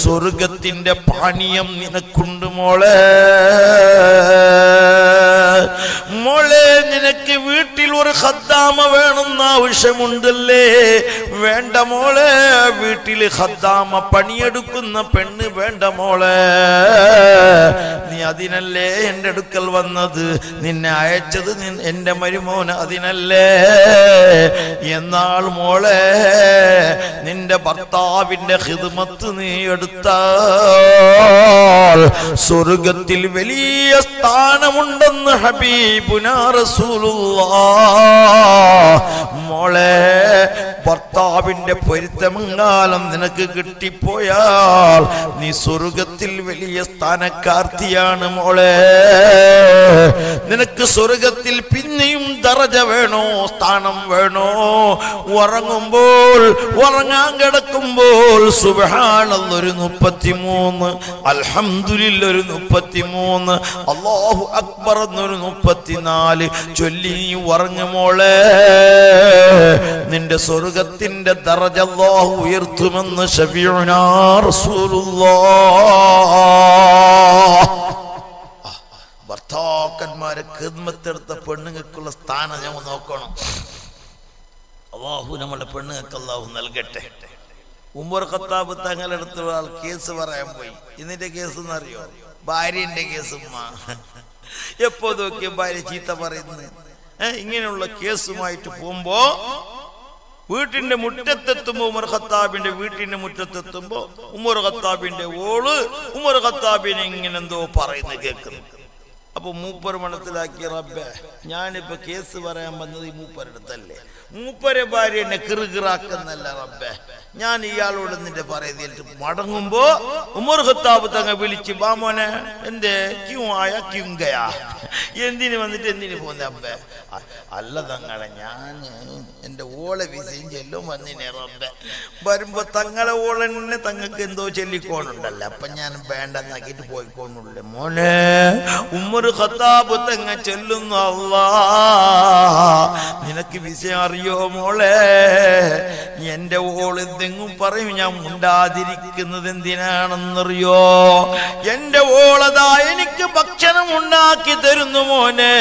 സ്വർഗത്തിന്റെ പാനീയം നിനക്കുണ്ട് മോളെ മോളെ നിനക്ക് വീട്ടിൽ ഒരു ഖദ്ദാമ വേണമെന്ന് ആവശ്യമുണ്ടല്ലേ വേണ്ട മോളെ വീട്ടിൽ ഖദ്ദാമ പണിയെടുക്കുന്ന പെണ്ണ് വേണ്ട മോളെ നീ അതിനല്ലേ എൻ്റെ അടുക്കൽ വന്നത് നിന്നെ അയച്ചത് നിൻ- എൻ്റെ മരുമോന് അതിനല്ലേ എന്നാൽ മോളെ നിന്റെ ഭർത്താവിന്റെ ഹിദ്മത്ത് നീ എടുത്താൽ സ്വർഗത്തിൽ വലിയ സ്ഥാനമുണ്ടെന്ന് ഹബീബുനാ റസൂലുള്ളാഹ് മോളെ ഭർത്താവിന്റെ പൊരുത്തമംഗാലം നിനക്ക് കിട്ടിപ്പോയാൽ നീ സ്വർഗത്തിൽ വലിയ സ്ഥാനക്കാർത്തിയാണ് മോളെ നിനക്ക് സ്വർഗത്തിൽ പിന്നെയും ദറജ വേണോ സ്ഥാനം വേണോ ഉറങ്ങുമ്പോൾ ഉറങ്ങാൻ കിടക്കുമ്പോൾ സുബഹാനല്ലൊരു മുപ്പത്തിമൂന്ന് അൽഹംദുലില്ല ഒരു മുപ്പത്തിമൂന്ന് അള്ളാഹു അക്ബർ എന്നൊരു മുപ്പത്തിനാല് ചൊല്ലി നീ ഉറങ്ങു മോളെ നിന്റെ സ്വർഗത്തിന്റെ ദറജ അല്ലാഹു ഉയർത്തുമെന്ന് ഷഫീഉനാ റസൂലുള്ളാഹ് ഭർത്താക്കന്മാരെ ഖിദ്മത്തെടുത്ത പെണ്ണുങ്ങൾക്കുള്ള സ്ഥാനം നമ്മൾ നോക്കണം അള്ളാഹു നമ്മുടെ പെണ്ണുങ്ങൾക്ക് അള്ളാഹു നൽകട്ടെ ഉമ്മർ ഖത്താബ് തങ്ങളെടുത്തുള്ള ആൾ കേസ് പറയാൻ പോയി ഇതിന്റെ കേസ് എന്നറിയോ ഭാര്യന്റെ കേസ് ഉമ്മ എപ്പോ നോക്കിയ ഭാര്യ ചീത്ത പറയുന്നത് ഏ, ഇങ്ങനെയുള്ള കേസുമായിട്ട് പോകുമ്പോ വീട്ടിന്റെ മുറ്റത്തെത്തുമ്പോ ഉമർ ഖത്താബിന്റെ വീട്ടിന്റെ മുറ്റത്തെത്തുമ്പോ ഉമർ ഖത്താബിന്റെ ഓള് ഉമർ ഖത്താബിനെ ഇങ്ങനെ എന്തോ പറയുന്നത് കേൾക്കുന്നു അപ്പൊ മൂപ്പർ മനസ്സിലാക്കിയ റബ്ബെ ഞാനിപ്പോ കേസ് പറയാൻ വന്നത് ഈ മൂപ്പരടുത്തല്ലേ മൂപ്പരെ ഭാര്യ എന്നെ കിറുകിറാക്കുന്നല്ല റബ്ബെ ഞാൻ ഇയാളോട് നിന്റെ പറയുന്നിട്ട് മടങ്ങുമ്പോ ഉമർ ഖത്താബ് തങ്ങ വിളിച്ച് ബാമോനെ എന്തേ ക്യൂ ആയ ക്യുങ്കയാ എന്തിന് വന്നിട്ട് എന്തിന് പോന്നെ അബ്ബേ അ- അല്ല തങ്ങളെ ഞാൻ എന്റെ ഓളെ വിസയും ചെല്ലും വന്നിനെ റബ്ബെ വരുമ്പോ തങ്ങളെ ഓളെന്നെ തങ്ങൾക്ക് എന്തോ ചൊല്ലിക്കോണുണ്ടല്ലോ അപ്പൊ ഞാൻ വേണ്ടെന്നാക്കിട്ട് പോയിക്കോണുള്ളേ മോനെ ഉമ്മർ ഖത്താബ് തങ്ങ ചെല്ലുന്നു അല്ലാ നിനക്ക് വിഷയം അറിയോ മോളെ എന്റെ ഓൾ എന്തെങ്കിലും പറയും ഞാൻ മുണ്ടാതിരിക്കുന്നത് എന്തിനാണെന്നറിയോ എന്റെ ഓളതാ എനിക്ക് ഭക്ഷണം ഉണ്ടാക്കി തരുന്നു മോനെ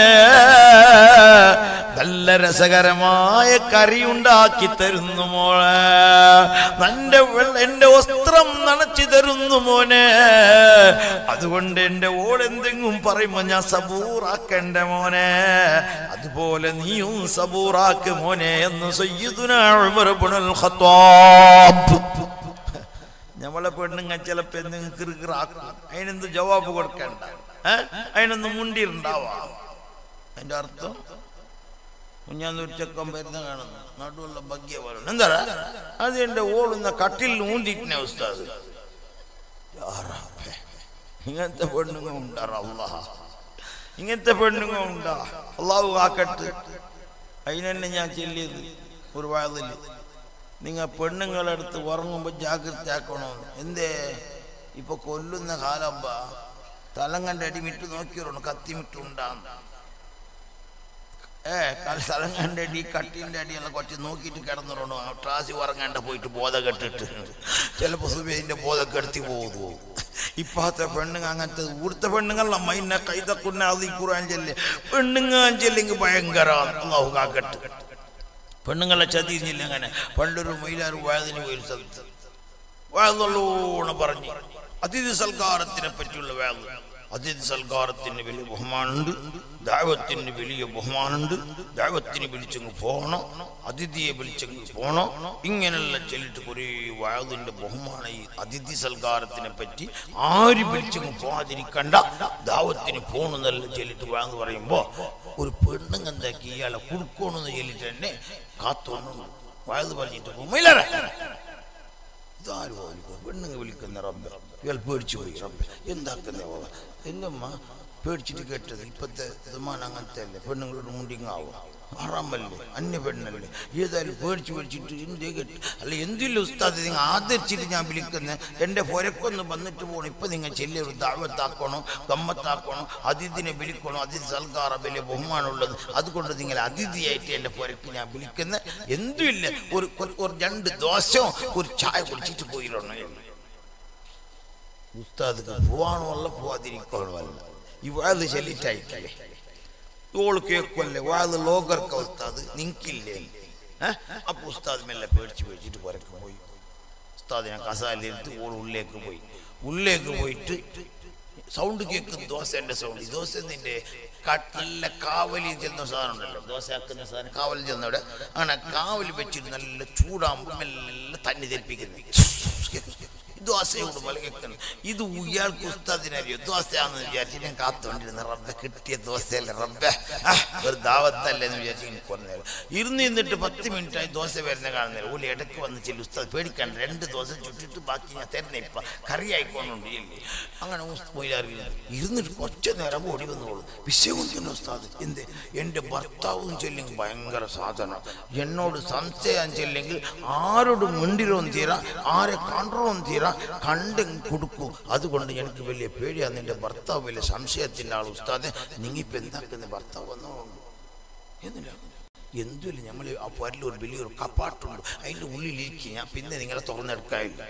നല്ല രസകരമായ കറി ഉണ്ടാക്കി തരുന്നു മോളെ നല്ല വെള്ള എന്റെ വസ്ത്രം നനച്ചു തരുന്നു മോനെ അതുകൊണ്ട് എന്റെ ഓൾ എന്തെങ്കിലും പറയുമ്പോ ഞാൻ സബൂറാക്കണ്ട മോനെ അതുപോലെ നീയും സബൂറാക്ക് മോനെ എന്ന് സയ്യിദുനാ ഉമർ ഇബ്നുൽ ഖത്താബ് നമ്മളെ പെണ്ണുങ്ങ ചിലപ്പോ എന്തെങ്കിലും കിറുകിറാക്കും അതിനെന്ത് ജവാബ് കൊടുക്കണ്ട ഏ? അതിനൊന്ന് മുണ്ടിയിട്ടുണ്ടാവാം അതിന്റെ അർത്ഥം കുഞ്ഞാന്നൂർ ചെക്കൻ വരുന്ന കാണുന്നു നടുവുള്ള ഭഗ്യ പറയണം എന്താ അത് എന്റെ ഓളുന്ന കട്ടിൽ ഊന്തിട്ടിനെ ഉസ്താദ് യാ റബ്ബേ. ഇങ്ങനത്തെ പെണ്ണുങ്ങൾ ഉണ്ടാ അള്ളാഹ ഇങ്ങനത്തെ പെണ്ണുങ്ങൾ ഉണ്ടാ അള്ളാഹു കാക്കട്ട് അതിനെന്നെ ഞാൻ ചെല്ലിയത് ഒരു വാതിൽ നിങ്ങൾ പെണ്ണുങ്ങളെടുത്ത് ഉറങ്ങുമ്പോൾ ജാഗ്രത ആക്കണമെന്ന് എന്തേ ഇപ്പൊ കൊല്ലുന്ന കാലമ്പ തലം കണ്ട അടിമിട്ട് നോക്കിയോണം കത്തിമിട്ടുണ്ടാന്ന് ഏ സ്ഥലം കണ്ടടി കട്ടിന്റെ അടിയെല്ലാം കുറച്ച് നോക്കിയിട്ട് കിടന്നിടണോ ട്രാസി ഉറങ്ങാണ്ട പോയിട്ട് ബോധം കെട്ടിട്ട് ചിലപ്പോ സുബേന്റെ ബോധം കെടുത്തി പോകുന്നു ഇപ്പോഴത്തെ പെണ്ണുങ്ങൾ അങ്ങനത്തെ ഇവിടുത്തെ പെണ്ണുങ്ങൾ മൈന കൈതക്കുന്ന അത് ഈ ഖുർആൻ ചെല്ല് പെണ്ണുങ്ങാൻ ചെല്ലെങ്കിൽ ഭയങ്കര അള്ളാഹു കാക്കട്ട് പെണ്ണുങ്ങളെ ചതിഞ്ഞില്ല അങ്ങനെ പണ്ടൊരു മൈലാർ വായതിന് പോയി ഒരു സ്ഥലത്ത് വായതുള്ളൂണ് പറഞ്ഞ് അതിഥി സൽക്കാരത്തിനെ പറ്റിയുള്ള വേദ അതിഥി സൽക്കാരത്തിന് വലിയ ബഹുമാനമുണ്ട് ദൈവത്തിന് വലിയ ബഹുമാനമുണ്ട് ദൈവത്തിന് വിളിച്ചങ്ങ് പോകണം അതിഥിയെ വിളിച്ചങ്ങ് പോകണം ഇങ്ങനെല്ലാം ചെല്ലിട്ട് കുറേ വായതിന്റെ ബഹുമാനം ഈ അതിഥി സൽക്കാരത്തിനെ പറ്റി ആര് വിളിച്ചങ്ങ് പോകാതിരിക്കണ്ട ദാവത്തിന് പോകണമെന്നെല്ലാം ചെല്ലിട്ട് വാന്ന് പറയുമ്പോ ഒരു പെണ്ണുങ്ങ എന്താക്കി ഇയാളെ കുടുക്കണമെന്ന് ചെല്ലിട്ട് തന്നെ കാത്തോന്നു വായത് പറഞ്ഞിട്ട് പോകും ഇല്ലാതെ ഇതാര് വിളിക്കും പെണ്ണുങ്ങൾ വിളിക്കുന്ന റബ്ബ ഇയാൾ പേടിച്ചു പോയി റബ്ബ എന്താക്കുന്ന എന്തമ്മ പേടിച്ചിട്ട് കേട്ടത് ഇപ്പത്തെ സമാനം അങ്ങനത്തെ അല്ലേ പെണ്ണുങ്ങളോട് മുണ്ടിങ്ങാവും ആറാമല്ലേ അന്യ പെണ്ണല്ലേ ഏതായാലും പേടിച്ച് പേടിച്ചിട്ട് എന്തേ കേട്ട് അല്ല എന്തില്ല ഉസ്താദ് നിങ്ങൾ ആദരിച്ചിട്ട് ഞാൻ വിളിക്കുന്നത് എൻ്റെ പുരക്കൊന്ന് വന്നിട്ട് പോകണം ഇപ്പം നിങ്ങൾ ചെല്ലിയ ഒരു ദാവത്താക്കണോ ഗമ്മത്താക്കണോ അതിഥിനെ വിളിക്കണോ അതിഥി സൽക്കാര വലിയ ബഹുമാനമുള്ളത് അതുകൊണ്ട് നിങ്ങൾ അതിഥിയായിട്ട് എൻ്റെ പുരക്ക് ഞാൻ വിളിക്കുന്നത് എന്തുമില്ല ഒരു ഒരു- ഒരു രണ്ട് ദോശയോ ഒരു ചായ കുടിച്ചിട്ട് പോയിരണോ ഉസ്താദ് പോവാണോ അല്ല പോവാതിരിക്കണോ അല്ല ഈ വാത് ചെല്ലിട്ടായിട്ടല്ലേ ഓള് കേൾക്കുമല്ലേ വാത് ലോകർക്ക് ഉസ്താദ് നിങ്ങൾക്കില്ലേ ഏഹ് അപ്പൊ ഉസ്താദ് മെല്ലെ പേടിച്ച് പേടിച്ചിട്ട് പുറക്ക് പോയി ഉസ്താദിനെ കസാലിരുത്തി ഓൾ ഉള്ളിലേക്ക് പോയി ഉള്ളിലേക്ക് പോയിട്ട് സൗണ്ട് കേൾക്കും ദോശന്റെ സൗണ്ട് ദോശ നിന്റെ നല്ല കാവലിൽ ചെന്ന സാധനം ഉണ്ടല്ലോ ദോശ ആക്കുന്ന സാധനം കാവലിൽ ചെന്നവിടെ അങ്ങനെ കാവലി വെച്ചിട്ട് നല്ല ചൂടാകുമ്പോൾ മെല്ലെ തന്നി തെൽപ്പിക്കുന്നു ദോശയോട് മലകെക്കുന്നു ഇത് ഇയാൾക്ക് ഉസ്താദിനറിയോ ദോശയാണെന്ന് വിചാരിച്ച് ഞാൻ കാത്തുകൊണ്ടിരുന്ന റബ്ബെ കിട്ടിയ ദോശയല്ലേ റബ്ബെ ആ, ഒരു ദാവത്തല്ലേ എന്ന് വിചാരിച്ച് എനിക്ക് കൊന്നേരം ഇരുന്ന് നിന്നിട്ട് പത്ത് മിനിറ്റായി ദോശ വരുന്ന കാണുന്നില്ല ഓല് ഇടയ്ക്ക് വന്ന് ചെല്ലു ഉസ്താദ് പേടിക്കണ്ട രണ്ട് ദോശ ചുട്ടിട്ട് ബാക്കി ഞാൻ തരുന്ന ഇപ്പം കറിയായിക്കൊണ്ടുണ്ട് ഇല്ലേ അങ്ങനെ മൊയിലാറി ഇരുന്നിട്ട് കുറച്ച് നേരം ഓടി വന്നോളൂ വിഷയം തന്നെ ഉസ്താദ് എന്ത് എൻ്റെ ഭർത്താവും ചെല്ലെങ്കിൽ ഭയങ്കര സാധനം എന്നോട് സംശയം ചെല്ലെങ്കിൽ ആരോടും മിണ്ടിരോന്ന് തീരാ ആരെ കണ്ടോന്ന് തീരാ കണ്ട് കൊടുക്കൂ അതുകൊണ്ട് എനിക്ക് വലിയ പേടിയാണ് നിന്റെ ഭർത്താവ് വലിയ സംശയത്തിൻ്റെ ആൾ ഉസ്താദെ നിങ്ങിപ്പോൾ എന്താക്കുന്ന ഭർത്താവ് വന്നോണ്ട് എന്നില്ല എന്തുമില്ല നമ്മൾ ആ പുരയിൽ ഒരു വലിയൊരു കപ്പാട്ടുണ്ട് അതിൻ്റെ ഉള്ളിലിരിക്കും ഞാൻ പിന്നെ നിങ്ങളെ തുറന്നെടുക്കാനില്ല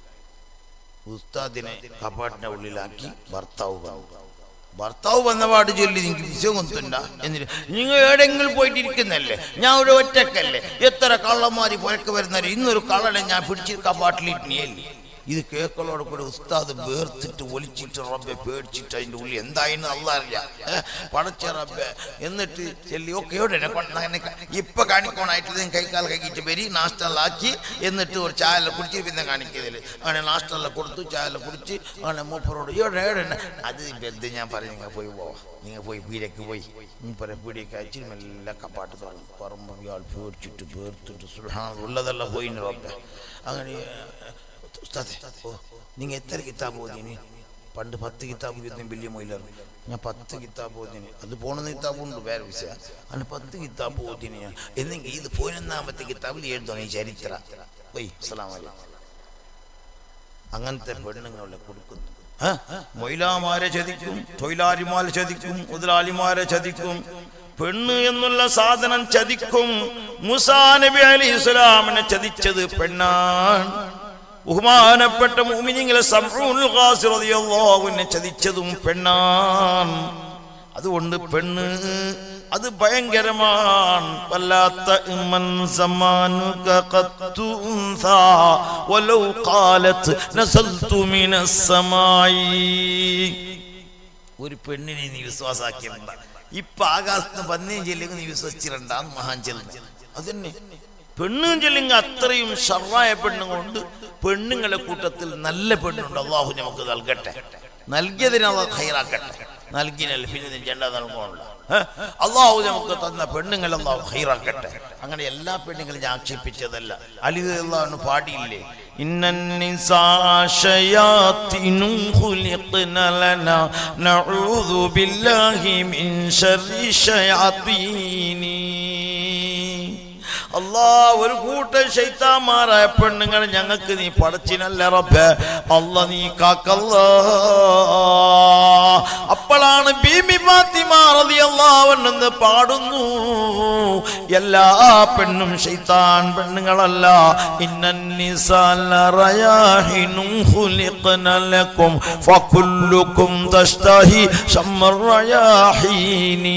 ഉസ്താദിനെ കപ്പാട്ടിന്റെ ഉള്ളിലാക്കി ഭർത്താവ് വന്നു ഭർത്താവ് വന്നപാട് ചൊല്ലി നിങ്ങൾക്ക് വിഷയം കൊണ്ടുണ്ട എന്നിട്ട് നിങ്ങൾ എവിടെയെങ്കിലും പോയിട്ടിരിക്കുന്നല്ലേ ഞാൻ ഒരു ഒറ്റക്കല്ലേ എത്ര കള്ളന്മാരി പുരക്ക് വരുന്നവരെ ഇന്നൊരു കള്ളനെ ഞാൻ പിടിച്ച് കപ്പാട്ടിലിട്ടിയല്ലേ ഇത് കേക്കളോട് കൂടെ ഉസ്താദ് വേർത്തിട്ട് ഒലിച്ചിട്ട് റബ്ബെ പേടിച്ചിട്ട് അതിൻ്റെ ഉള്ളിൽ എന്തായെന്ന് അള്ളാറില്ല പടച്ച റബ്ബെ എന്നിട്ട് ചെല്ലി ഓക്കെ എവിടെ ഇപ്പൊ കാണിക്കോണായിട്ട് ഞാൻ കൈക്കാൽ കൈക്കിട്ട് വരി നാഷ്ടലാക്കി എന്നിട്ട് ഒരു ചായ കുടിച്ച് പിന്നെ കാണിക്കതിൽ അങ്ങനെ നാഷ്ടെല്ലാം കൊടുത്തു ചായ കുടിച്ച് അങ്ങനെ മൂപ്പറോട് എവിടെ എവിടെ അത് ബെഡ് ഞാൻ പറഞ്ഞു നിങ്ങൾ പോയി പോവാ നിങ്ങൾ പോയി പീടിയൊക്കെ പോയി മൂപ്പരെ പീടിയൊക്കെ അയച്ച് മെല്ലെ കപ്പാട്ട് തുറന്നു പറമ്പ് ഇയാൾ പേടിച്ചിട്ട് പേർത്തിട്ട് സുഹാൻ ഉള്ളതെല്ലാം പോയി റബ്ബെ അങ്ങനെ ഉസ്താദെ ഓ നിങ്ങൾ എത്ര കിതാബ് ഓതിനി പണ്ട് പത്ത് കിതാബ് ഓതുന്ന വലിയ മൊയിലാണ് ഞാൻ പത്ത് കിതാബ് ഓതിനി അത് പോണെന്ന് കിതാബുണ്ട് വേറെ വിഷയം അങ്ങനെ പത്ത് കിതാബ് ഓതിനി ഞാൻ എന്നെങ്കിൽ ഇത് പതിനൊന്നാമത്തെ കിതാബിൽ എഴുതണം ഈ ചരിത്ര വൈ അസ്സലാം വലൈക്കും അങ്ങനത്തെ പെണ്ണുങ്ങളെ കൊടുക്കുന്നു ആ? മൊയിലാമാരെ ചതിക്കും തൊഴിലാളിമാരെ ചതിക്കും മുതലാളിമാരെ ചതിക്കും പെണ്ണ് എന്നുള്ള സാധനം ചതിക്കും മുസാ നബി അലി ഇസ്ലാമിനെ ചതിച്ചത് പെണ്ണാണ് ബഹുമാനപ്പെട്ട മുഅ്മിനീങ്ങളെ സംഊൽ ഖാസി റളിയല്ലാഹു അൻഹു ചതിച്ചതും പെണ്ണാണ് അതുകൊണ്ട് പെണ്ണ് അത് ഭയങ്കരമാണ് വല്ലാത്ത ഇമ്മൻ സമാനുക ഖത്തു ഉൻസാ വലൗ ഖാലത് നസൽതു മിനസ് സമായി ഒരു പെണ്ണിനെ നീ വിശ്വാസാക്കിയണ്ട ഇപ്പൊ ആകാശത്ത് പന്നിയും ചെല്ലിങ് നീ വിശ്വസിച്ചിരണ്ടാന്ന് മഹാൻ ചെല്ലുന്നു അതന്നെ പെണ്ണും ചെല്ലിങ് അത്രയും ഷറായ പെണ്ണുങ്ങളുണ്ട് പെണ്ണുങ്ങളെ കൂട്ടത്തിൽ നല്ല പെണ്ണുണ്ട് അള്ളാഹു നമുക്ക് നൽകട്ടെ നൽകിയതിനെ അള്ളാഹ് ഹൈറാക്കട്ടെ നൽകിനല്ല പിന്നെ നീ ജണ്ട നൽകുന്നുണ്ട് അള്ളാഹു നമുക്ക് തന്ന പെണ്ണുങ്ങൾ അള്ളാഹു ഹൈറാക്കട്ടെ അങ്ങനെ എല്ലാ പെണ്ണുങ്ങളും ഞാൻ ആക്ഷേപിച്ചതല്ല അലി അള്ളാഹു പാടിയില്ലേ إن النساء شياطين خلقن لنا نعوذ بالله من شر الشياطين അല്ലാ ഒരു കൂട്ടം ശൈത്താന്മാരായ പെണ്ണുങ്ങൾ ഞങ്ങൾക്ക് നീ പടച്ചിനല്ല റബ്ബേ അല്ല നീ കാക്കല്ല അപ്പോഴാണ് ബീബി ഫാത്തിമ റളിയല്ലാഹുവെന്ന് പാടുന്നു എല്ലാ പെണ്ണും ശൈത്താൻ പെണ്ണുങ്ങളല്ല ഇന്നന്നിസാലറയാഹിനും ഖുലിഖന ലക്കും ഫകുല്ലുക്കും തസ്തഹി ശമ്മറയാഹീനീ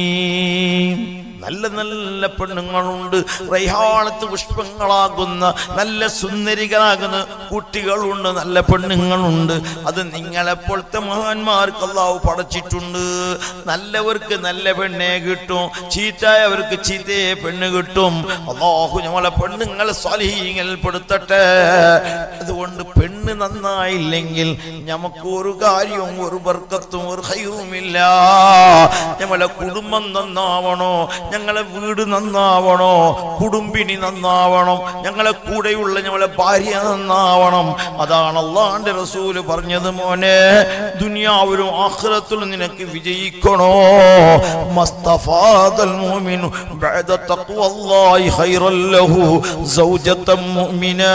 നല്ല നല്ല പെണ്ണുങ്ങളുണ്ട് റൈഹാളത്ത് പുഷ്പങ്ങളാകുന്ന നല്ല സുന്ദരികളാകുന്ന കുട്ടികളുണ്ട് നല്ല പെണ്ണുങ്ങളുണ്ട് അത് നിങ്ങളെപ്പോഴത്തെ മഹാന്മാർക്ക് അള്ളാഹു പടച്ചിട്ടുണ്ട് നല്ലവർക്ക് നല്ല പെണ്ണെ കിട്ടും ചീറ്റായവർക്ക് ചീത്തയെ പെണ്ണ് കിട്ടും അള്ളാഹു നമ്മളെ പെണ്ണുങ്ങളെ സ്വാലിഹീങ്ങളിൽ പെടുത്തട്ടെ അതുകൊണ്ട് പെണ്ണ് നന്നായില്ലെങ്കിൽ നമുക്ക് ഒരു കാര്യവും ഒരു ബർക്കത്തും ഒരു ഹൈവുമില്ല നമ്മളെ കുടുംബം നന്നാവണോ ഞങ്ങളെ വീട് നന്നാവണോ കുടുംബിനി നന്നാവണം ഞങ്ങളെ കൂടെയുള്ള ഞങ്ങളെ ഭാര്യ നന്നാവണം അതാണ് അള്ളാന്റെ റസൂല് പറഞ്ഞത് മോനെ ദുനിയാവിലും ആഖിറത്തിലും നിനക്ക് വിജയിക്കണോ മസ്തഫാദൽ മുഅ്മിനു ബഅദ തഖ്വല്ലാഹി ഖൈറൻ ലഹു സൗജത്തൻ മുഅ്മിനാ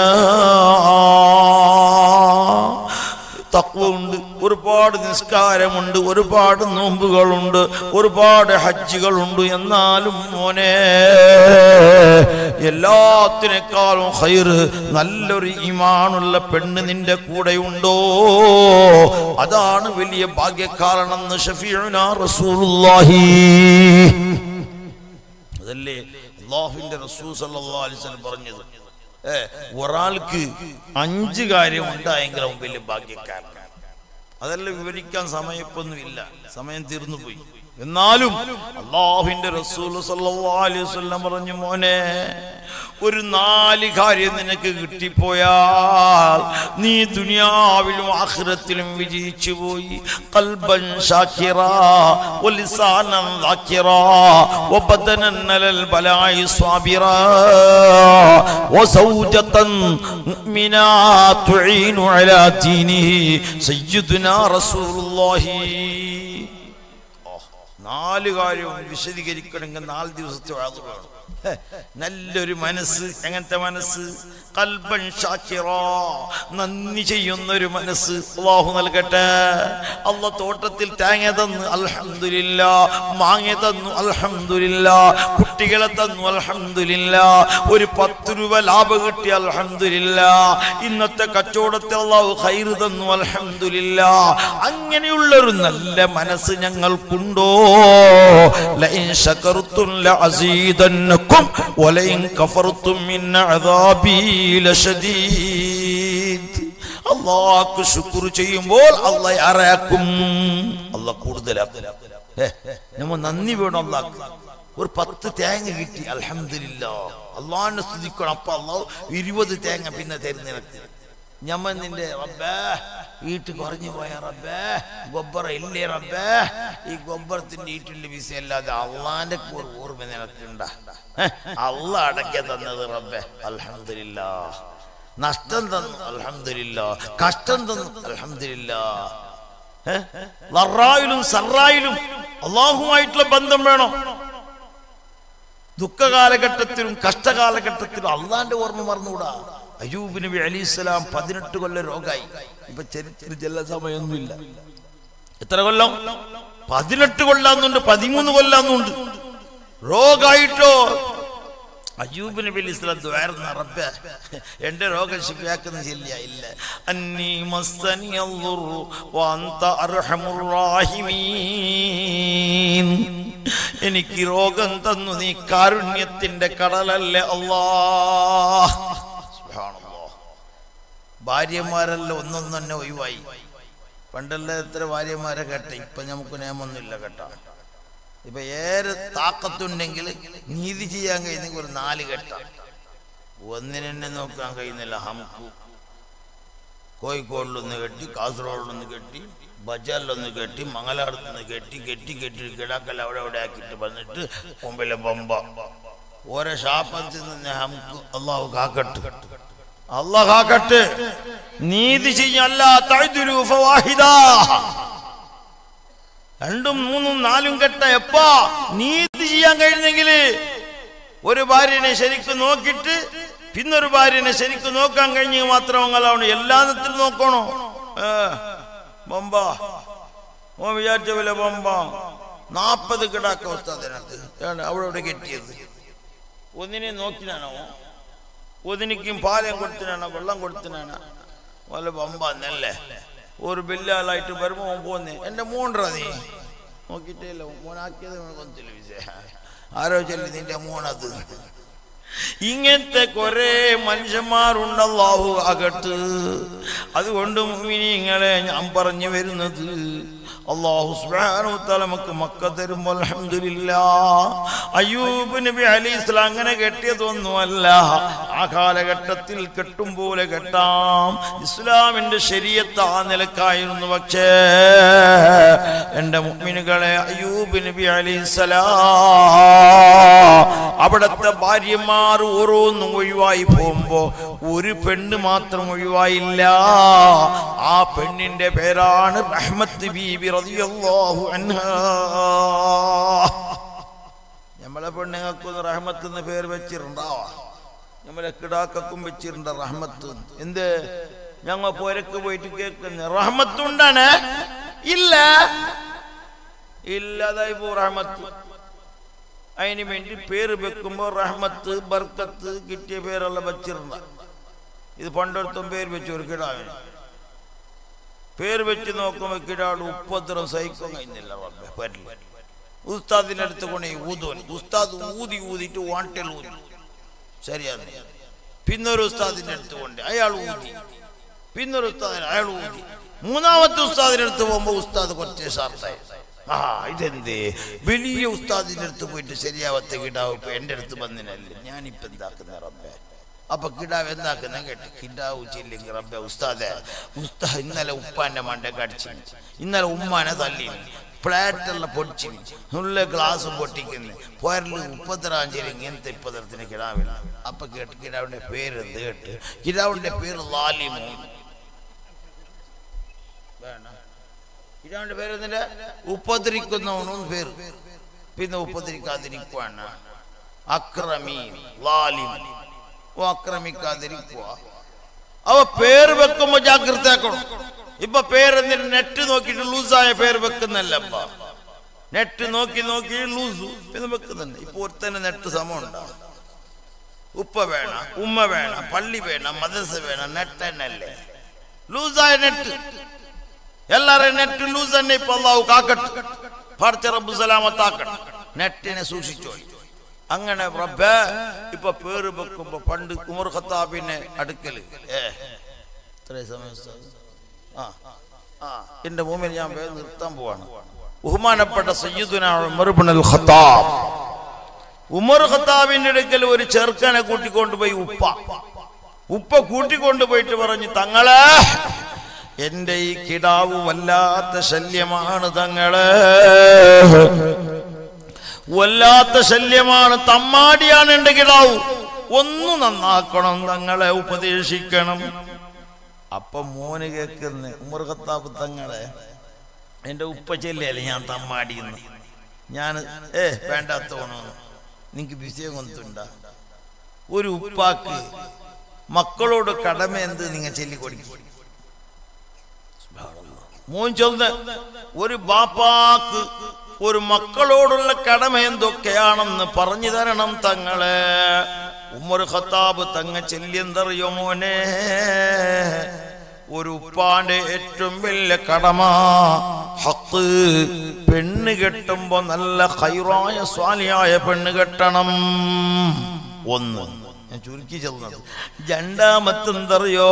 തക്വമുണ്ട് ഒരുപാട് നിസ്കാരമുണ്ട് ഒരുപാട് നോമ്പുകളുണ്ട് ഒരുപാട് ഹജ്ജുകളുണ്ട് എന്നാലും മോനെ എല്ലാത്തിനേക്കാളും ഹൈറ് നല്ലൊരു ഇമാനുള്ള പെണ്ണ് നിന്റെ കൂടെയുണ്ടോ അതാണ് വലിയ ഭാഗ്യക്കാരനെന്ന് ഷഫീഉന റസൂലുള്ളാഹി അതല്ലേ അള്ളാഹുവിന്റെ റസൂൽ സല്ലല്ലാഹു അലൈഹി വസല്ലം പറഞ്ഞത് ഏ ഒരാൾക്ക് അഞ്ച് കാര്യം ഉണ്ടായെങ്കിലും അവൻ വലിയ ഭാഗ്യക്കാരനാണ് അതെല്ലാം വിവരിക്കാൻ സമയം ഇപ്പൊന്നും ഇല്ല സമയം തീർന്നു പോയി എന്നാലും അള്ളാഹുവിന്റെ റസൂൽ സല്ലല്ലാഹു അലൈഹി വസല്ലം പറഞ്ഞു മോനെ ഒരു നാല് കാര്യം നിനക്ക് കിട്ടിപ്പോയാൽ നീ ദുനിയാവിലും ആഖിറത്തിലും വിജയിച്ചു പോയി ഖൽബൻ ഷാക്കിറ വലിസാനൻ ذاكിറ وبدنا على البلاء صابرا وزوجة مؤمنة تعين على دينه سيدنا رسول الله നാല് കാര്യവും വിശദീകരിക്കണമെങ്കിൽ നാല് ദിവസത്തെ വാത് വേണം ഹെ, നല്ലൊരു മനസ്സ് എങ്ങനത്തെ മനസ്സ് കൽബൻ ഷാക്കിറ നന്ദി ചെയ്യുന്ന ഒരു മനസ്സ് അള്ളാഹു നൽകട്ടെ അള്ള തോട്ടത്തിൽ തേങ്ങ തന്നു അൽഹംദുലില്ല മാങ്ങ തന്നു അൽഹംദുലില്ല കുട്ടികളെ തന്നു അൽഹംദുലില്ല ഒരു പത്ത് രൂപ ലാഭം കിട്ടി അൽഹംദുലില്ല ഇന്നത്തെ കച്ചവടത്തിൽ അള്ളാഹു ഖൈറ് തന്നു അൽഹംദുലില്ല അങ്ങനെയുള്ള ഒരു നല്ല മനസ്സ് ഞങ്ങൾക്കുണ്ടോ ലഇൻ ശകർത്തും ലഅസീദന്നകും വലഇൻ കഫർത്തും മിൻ അദാബി ലശദീദ് അള്ളാഹ്ക്ക് ശുക്ർ ചെയ്യുമ്പോൾ അള്ളാഹ് ആരാക്കും അള്ളാഹ് കൂടുതലാക്കും ഏ, നമ്മ നന്ദി വേണം അള്ളാഹ്ക്ക് ഒരു പത്ത് തേങ്ങ കിട്ടി അൽഹംദുലില്ലാ അള്ളാഹിനെ സ്തുതിക്കണം അപ്പൊ അള്ളാഹു ഇരുപത് തേങ്ങ പിന്നെ തരുന്ന നിനക്ക് ഞമ്മ നിന്റെ റബ്ബേ വീട്ട് കുറഞ്ഞു പോയ റബ്ബേ ഗൊബ്ബറ ഇല്ലേ റബ്ബേ ഈ ഗൊബ്ബറത്തിന്റെ വീട്ടിലെ വിസ അല്ലാതെ അള്ളാന്റെ ഒരു ഓർമ്മ നിനക്കുണ്ടാ അള്ള അടക്ക തന്നത് റബ്ബേ അൽഹംദുലില്ലാ നഷ്ടം തന്നു അൽഹംദുലില്ലാ കഷ്ടം തന്നു അൽഹംദുലില്ലാ ഏ? ലറായിലും സറായിലും അള്ളാഹുമായിട്ടുള്ള ബന്ധം വേണം ദുഃഖകാലഘട്ടത്തിലും കഷ്ടകാലഘട്ടത്തിലും അള്ളാന്റെ ഓർമ്മ മറന്നുകൂടാ അയ്യൂബ് നബി അലി ഇസ്ലാം പതിനെട്ട് കൊല്ലം രോഗായി ഇപ്പൊ ചരിത്ര ചെല്ല സമയമൊന്നുമില്ല എത്ര കൊല്ലം പതിനെട്ട് കൊല്ലാന്നുണ്ട് പതിമൂന്ന് കൊല്ലാന്നുണ്ട് രോഗായിട്ടോ അയ്യൂബ് നബി അലി ഇസ്ലാം ദ്വാരുന്ന റബ്ബേ എന്റെ രോഗം ശിഫിയാക്കുന്ന ചെല്ലിയ ഇല്ല അന്നീ മസ്സനി അൽദുറു വഅന്ത അർഹമുർ റാഹിമീൻ എനിക്ക് രോഗം തന്നു നീ കാരുണ്യത്തിന്റെ കടലല്ലേ അല്ലാ സുബ്ഹാനല്ലാഹ്. ഭാര്യമാരെല്ലാം ഒന്നൊന്നും തന്നെ ഒഴിവായി പണ്ടെല്ലാം എത്ര ഭാര്യമാരെ കേട്ട ഇപ്പൊ നമുക്ക് നിയമമൊന്നുമില്ല കേട്ടോ ഇപ്പൊ ഏറെ താക്കത്തുണ്ടെങ്കിൽ നീതി ചെയ്യാൻ കഴിയുന്നെങ്കിൽ ഒരു നാല് കെട്ട ഒന്നിനെന്നെ നോക്കാൻ കഴിയുന്നില്ല ഹംകു കോഴിക്കോടിലൊന്ന് കെട്ടി കാസർഗോഡിലൊന്ന് കെട്ടി ബജാറിലൊന്ന് കെട്ടി മംഗലാടത്തുനിന്ന് കെട്ടി കെട്ടി കെട്ടി കിടാക്കൽ അവിടെ അവിടെ ആക്കിയിട്ട് വന്നിട്ട് മുമ്പിലെ ബൊമ്പ ഓരോ ഷാപ്പത്തിൽ നിന്ന് ഹംകു അള്ളാഹു കാക്കട്ട് അള്ളാഹ് കാക്കട്ട് നീതി ചെയ്യല്ല തഴുതുരു ഫവാഹിദാ രണ്ടും മൂന്നും നാലും കെട്ട എപ്പാ നീതി ചെയ്യാൻ കഴിഞ്ഞെങ്കിൽ ഒരു ഭാര്യനെ ശരിക്കും നോക്കിയിട്ട് പിന്നൊരു ഭാര്യനെ ശരിക്കും നോക്കാൻ കഴിഞ്ഞെങ്കിൽ മാത്രം അങ്ങലാവണം എല്ലാത്തിലും നോക്കണോ ഏ, ബൊമ്പ ഓ വിചാരിച്ച പോലെ ബൊമ്പ നാപ്പത് കിടാക്ക ഉസ്താദിനകത്ത് ഏതാണ്ട് അവിടെ ഇവിടെ കെട്ടിയത് ഒന്നിനെ നോക്കിനാണോ ഒന്നിനിക്കും പാലം കൊടുത്തിനാണോ വെള്ളം കൊടുത്തിനാണോ വല്ല ബൊമ്പ എന്നല്ലേ ഒരു ബില്ലാലായിട്ട് വരുമ്പോ അവൻ പോന്നേ എന്റെ മോണ്ടാ നീ നോക്കിട്ടേ ഇല്ല മോനാക്കിയത് കൊന്നില്ല വിജയ ആരോ ചൊല്ലി നിന്റെ മോണത് ഇങ്ങനത്തെ കുറെ മനുഷ്യന്മാരുണ്ടല്ലാഹു അകട്ട് അതുകൊണ്ട് മുഅ്മിനീങ്ങളെ ഞാൻ പറഞ്ഞു വരുന്നത് അള്ളാഹു സുബ്ഹാനഹു വ തആല നമുക്ക് മക്ക തരുമ്പോൾ അൽഹംദുലില്ലാ അയ്യൂബ് നബി അലൈഹി സ്വലാം അങ്ങനെ കെട്ടിയതൊന്നുമല്ല ആ കാലഘട്ടത്തിൽ കെട്ടും പോലെ കെട്ടാം ഇസ്ലാമിന്റെ ശരീരത്ത് ആ നിലക്കായിരുന്നു പക്ഷേ എൻ്റെ മുഅ്മിനുകളെ അയ്യൂബ് നബി അലൈഹി സ്വലാം അവിടുത്തെ ഭാര്യമാർ ഓരോന്നും ഒഴിവായി പോകുമ്പോ ഒരു പെണ്ണ് മാത്രം ഒഴിവായില്ല ആ പെണ്ണിന്റെ പേരാണ് റഹ്മത്ത് ബീബി റളിയല്ലാഹു അൻഹാ നമ്മളെ പെണ്ണുങ്ങൾക്കൊന്ന് റഹ്മത്ത് എന്ന് പേര് വെച്ചിട്ടുണ്ടാവാ നമ്മളെ കിടാക്കും വെച്ചിട്ടുണ്ട് റഹ്മത്ത് എന്ത് ഞങ്ങൾ പോരക്ക് പോയിട്ട് കേൾക്കുന്ന റഹ്മത്തുണ്ടാണ് ഇല്ല ഇല്ലാതായി പോ റഹ്മത്ത് അതിന് വേണ്ടി പേര് വെക്കുമ്പോൾ റഹ്മത്ത് ബർക്കത്ത് കിട്ടിയ പേരെല്ലാം വെച്ചിരുന്ന ഇത് പണ്ടൊരുത്തും പേര് വെച്ചു ഒരു കിടാവിന് പേര് വെച്ച് നോക്കുമ്പോ കിടാട് ഉപദ്രവം സഹിക്കാൻ കഴിഞ്ഞില്ല റബ്ബെ വരില്ല ഉസ്താദിന്റെ അടുത്ത് കൊണ്ട് ഊതുവൻ ഉസ്താദ് ഊതി ഊതിയിട്ട് വാട്ടിൽ ഊതി ശരിയാണ് പിന്നൊരു ഉസ്താദിന്റെ അടുത്ത് കൊണ്ട് അയാൾ ഊതി പിന്നൊരു ഉസ്താദിന് അയാൾ ഊതി മൂന്നാമത്തെ ഉസ്താദിന്റെ അടുത്ത് പോകുമ്പോ ഉസ്താദ് കുറച്ച് ഷാർട്ടായി ആ ഇതെന്തേ വലിയ ഉസ്താദിന്റെ അടുത്ത് പോയിട്ട് ശരിയാവത്ത കിടാവ് ഇപ്പൊ എന്റെ അടുത്ത് വന്നിനല്ലേ ഞാനിപ്പോ എന്താക്കുന്ന റബ്ബെ അപ്പൊ കിടാവ് എന്താക്കുന്ന കേട്ട് കിടാവ് ചെല്ലെങ്കിൽ റബ്ബെ ഉസ്താദെ ഉസ്താ ഇന്നലെ ഉപ്പാന്റെ മണ്ട കടിച്ചു ഇന്നലെ ഉമ്മാനെ തല്ലി പ്ലേറ്റെല്ലാം പൊടിച്ചു ഉള്ള ഗ്ലാസ് പൊട്ടിക്കുന്നു പോരല് മുപ്പത്തിരാഞ്ചേരി ഇങ്ങനത്തെ ഇപ്പതരത്തിന് കിടാവില്ല അപ്പൊ കേട്ട് കിടാവിന്റെ പേര് എന്ത് കേട്ട് കിടാവിന്റെ പേര് ലാലിമു വേണ്ട കിടാവിന്റെ പേര് എന്തിന്റെ ഉപദ്രിക്കുന്നവനും പേര് പിന്നെ ഉപദ്രിക്കാതിരിക്കുവാണ് അക്രമി ലാലിം ഓ ആക്രമിക്കാതിരിക്കുക അവ പേര് വെക്കുമ്പോ ജാഗ്രത ആക്കണം ഇപ്പൊ പേരെന്തിന് നെറ്റ് നോക്കിയിട്ട് ലൂസായ പേര് വെക്കുന്നല്ലപ്പ നെറ്റ് നോക്കി നോക്കി ലൂസ് പിന്നെ വെക്കുന്നുണ്ട് ഇപ്പൊ ഒരുത്തന്നെ നെറ്റ് സമം ഉണ്ടാവും ഉപ്പ വേണം ഉമ്മ വേണം പള്ളി വേണം മദ്രസ വേണം നെറ്റ് തന്നെയല്ലേ ലൂസായ നെറ്റ് എല്ലാരും നെറ്റ് ലൂസ് തന്നെ ഇപ്പൊ അള്ളാഹു കാക്കട്ടെ പഠിച്ച റബ്ബു സലാമത്താക്കട്ടെ നെറ്റിനെ സൂക്ഷിച്ചോളി അങ്ങനെ റബ്ബേ ഇപ്പൊ പേര് വെക്കുമ്പോ പണ്ട് ഉമർ ഖത്താബിനെ അടുക്കല് ഏ ഇത്രയും സമയം ഉസ്താദ്? ആ ആ എന്റെ മുമ്പിൽ ഞാൻ വേഗം നിർത്താൻ പോവാണ് ബഹുമാനപ്പെട്ട സയ്യിദുന ഉമർ ഇബ്നുൽ ഖത്താബ് ഉമർ ഖത്താബിന്റെ അടുക്കൽ ഒരു ചെറുക്കനെ കൂട്ടിക്കൊണ്ടുപോയി ഉപ്പ ഉപ്പ കൂട്ടിക്കൊണ്ടുപോയിട്ട് പറഞ്ഞു തങ്ങളെ എന്റെ ഈ കിടാവ് വല്ലാത്ത ശല്യമാണ് തങ്ങളെ വല്ലാത്ത ശല്യമാണ് തമ്മാടിയാണ് എന്റെ കിടാവ് ഒന്ന് നന്നാക്കണം തങ്ങളെ ഉപദേശിക്കണം അപ്പൊ മോന് കേൾക്കുന്ന ഉമർ ഖത്താബ് തങ്ങളെ എന്റെ ഉപ്പ ചെല്ലല്ലേ ഞാൻ തമ്മാടിന്ന് ഞാൻ ഏ വേണ്ടാത്തോണോ നിങ്ങക്ക് വിഷയം കൊന്നുണ്ട ഒരു ഉപ്പാക്ക് മക്കളോട് കടമ എന്ത് നിങ്ങൾ ചൊല്ലിക്കൊടുക്കും മോൻ ചൊന്ന് ഒരു ബാപ്പാക്ക് ഒരു മക്കളോടുള്ള കടമ എന്തൊക്കെയാണെന്ന് പറഞ്ഞു തരണം തങ്ങളെ ഉമ്മർ ഖത്താബ് തങ്ങ ചെല്ലിയെന്തറിയോ മോനെ ഒരു ഉപ്പാന്റെ ഏറ്റവും വലിയ കടമ ഹക്ക് പെണ്ണ് കെട്ടുമ്പോ നല്ല ഹൈറായ സ്വാലിയായ പെണ്ണ് കെട്ടണം ഒന്ന് ഞാൻ ചുരുക്കി ചെന്നത് രണ്ടാമത്തെന്തറിയോ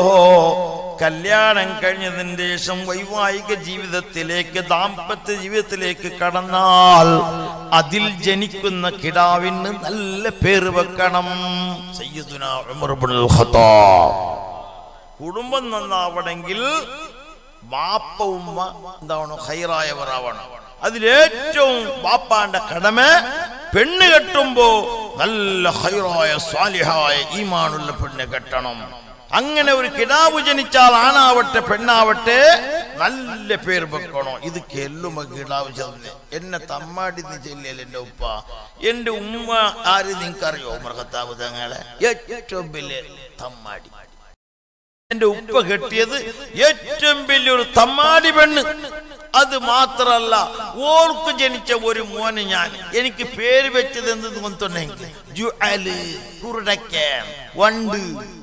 കല്യാണം കഴിഞ്ഞതിന് ശേഷം വൈവാഹിക ജീവിതത്തിലേക്ക് ദാമ്പത്യ ജീവിതത്തിലേക്ക് കടന്നാൽ അതിൽ ജനിക്കുന്ന കിടാവിന് നല്ല പേര് വെക്കണം സയ്യിദുനാ ഉമർ ഇബ്നുൽ ഖത്താബ് കുടുംബം നന്നാവണമെങ്കിൽ വാപ്പ ഉമ്മ എന്താവണം ഹൈറായവർ ആവണം അതിലേറ്റവും വാപ്പാന്റെ കടമ പെണ്ണ് കെട്ടുമ്പോ നല്ല ഹൈറായ സ്വാലിഹായ ഈമാനുള്ള പെണ്ണ് കെട്ടണം അങ്ങനെ ഒരു കിടാവ് ജനിച്ചാൽ ആണാവട്ടെ പെണ്ണാവട്ടെ നല്ല പേര് വെക്കണോ ഇത് കെല്ലുമ്പോ കിടാവ് ചെന്ന് എന്നെ തമ്മാടി ചെല്ലിയല്ല എന്റെ ഉപ്പ എന്റെ ഉമ്മ ആര് നിങ്ങൾക്കറിയോ മൃഗത്താവ് തങ്ങളെ ഏറ്റവും വലിയ തമ്മാടി എന്റെ ഉപ്പ കെട്ടിയത് ഏറ്റവും വലിയൊരു തമ്മാടി പെണ്ണ് അത് മാത്രല്ല ഓർക്ക് ജനിച്ച ഒരു മോന് ഞാൻ എനിക്ക് പേര് വെച്ചത് എന്ത് തോന്നുന്നുണ്ടെങ്കിൽ ജുഅല് കുരുടക്കൻ വണ്ട്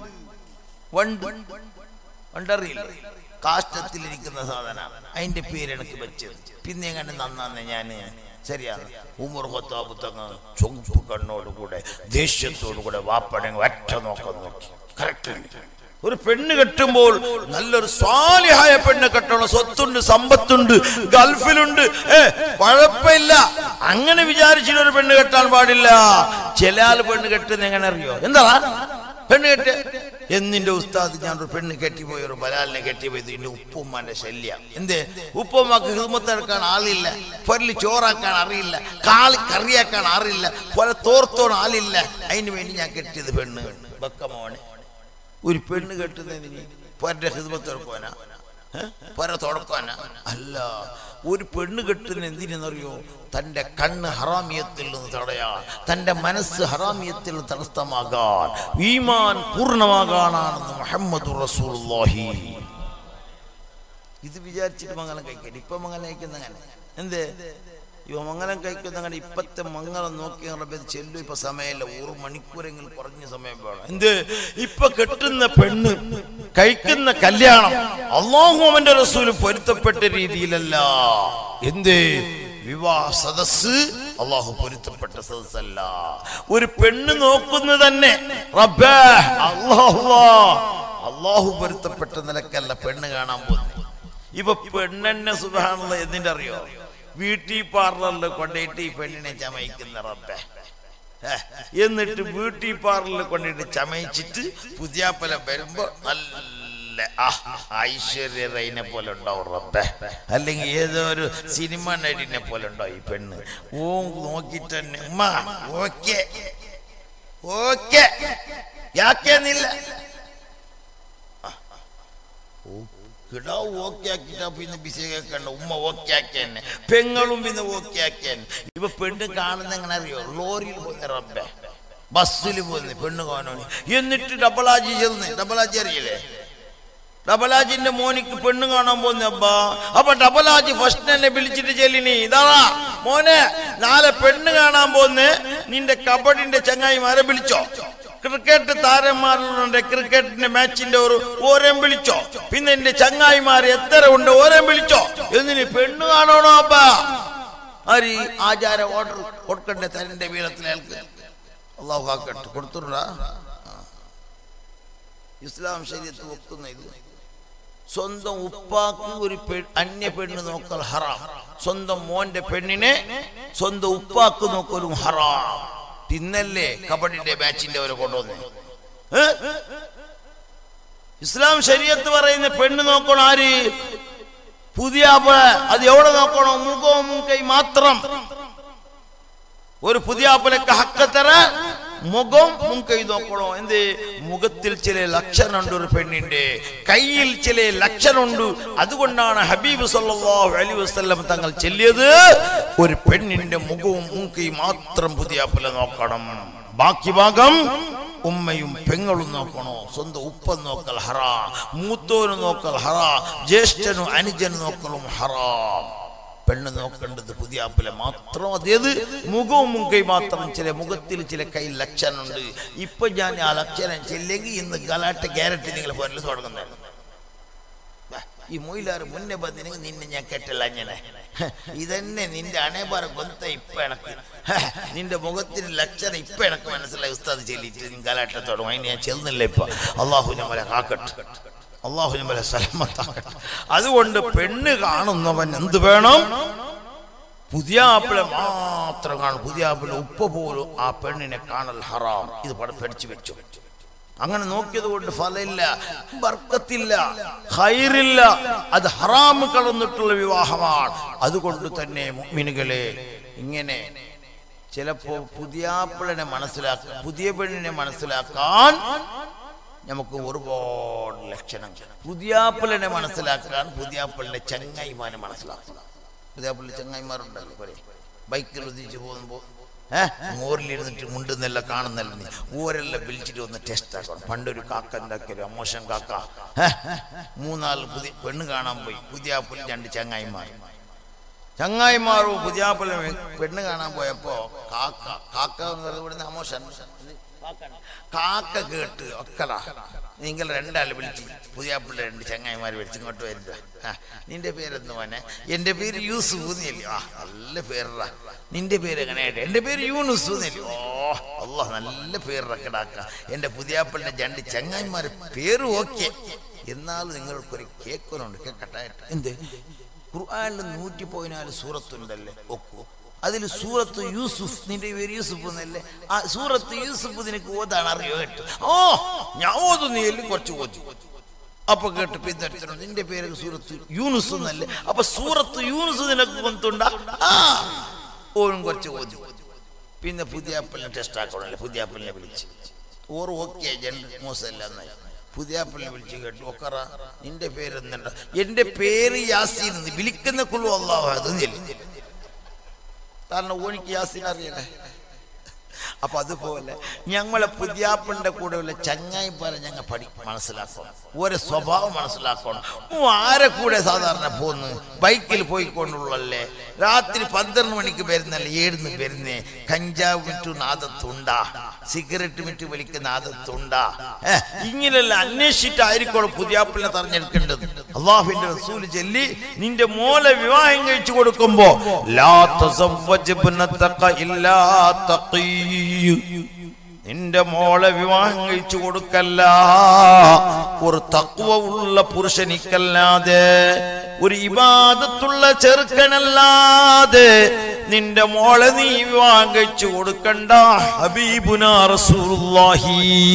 വണ്ട് വണ്ടറിയില്ല കാഷ്ടത്തിലിരിക്കുന്ന സാധനമാണ് അതിന്റെ പേര് എനിക്ക് വെച്ചത് പിന്നെ എങ്ങനെ നന്നാന്ന് ഞാന് ശരിയാണ് ഉമർ ഖത്താബ് തങ്ങ് ചുവപ്പ് കണ്ണോടുകൂടെ ദേഷ്യത്തോടുകൂടെ വാപ്പടങ്ങ് ഒറ്റ നോക്കാൻ നോക്കി കറക്റ്റ് ഒരു പെണ്ണ് കെട്ടുമ്പോൾ നല്ലൊരു സ്വാലിഹായ പെണ്ണ് കെട്ടണം സ്വത്തുണ്ട് സമ്പത്തുണ്ട് ഗൾഫിലുണ്ട് ഏ കുഴപ്പമില്ല അങ്ങനെ വിചാരിച്ചിട്ട് ഒരു പെണ്ണ് കെട്ടാൻ പാടില്ല ചില ആൾ പെണ്ണ് കെട്ടുന്ന എങ്ങനെ അറിയോ എന്താ പെണ്ണ് കെട്ട് എന്നിന്റെ ഉസ്താദ് ഞാൻ ഒരു പെണ്ണ് കെട്ടിപ്പോയി ഒരു ബലാലിനെ കെട്ടിപ്പോയത് എന്റെ ഉപ്പുമ്മാന്റെ ശല്യം എന്തേ ഉപ്പുമ്മക്ക് ഹിദ്മത്തെടുക്കാൻ ആളില്ല പൊരല് ചോറാക്കാൻ അറിയില്ല കാളി കറിയാക്കാൻ അറിയില്ല പോലെ തോർത്തോൺ ആളില്ല അതിന് വേണ്ടി ഞാൻ കെട്ടിയത് പെണ്ണ് ബക്കമോനെ ഒരു പെണ്ണ് കെട്ടുന്നതിന് പൊരന്റെ ഹിദ്മത്ത് എടുക്കുവാനാ ഏ? പൊര തുടക്കാനാ അല്ല ഒരു പെണ്ണ് കെട്ടുന്ന എന്തിനെന്നറിയോ തന്റെ കണ്ണ് ഹറാമിയത്തിൽ നിന്ന് തടയാൻ തന്റെ മനസ്സ് ഹറാമിയത്തിൽ നിന്ന് തടസ്സമാകാൻ ഈമാൻ പൂർണ്ണമാകാനാണെന്ന് മുഹമ്മദ് റസൂലുള്ളാഹി ഇത് വിചാരിച്ചിട്ട് മംഗലം കഴിക്കട്ടെ ഇപ്പൊ മംഗലം കഴിക്കുന്ന അങ്ങനെ എന്തേ ഇവ മംഗലം കഴിക്കുന്ന അങ്ങനെ ഇപ്പത്തെ മംഗളം നോക്കി റബ്ബേ ഇത് ചെല്ലു ഇപ്പൊ സമയമില്ല ഒരു മണിക്കൂറെങ്കിലും കുറഞ്ഞ സമയം വേണം എന്ത് ഇപ്പൊ കെട്ടുന്ന പെണ്ണ് കഴിക്കുന്ന കല്യാണം അള്ളാഹു അവന്റെ റസൂല് പൊരുത്തപ്പെട്ട രീതിയിലല്ല എന്ത് വിവാഹ സദസ് അള്ളാഹു പൊരുത്തപ്പെട്ട സദസ്സല്ല ഒരു പെണ്ണ് നോക്കുന്നു തന്നെ റബ്ബേ അള്ളാഹു അള്ളാഹു പൊരുത്തപ്പെട്ട നിലക്കല്ല പെണ്ണ് കാണാൻ പോകുന്നത് ഇപ്പൊ പെണ്ണെന്നെ സുഖാണല്ലോ എന്തിന്റെ അറിയോ ബ്യൂട്ടി പാർലറിൽ കൊണ്ടുപോയിട്ട് ഈ പെണ്ണിനെ ചമയിക്കുന്ന റബ്ബെ ഏ, എന്നിട്ട് ബ്യൂട്ടി പാർലറിൽ കൊണ്ടിട്ട് ചമയിച്ചിട്ട് പുതിയാപ്പല വരുമ്പോ നല്ല ആ, ഐശ്വര്യ റൈനെ പോലെ ഉണ്ടാവും റബ്ബെ അല്ലെങ്കിൽ ഏതോ ഒരു സിനിമ നടിനെ പോലെ ഉണ്ടാവും ഈ പെണ്ണ് ഓ നോക്കിട്ട് തന്നെ ഉമ്മ ഓക്കെ ഓക്കെ യാക്കേന്നില്ല കിടാവ് ഓക്കെ ആക്കിട്ടാ പിന്നെ ബിസി കേൾക്കണ്ട ഉമ്മ ഓക്കെ ആക്കി തന്നെ പെങ്ങളും പിന്നെ ഓക്കെ ആക്കി തന്നെ ഇപ്പൊ പെണ്ണ് കാണുന്ന എങ്ങനെ അറിയോ ലോറിയിൽ പോയി റബ്ബെ ബസ്സിൽ പോയി പെണ്ണ് കാണുന്നു എന്നിട്ട് ഡബിളാജി ചെന്ന് ഡബിളാജി അറിയില്ലേ ഡബലാജിന്റെ മോനിക്ക് പെണ്ണ് കാണാൻ പോകുന്ന അബ്ബാ അപ്പൊ ഡബലാജി ഫസ്റ്റ് എന്നെ വിളിച്ചിട്ട് ചെല്ലിനി ഇതാ മോനെ നാളെ പെണ്ണ് കാണാൻ പോകുന്ന നിന്റെ കബഡിന്റെ ചങ്ങായിമാരെ വിളിച്ചോ ക്രിക്കറ്റ് താരന്മാരുടെ ക്രിക്കറ്റിന്റെ മാച്ചിന്റെ ഒരു ഓരം വിളിച്ചോ പിന്നെ എന്റെ ചങ്ങായിമാർ എത്ര ഉണ്ട് ഓരം വിളിച്ചോ എന്നിന് പെണ്ണ് കാണണോ അബ്ബാ ആര് ആചാര ഓർഡർ കൊടുക്കണ്ടേ തരന്റെ വീരത്തിൽ അയാൾക്ക് അള്ളാഹു കാക്കട്ടെ കൊടുത്തുടാ ഇസ്ലാം ശരീരത്ത് വെക്കുന്ന ഇത് സ്വന്തം ഉപ്പാക്ക് ഒരു പെ- അന്യ പെണ്ണ് നോക്കൽ ഹറാം സ്വന്തം മോന്റെ പെണ്ണിനെ സ്വന്തം ഉപ്പാക്ക് നോക്കലും ഹറാം പിന്നല്ലേ കബഡിന്റെ മാച്ചിന്റെ അവരെ കൊണ്ടുവന്ന് ഏ? ഇസ്ലാം ശരീരത്ത് പറയുന്ന പെണ്ണ് നോക്കണം ആര് പുതിയ ആപ്പിള് അത് എവിടെ നോക്കണോ മുഖവും മുൻകൈ മാത്രം ഒരു പുതിയ ആപ്പിളൊക്കെ ഹക്കത്തറ മുഖം മുൻകൈ നോക്കണോ എന്ത് മുഖത്തിൽ ചില ലക്ഷണമുണ്ട് ഒരു പെണ്ണിന്റെ കയ്യിൽ ചില ലക്ഷണമുണ്ട് അതുകൊണ്ടാണ് ഹബീബ് സല്ലല്ലാഹു അലൈഹി വസല്ലം തങ്ങൾ ചെല്ലിയത് ഒരു പെണ്ണിന്റെ മുഖവും മുൻകൈ മാത്രം പുതിയ ആപ്പിള നോക്കണം ബാക്കി ഭാഗം ഉമ്മയും പെങ്ങളും നോക്കണോ സ്വന്തം ഉപ്പ നോക്കൽ ഹറാ മൂത്തോന് നോക്കൽ ഹറാ ജ്യേഷ്ഠനും അനുജനും നോക്കലും ഹറാം പെണ്ണ് നോക്കേണ്ടത് പുതിയ ആപ്പിലെ മാത്രം അതേത് മുഖവും മുൻകൈ മാത്രം ചില മുഖത്തിൽ ചില കൈ ലക്ഷണമുണ്ട് ഇപ്പൊ ഞാൻ ആ ലക്ഷണം ചെല്ലെങ്കിൽ ഇന്ന് ഗലാട്ട ക്യാരറ്റ് നിങ്ങൾ പോരല് തുടങ്ങുന്നതാണ് ദാ, ഈ മൊയിലാറ് മുന്നേ ಬಂದಿനെങ്കിൽ നിന്നെ ഞാൻ കേട്ടില്ല അങ്ങനെ ഇതന്നെ നിന്റെ അണേപാറ കൊന്ത ഇപ്പൊ എനക്ക് ഹ, നിന്റെ മുഖത്തിന് ലക്ഷണം ഇപ്പൊ എനക്ക് മനസ്സിലായി ഉസ്താദ് ചെല്ലിട്ട് നീ ഗലാട്ട തുടങ്ങും അതിന് ഞാൻ ചെല്ലുന്നില്ല ഇപ്പൊ അള്ളാഹു നമ്മളെ കാക്കട്ടെ അള്ളാഹു നമ്മളെ സലമത്താക്കട്ടെ അതുകൊണ്ട് പെണ്ണ് കാണുന്നവൻ എന്ത് വേണം പുതിയ ആപ്പിളെ മാത്രം കാണും പുതിയ ആപ്പിളെ ഉപ്പ പോലും ആ പെണ്ണിനെ കാണൽ ഹറാം ഇത് പടം പഠിച്ചു വെച്ചു അങ്ങനെ നോക്കിയത് കൊണ്ട് ഫലമില്ല ബർക്കത്തില്ല ഹൈറില്ല അത് ഹറാം കളന്നിട്ടുള്ള വിവാഹമാണ് അതുകൊണ്ട് തന്നെ മുഅ്മിനുകളെ ഇങ്ങനെ ചിലപ്പോ പുതിയാപ്പിളിനെ മനസ്സിലാക്കാൻ പുതിയ പെണ്ണിനെ മനസ്സിലാക്കാൻ നമുക്ക് ഒരുപാട് ലക്ഷണങ്ങൾ പുതിയാപ്പിളിനെ മനസ്സിലാക്കാൻ പുതിയാപ്പിളിന്റെ ചങ്ങായിമാനെ മനസ്സിലാക്കണം പുതിയാപ്പിള്ളി ചങ്ങായിമാരുണ്ടല്ലോ കുറെ ബൈക്കിൽ ഉദിച്ചു പോകുമ്പോൾ ഏഹ് മോറിലിരുന്നിട്ട് മുണ്ടുന്നെല്ലാം കാണുന്നല്ല നീ ഓരെല്ലാം വിളിച്ചിട്ട് ഒന്ന് ടെസ്റ്റ് ആക്കണം പണ്ടൊരു കാക്ക എന്താക്കിയൊരു അമോഷൻ കാക്ക ഏഹ് മൂന്നാല് പുതിയ പെണ്ണ് കാണാൻ പോയി പുതിയാപ്പിള്ളി രണ്ട് ചങ്ങായിമാർ ചങ്ങായിമാരും പുതിയാപ്പിള പെണ്ണ് കാണാൻ പോയപ്പോ കാക്ക കാക്ക എന്ന് പറയുന്നത് ഇവിടുന്ന് അമോഷൻ കാക്ക കേട്ട് ഒക്കടാ നിങ്ങൾ രണ്ടാൾ വിളിച്ച് പുതിയാപ്പിള്ള രണ്ട് ചങ്ങായിമാർ വിളിച്ച് ഇങ്ങോട്ട് വരുക ആ, നിന്റെ പേരെന്ത് മോനെ എന്റെ പേര് യൂസുഫ് എന്നല്ലേ ആ നല്ല പേരടാ നിന്റെ പേര് എങ്ങനെയായിട്ട് എന്റെ പേര് യൂനുസ് എന്നല്ലേ ഓ അല്ല നല്ല പേരിറക്കടാക്ക എന്റെ പുതിയാപ്പിളിന്റെ രണ്ട് ചങ്ങായിമാർ പേര് ഓക്കെ എന്നാലും നിങ്ങൾക്കൊരു കേൾക്കുന്നുണ്ട് കേൾക്കട്ടായിട്ട് എന്ത് ഖുർആാനിൽ നൂറ്റി പതിനാല് സൂറത്തുണ്ടല്ലേ ഒക്കു അതിൽ സൂറത്ത് യൂസുഫ് നിന്റെ പേര് യൂസുഫ് എന്നല്ലേ ആ സൂറത്ത് യൂസുഫ് നിനക്ക് ഓതാണ് അറിയോ കേട്ടു ഓ ഞാൻ ഓതുന്നില്ല കുറച്ച് ഓതി അപ്പൊ കേട്ട് പിന്തുടരുന്നു നിന്റെ പേര് സൂറത്ത് യൂനുസ് എന്നല്ലേ അപ്പൊ സൂറത്ത് യൂനുസ് നിനക്ക് കൊണ്ടുണ്ട ആ ഓനും കുറച്ച് ഓതി പിന്നെ പുതിയ ആപ്പിളിനെ ടെസ്റ്റ് ആക്കണമല്ലേ പുതിയ ആപ്പിളിനെ വിളിച്ച് ഓർ ഓക്കെ ജനറൽ മോശമല്ല എന്നായി പുതിയ ആപ്പിളിനെ വിളിച്ച് കേട്ടു ഒക്കറ നിന്റെ പേര് എന്തുണ്ട എന്റെ പേര് യാസീൻ എന്ന് വിളിക്കുന്ന കുള്ളു അള്ളാഹു അത് ചെല്ലി കാരണം ഓനിക്ക് യാസീൻ അറിയണേ അപ്പൊ അതുപോലെ ഞങ്ങളെ പുതിയാപ്പിളിന്റെ കൂടെയുള്ള ചങ്ങായി പോലെ ഞങ്ങൾ പഠി മനസ്സിലാക്കണം ഒരു സ്വഭാവം മനസ്സിലാക്കണം ഉം, ആരെ കൂടെ സാധാരണ പോന്ന് ബൈക്കിൽ പോയിക്കൊണ്ടുള്ളല്ലേ രാത്രി പന്ത്രണ്ട് മണിക്ക് വരുന്നല്ലേ ഏഴുന്ന് വരുന്നേ കഞ്ചാവ് വിറ്റു നാദത്തുണ്ടാ സിഗരറ്റ് വിറ്റ് വലിക്കുന്ന നാദത്തുണ്ടാ ഏ, ഇങ്ങനെയല്ല അന്വേഷിച്ചിട്ടായിരിക്കണം പുതിയാപ്പിളിനെ തെരഞ്ഞെടുക്കേണ്ടത് അള്ളാഹുവിന്റെ റസൂൽ ചൊല്ലി നിന്റെ മോലെ വിവാഹം കഴിച്ചു കൊടുക്കുമ്പോ ലാ തസവ്വജ് ഇബ്നതക ഇല്ലാ തഖീ നിന്റെ മോളെ വിവാഹം കഴിച്ചു കൊടുക്കല്ല ഒരു തക്വ ഉള്ള പുരുഷനിക്കല്ലാതെ ഒരു ഇബാദത്തുള്ള ചെറുക്കനല്ലാതെ നിന്റെ മോളെ നീ വിവാഹം കഴിച്ചു കൊടുക്കണ്ട ഹബീബുന റസൂലുള്ളാഹി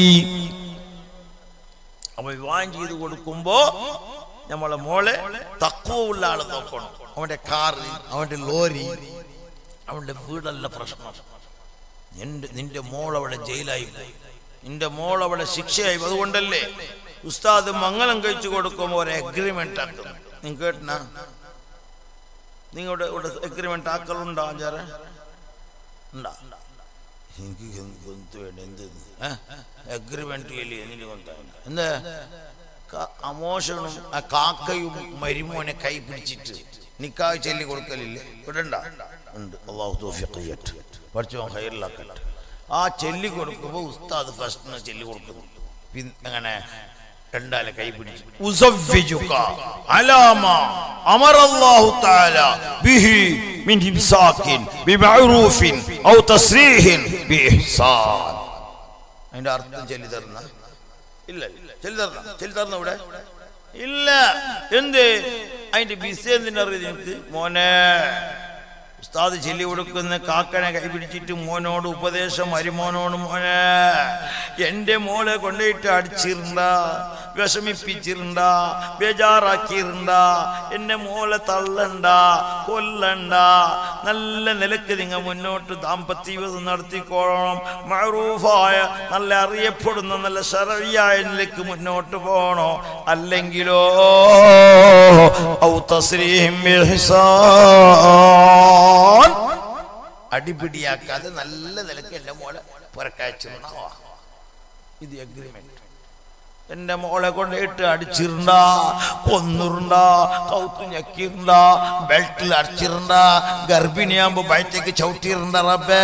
അവ വിവാഹം ചെയ്ത് കൊടുക്കുമ്പോ നമ്മളെ മോളെ തക്കുവ ഉള്ള ആള് നോക്കണം അവന്റെ കാറ് അവന്റെ ലോറി അവന്റെ വീടല്ല പ്രശ്നം നിന്റെ നിന്റെ മോൾ അവിടെ ജയിലായി പോയി നിന്റെ മോൾ അവിടെ ശിക്ഷയായി പോയി. അതുകൊണ്ടല്ലേ ഉസ്താദ് മംഗലം കഴിച്ചു കൊടുക്കുമ്പോൾ ഒരു അഗ്രിമെന്റ് ആക്കുന്നു നിങ്ങൾ കേട്ടന നിങ്ങളുടെ ഇവിടെ അഗ്രിമെന്റ് ആക്കലുണ്ടോ ആചാര ഉണ്ടാ എനിക്ക് ഗൊന്ത് വേണ്ട എന്ത് അഗ്രിമെന്റ് ഇല്ലേ എനിക്ക് ഗൊന്ത എന്താ ക- അമോഷനും ആ കാക്കയും മരുമോനെ കൈ പിടിച്ചിട്ട് നിക്കാഹ് ചൊല്ലി കൊടുക്കലില്ലേ ഇവിടെ ഉണ്ടാ ഉണ്ട് അള്ളാഹു തൗഫീഖ് ചെയ്യട്ടെ പഠിച്ചോ ഹൈറിലാക്കട്ടെ ആ ചൊല്ലി കൊടുക്കുമ്പോൾ ഉസ്താദ് ഫസ്റ്റ് ചൊല്ലി കൊടുക്കുന്നു പിൻ- അങ്ങനെ രണ്ടാലെ കൈ പിടിച്ചു ഉസവ്വിജുക അലാമ അമറല്ലാഹു തആല ബിഹി മിൻ ഇംസാക്കിൻ ബിമഅറൂഫിൻ ഔ തസ്രീഹിൻ ബിഇഹ്സാൻ അതിന്റെ അർത്ഥം ചൊല്ലി തരുന്ന ഇല്ല ഇല്ല. ചൊല്ലി തരണം ചൊല്ലി തരണം ഇവിടെ ഇല്ല എന്ത് അതിന്റെ ബിസി എന്തിനറിയത് എനിക്ക് മോനെ ഉസ്താദ് ചൊല്ലി കൊടുക്കുന്ന കാക്കനെ കൈപിടിച്ചിട്ട് മോനോട് ഉപദേശം അരിമോനോട് മോനെ എന്റെ മോളെ കൊണ്ടുപോയിട്ട് അടിച്ചിരുണ്ട വിഷമിപ്പിച്ചിരുണ്ട ബേജാറാക്കിയിരുണ്ട എന്റെ മോളെ തള്ളണ്ട കൊല്ലണ്ട നല്ല നിലക്ക് നിങ്ങൾ മുന്നോട്ട് ദാമ്പത്യ ജീവിതം നടത്തിക്കോളണം മഴറൂഫായ നല്ല അറിയപ്പെടുന്ന നല്ല ശരവിയായ നിലക്ക് മുന്നോട്ട് പോകണോ അല്ലെങ്കിലോ ഔ തസ്രീഹിം ബിഹിസാൻ. അടിപിടിയാക്കാതെ നല്ല നിലക്ക് എന്റെ മോളെ പുറക്കാച്ചിരുന്നോ ഇത് അഗ്രിമെന്റ് എന്റെ മോളെ കൊണ്ട് ഇട്ട് അടിച്ചിരുണ്ട കൊന്നിരുണ്ട കൗത്ത് ഞെക്കിരുണ്ട ബെൽറ്റിൽ അടിച്ചിരുണ്ട ഗർഭിണിയാകുമ്പോ ബയറ്റേക്ക് ചവിട്ടിയിരുണ്ട റബ്ബേ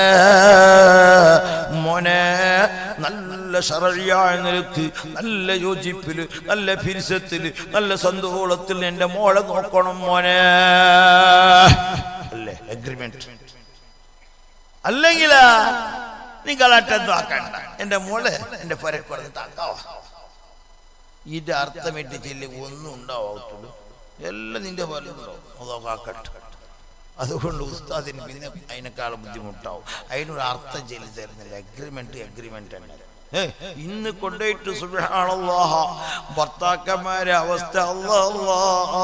മോനെ നല്ല ശരഴിയായ നിലക്ക് നല്ല യോജിപ്പില് നല്ല ഫിരിസത്തില് നല്ല സന്തോളത്തിൽ എന്റെ മോളെ നോക്കണം മോനെ അല്ലേ അഗ്രിമെന്റ് അല്ലെങ്കിൽ നിങ്ങൾ അറ്റത്താക്കണ്ട എന്റെ മോളെ എന്റെ പരക്കുറന്ന് താക്കാവോ ഇതിന്റെ അർത്ഥമിട്ട് ചെല്ലി ഒന്നും ഉണ്ടാവത്തുള്ളൂ എല്ലാം നിന്റെ പോലെ ഉണ്ടാവും അതൊക്കെ അതുകൊണ്ട് ഉസ്താദിന് പിന്നെ അതിനേക്കാൾ ബുദ്ധിമുട്ടാവും അതിനൊരു അർത്ഥം ചെല്ലി തരുന്നില്ല അഗ്രിമെന്റ് അഗ്രിമെന്റ് തന്നെ ഏ, ഇന്ന് കൊണ്ടുപോയിട്ട് സുബ്ഹാനല്ലാഹ ഭർത്താക്കന്മാരെ അവസ്ഥ അല്ലാ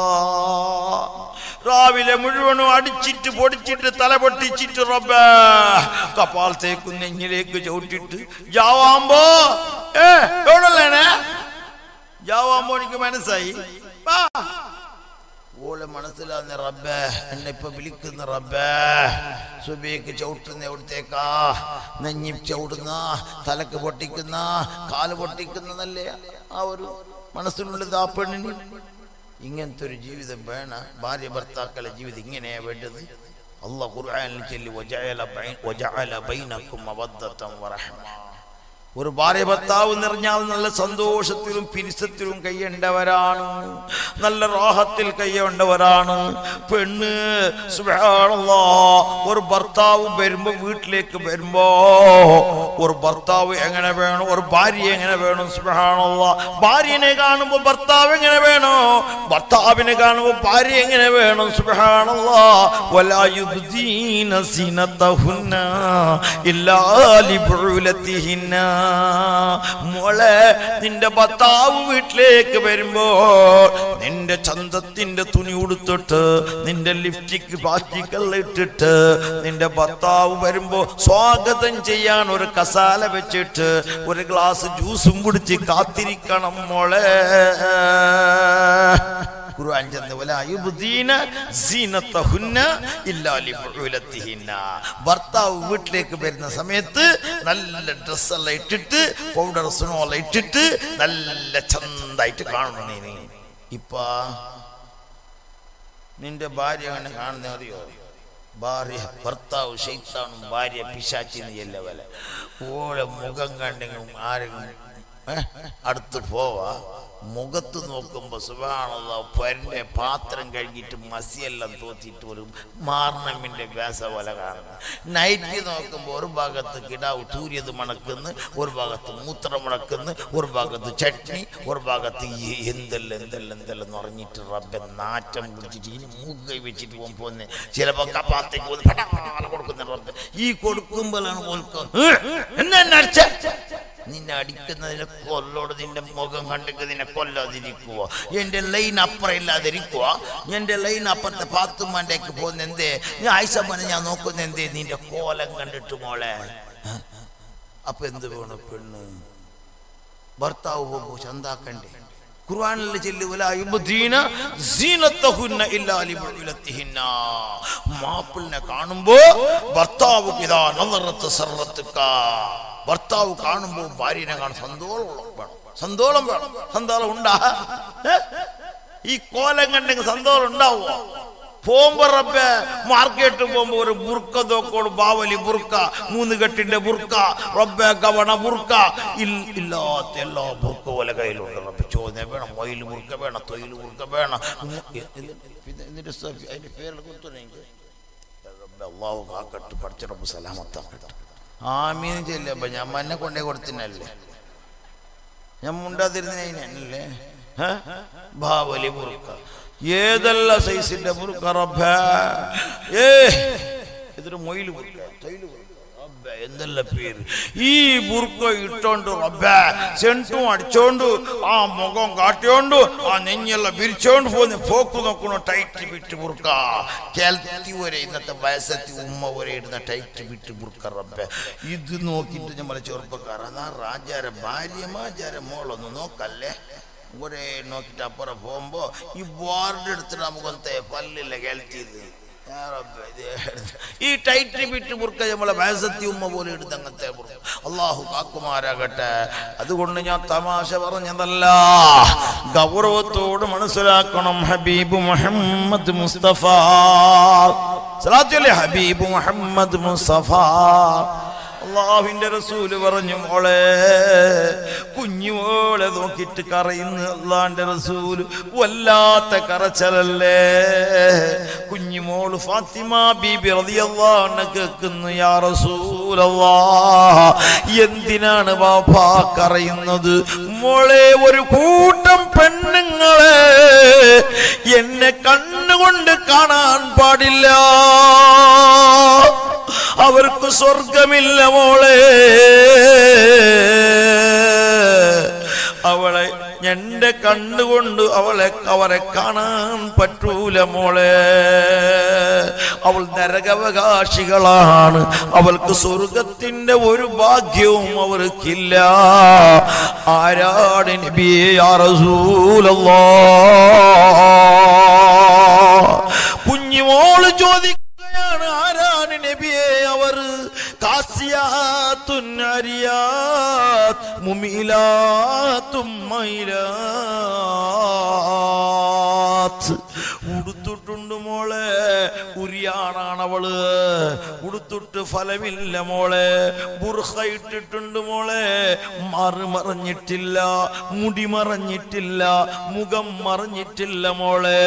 രാവിലെ മുഴുവനും അടിച്ചിട്ട് പൊടിച്ചിട്ട് തല പൊട്ടിച്ചിട്ട് റബ്ബേ കപ്പാലത്തേക്കും നെഞ്ഞിലേക്ക് ചവിട്ടിട്ട് ജാവാമ്പോ ഏ എവിടെല്ലേണേ ജാവാമ്പോ എനിക്ക് മനസ്സായി വാ. ഓളെ മനസ്സിലാവുന്ന റബ്ബേ എന്നെ ഇപ്പൊ വിളിക്കുന്ന റബ്ബേ സുബിക്ക് ചവിട്ടുന്ന എവിടത്തേക്കാ നെഞ്ഞി ചവിടുന്ന തലക്ക് പൊട്ടിക്കുന്ന കാല് പൊട്ടിക്കുന്നതല്ലേ ആ ഒരു മനസ്സിനുള്ളത് ആ പെണ്ണിന് ഇങ്ങനത്തെ ഒരു ജീവിതം വേണം ഭാര്യ ഭർത്താക്കളെ ജീവിതം ഇങ്ങനെയാ വേണ്ടത് അള്ളാഹ് ഖുർആനിൽ ചൊല്ലി വജഅല ബൈ- വജഅല ബൈനക്കും മവദ്ദത്തൻ വറഹ്മ ഒരു ഭാര്യ ഭർത്താവ് നിറഞ്ഞാൽ നല്ല സന്തോഷത്തിലും പിരിസത്തിലും കയ്യേണ്ടവരാണ് നല്ല റാഹത്തിൽ കയ്യേണ്ടവരാണ് പെണ്ണ് സുബ്ഹാനല്ലാ ഒരു ഭർത്താവ് വരുമ്പോ വീട്ടിലേക്ക് വരുമ്പോ ഒരു ഭർത്താവ് എങ്ങനെ വേണം ഒരു ഭാര്യ എങ്ങനെ വേണം സുബ്ഹാനല്ലാ ഭാര്യനെ കാണുമ്പോ ഭർത്താവ് എങ്ങനെ വേണോ ഭർത്താവിനെ കാണുമ്പോ ഭാര്യ എങ്ങനെ വേണം സുബ്ഹാനല്ലാ വലാ യുബ്ദീന സിനതഹുന്ന ഇല്ലാ ലിബുലതിഹിന്ന മോളെ നിന്റെ ഭർത്താവ് വീട്ടിലേക്ക് വരുമ്പോ നിന്റെ ചന്തത്തിന്റെ തുണി ഉടുത്തിട്ട് നിന്റെ ലിപ്സ്റ്റിക് പ്ലാസ്റ്റിക്കെല്ലാം ഇട്ടിട്ട് നിന്റെ ഭർത്താവ് വരുമ്പോ സ്വാഗതം ചെയ്യാൻ ഒരു കസാല വെച്ചിട്ട് ഒരു ഗ്ലാസ് ജ്യൂസും കുടിച്ച് കാത്തിരിക്കണം മോളെ ഖുർആൻ ചെന്ന് വലാ യുബ്ദീന സീനത്തഹുന്ന ഇല്ലാ ലിബുലത്തിഹിന്ന ഭർത്താവ് വീട്ടിലേക്ക് വരുന്ന സമയത്ത് നല്ല ഡ്രസ്സെല്ലാം ഇട്ടിട്ട് പൗഡർ സുനോല്ലാം ഇട്ടിട്ട് നല്ല ചന്തായിട്ട് കാണണം നീ ഇപ്പ നിന്റെ ഭാര്യ അങ്ങനെ കാണുന്ന അറിയോ ഭാര്യ ഭർത്താവ് ശൈത്താണും ഭാര്യ പിശാച്ചിന്ന് ചെല്ല വല ഓളെ മുഖം കണ്ടെങ്കിലും ആരെങ്കിലും ഏ, അടുത്ത് പോവാ മുഖത്ത് നോക്കുമ്പോ സുഖാണല്ലോ പരന്റെ പാത്രം കഴുകിയിട്ട് മസിയെല്ലാം തോത്തിയിട്ട് ഒരു മാർണമിന്റെ വ്യാസ പോലെ കാണുന്നു നൈറ്റ് നോക്കുമ്പോൾ ഒരു ഭാഗത്ത് കിടാവ് തൂരിയത് മണക്കുന്നു ഒരു ഭാഗത്ത് മൂത്രം മണക്കുന്നു ഒരു ഭാഗത്ത് ചട്നി ഒരു ഭാഗത്ത് ഈ എന്തെല്ലാം എന്തെല്ലാം എന്തെല്ലാം നിറഞ്ഞിട്ട് റബ്ബെ നാറ്റം പിടിച്ചിട്ട് ഇനി മൂക്ക് കൈ വെച്ചിട്ട് പോകാൻ പോകുന്നത് ചിലപ്പോ കപ്പാത്തേക്ക് വന്ന് പടാ കൊടുക്കുന്ന റബ്ബെ ഈ കൊടുക്കുമ്പോഴാണ് ഓൽക്ക് എന്നാ അടിച്ച നിന്നെ അടിക്കുന്നതിനെ കൊല്ലോട് നിന്റെ മുഖം കണ്ടെങ്കിൽ നിന്നെ കൊല്ലാതിരിക്കുക എന്റെ ലൈൻ അപ്പുറം ഇല്ലാതിരിക്കുക എന്റെ ലൈൻ അപ്പുറത്തെ പാത്തുമാൻ്റെക്ക് പോകുന്ന എന്തേ നീ ആയിഷമ്മനെ ഞാൻ നോക്കുന്ന എന്തേ നിന്റെ കോലം കണ്ടിട്ട് മോളെ ഹ? അപ്പൊ എന്ത് വേണം പെണ്ണ് ഭർത്താവ് പോകുമ്പോ ചന്താക്കണ്ടേ ഖുർആനിൽ ചെല്ലുവല യുബ്ദീന സീനത്തഹുന്ന ഇല്ലാ ലിബുലത്തിഹിന്ന മാപ്പിളിനെ കാണുമ്പോ ഭർത്താവ് ഇതാ നളറത്ത് സർറത്തുക്ക ഭർത്താവ് കാണുമ്പോ ഭാര്യനെ കാണും സന്തോളം വേണം സന്തോളം വേണം സന്തോളം ഉണ്ടാ ഏ? ഈ കോലം കണ്ടെങ്കിൽ സന്തോഷം ഉണ്ടാവോ പോകുമ്പോ റബ്ബെ മാർക്കറ്റ് പോകുമ്പോ ഒരു ബുർക്ക നോക്കോട് ബാവലി ബുർക്ക മൂന്ന് കെട്ടിന്റെ ബുർക്ക റബ്ബെ കവണ ബുർക്ക ഇൽ- ഇല്ലാത്ത എല്ലാ ബുർക്ക പോലെ കയ്യിലുണ്ട് റബ്ബെ ചോദ്യം വേണം മൊയിൽ ബുർക്ക വേണം തൊയിൽ ബുർക്ക വേണം ഇന്ന് എ- ഇത് പിന്നെ എന്നിട്ട് സ- അതിന്റെ പേരിൽ കൊടുത്തു റബ്ബെ അള്ളാഹു കാക്കട്ട് പഠിച്ച റബ്ബ് സലാമത്താക്കട്ടെ ആമീൻ ചെല്ലപ്പ ഞാൻ മന്നെ കൊണ്ടേ കൊടുത്തിനല്ലേ ഞാൻ മുണ്ടാതിരുന്നതിനല്ലേ ബാവലി ബുർക്ക ഏതല്ല സൈസിന്റെ ബുർക്ക റബ്ബേ ഏ ഇതൊരു മൊയിൽ ബുർക്ക തൊയില് ബുർക്ക. റബ്ബേ, എന്തെല്ലാം പേര് ഈ ബുർക്ക ഇട്ടോണ്ട് റബ്ബേ സെന്റും അടിച്ചോണ്ട് ആ മുഖം കാട്ടിയോണ്ട് ആ നെഞ്ഞെല്ലാം വിരിച്ചോണ്ട് പോന്ന് പോക്ക് നോക്കണോ ടൈറ്റ് വിട്ട് ബുർക്ക കേൾത്തി വരെ ഇന്നത്തെ വയസ്സെത്തി ഉമ്മ വരെ ഇടുന്ന ടൈറ്റ് വിട്ട് ബുർക്ക റബ്ബേ ഇത് നോക്കിയിട്ട് നമ്മളെ ചെറുപ്പക്കാർ അതാ രാജാര ഭാര്യമാചാര മോളൊന്ന് നോക്കല്ലേ ഒരേ നോക്കിട്ട് അപ്പുറം പോകുമ്പോ ഈ ബോർഡ് എടുത്തിട്ട് നമുക്കൊന്നത്തെ പല്ലില്ല കേൾത്തിയത് യാ റബ്ബേ, ഇത് ഈ ടൈറ്റ് വിട്ട് ബുർക്ക നമ്മളെ വയസ്സത്തി ഉമ്മ പോലെ എടുത്ത് അങ്ങനത്തെ ബുർക്ക അള്ളാഹു കാക്കുമാരാകട്ടെ അതുകൊണ്ട് ഞാൻ തമാശ പറഞ്ഞതല്ല ഗൗരവത്തോട് മനസ്സിലാക്കണം ഹബീബ് മുഹമ്മദ് മുസ്തഫ സലാത്തുല്ലേ ഹബീബ് മുഹമ്മദ് മുസ്തഫ അള്ളാഹുവിന്റെ റസൂല് പറഞ്ഞു മോളെ കുഞ്ഞുമോളെ നോക്കിയിട്ട് കറയുന്നു അള്ളാന്റെ റസൂല് വല്ലാത്ത കറച്ചലല്ലേ കുഞ്ഞുമോള് ഫാത്തിമ ബീബി റളിയല്ലാഹു കേൾക്കുന്നു യാ റസൂലല്ലാ എന്തിനാണ് ബാപ്പാ കറയുന്നത് മോളെ ഒരു കൂട്ടം പെണ്ണുങ്ങളെ എന്നെ കണ്ണുകൊണ്ട് കാണാൻ പാടില്ല അവർക്ക് സ്വർഗമില്ല മോളെ അവളെ എന്റെ കണ്ണുകൊണ്ട് അവളെ അവരെ കാണാൻ പറ്റൂല മോളെ അവൾ നരകവകാശികളാണ് അവൾക്ക് സ്വർഗത്തിന്റെ ഒരു ഭാഗ്യവും അവർക്കില്ല ആരാണ് നബിയെ യാ റസൂലല്ലാ കുഞ്ഞുമോള് ചോദിക്കുകയാണ് ആരാണ് നബിയെ അവർ കാസിയാത്തുൻ അരിയാത്ത് മുമിലാത്തും മൈലാത്ത് ഉടുത്തിട്ടുണ്ട് മോളെ ഉരിയാണാണ് അവള് ഉടുത്തിട്ട് ഫലമില്ല മോളെ ബുർഖ ഇട്ടിട്ടുണ്ട് മോളെ മറു മറഞ്ഞിട്ടില്ല മുടി മറഞ്ഞിട്ടില്ല മുഖം മറഞ്ഞിട്ടില്ല മോളെ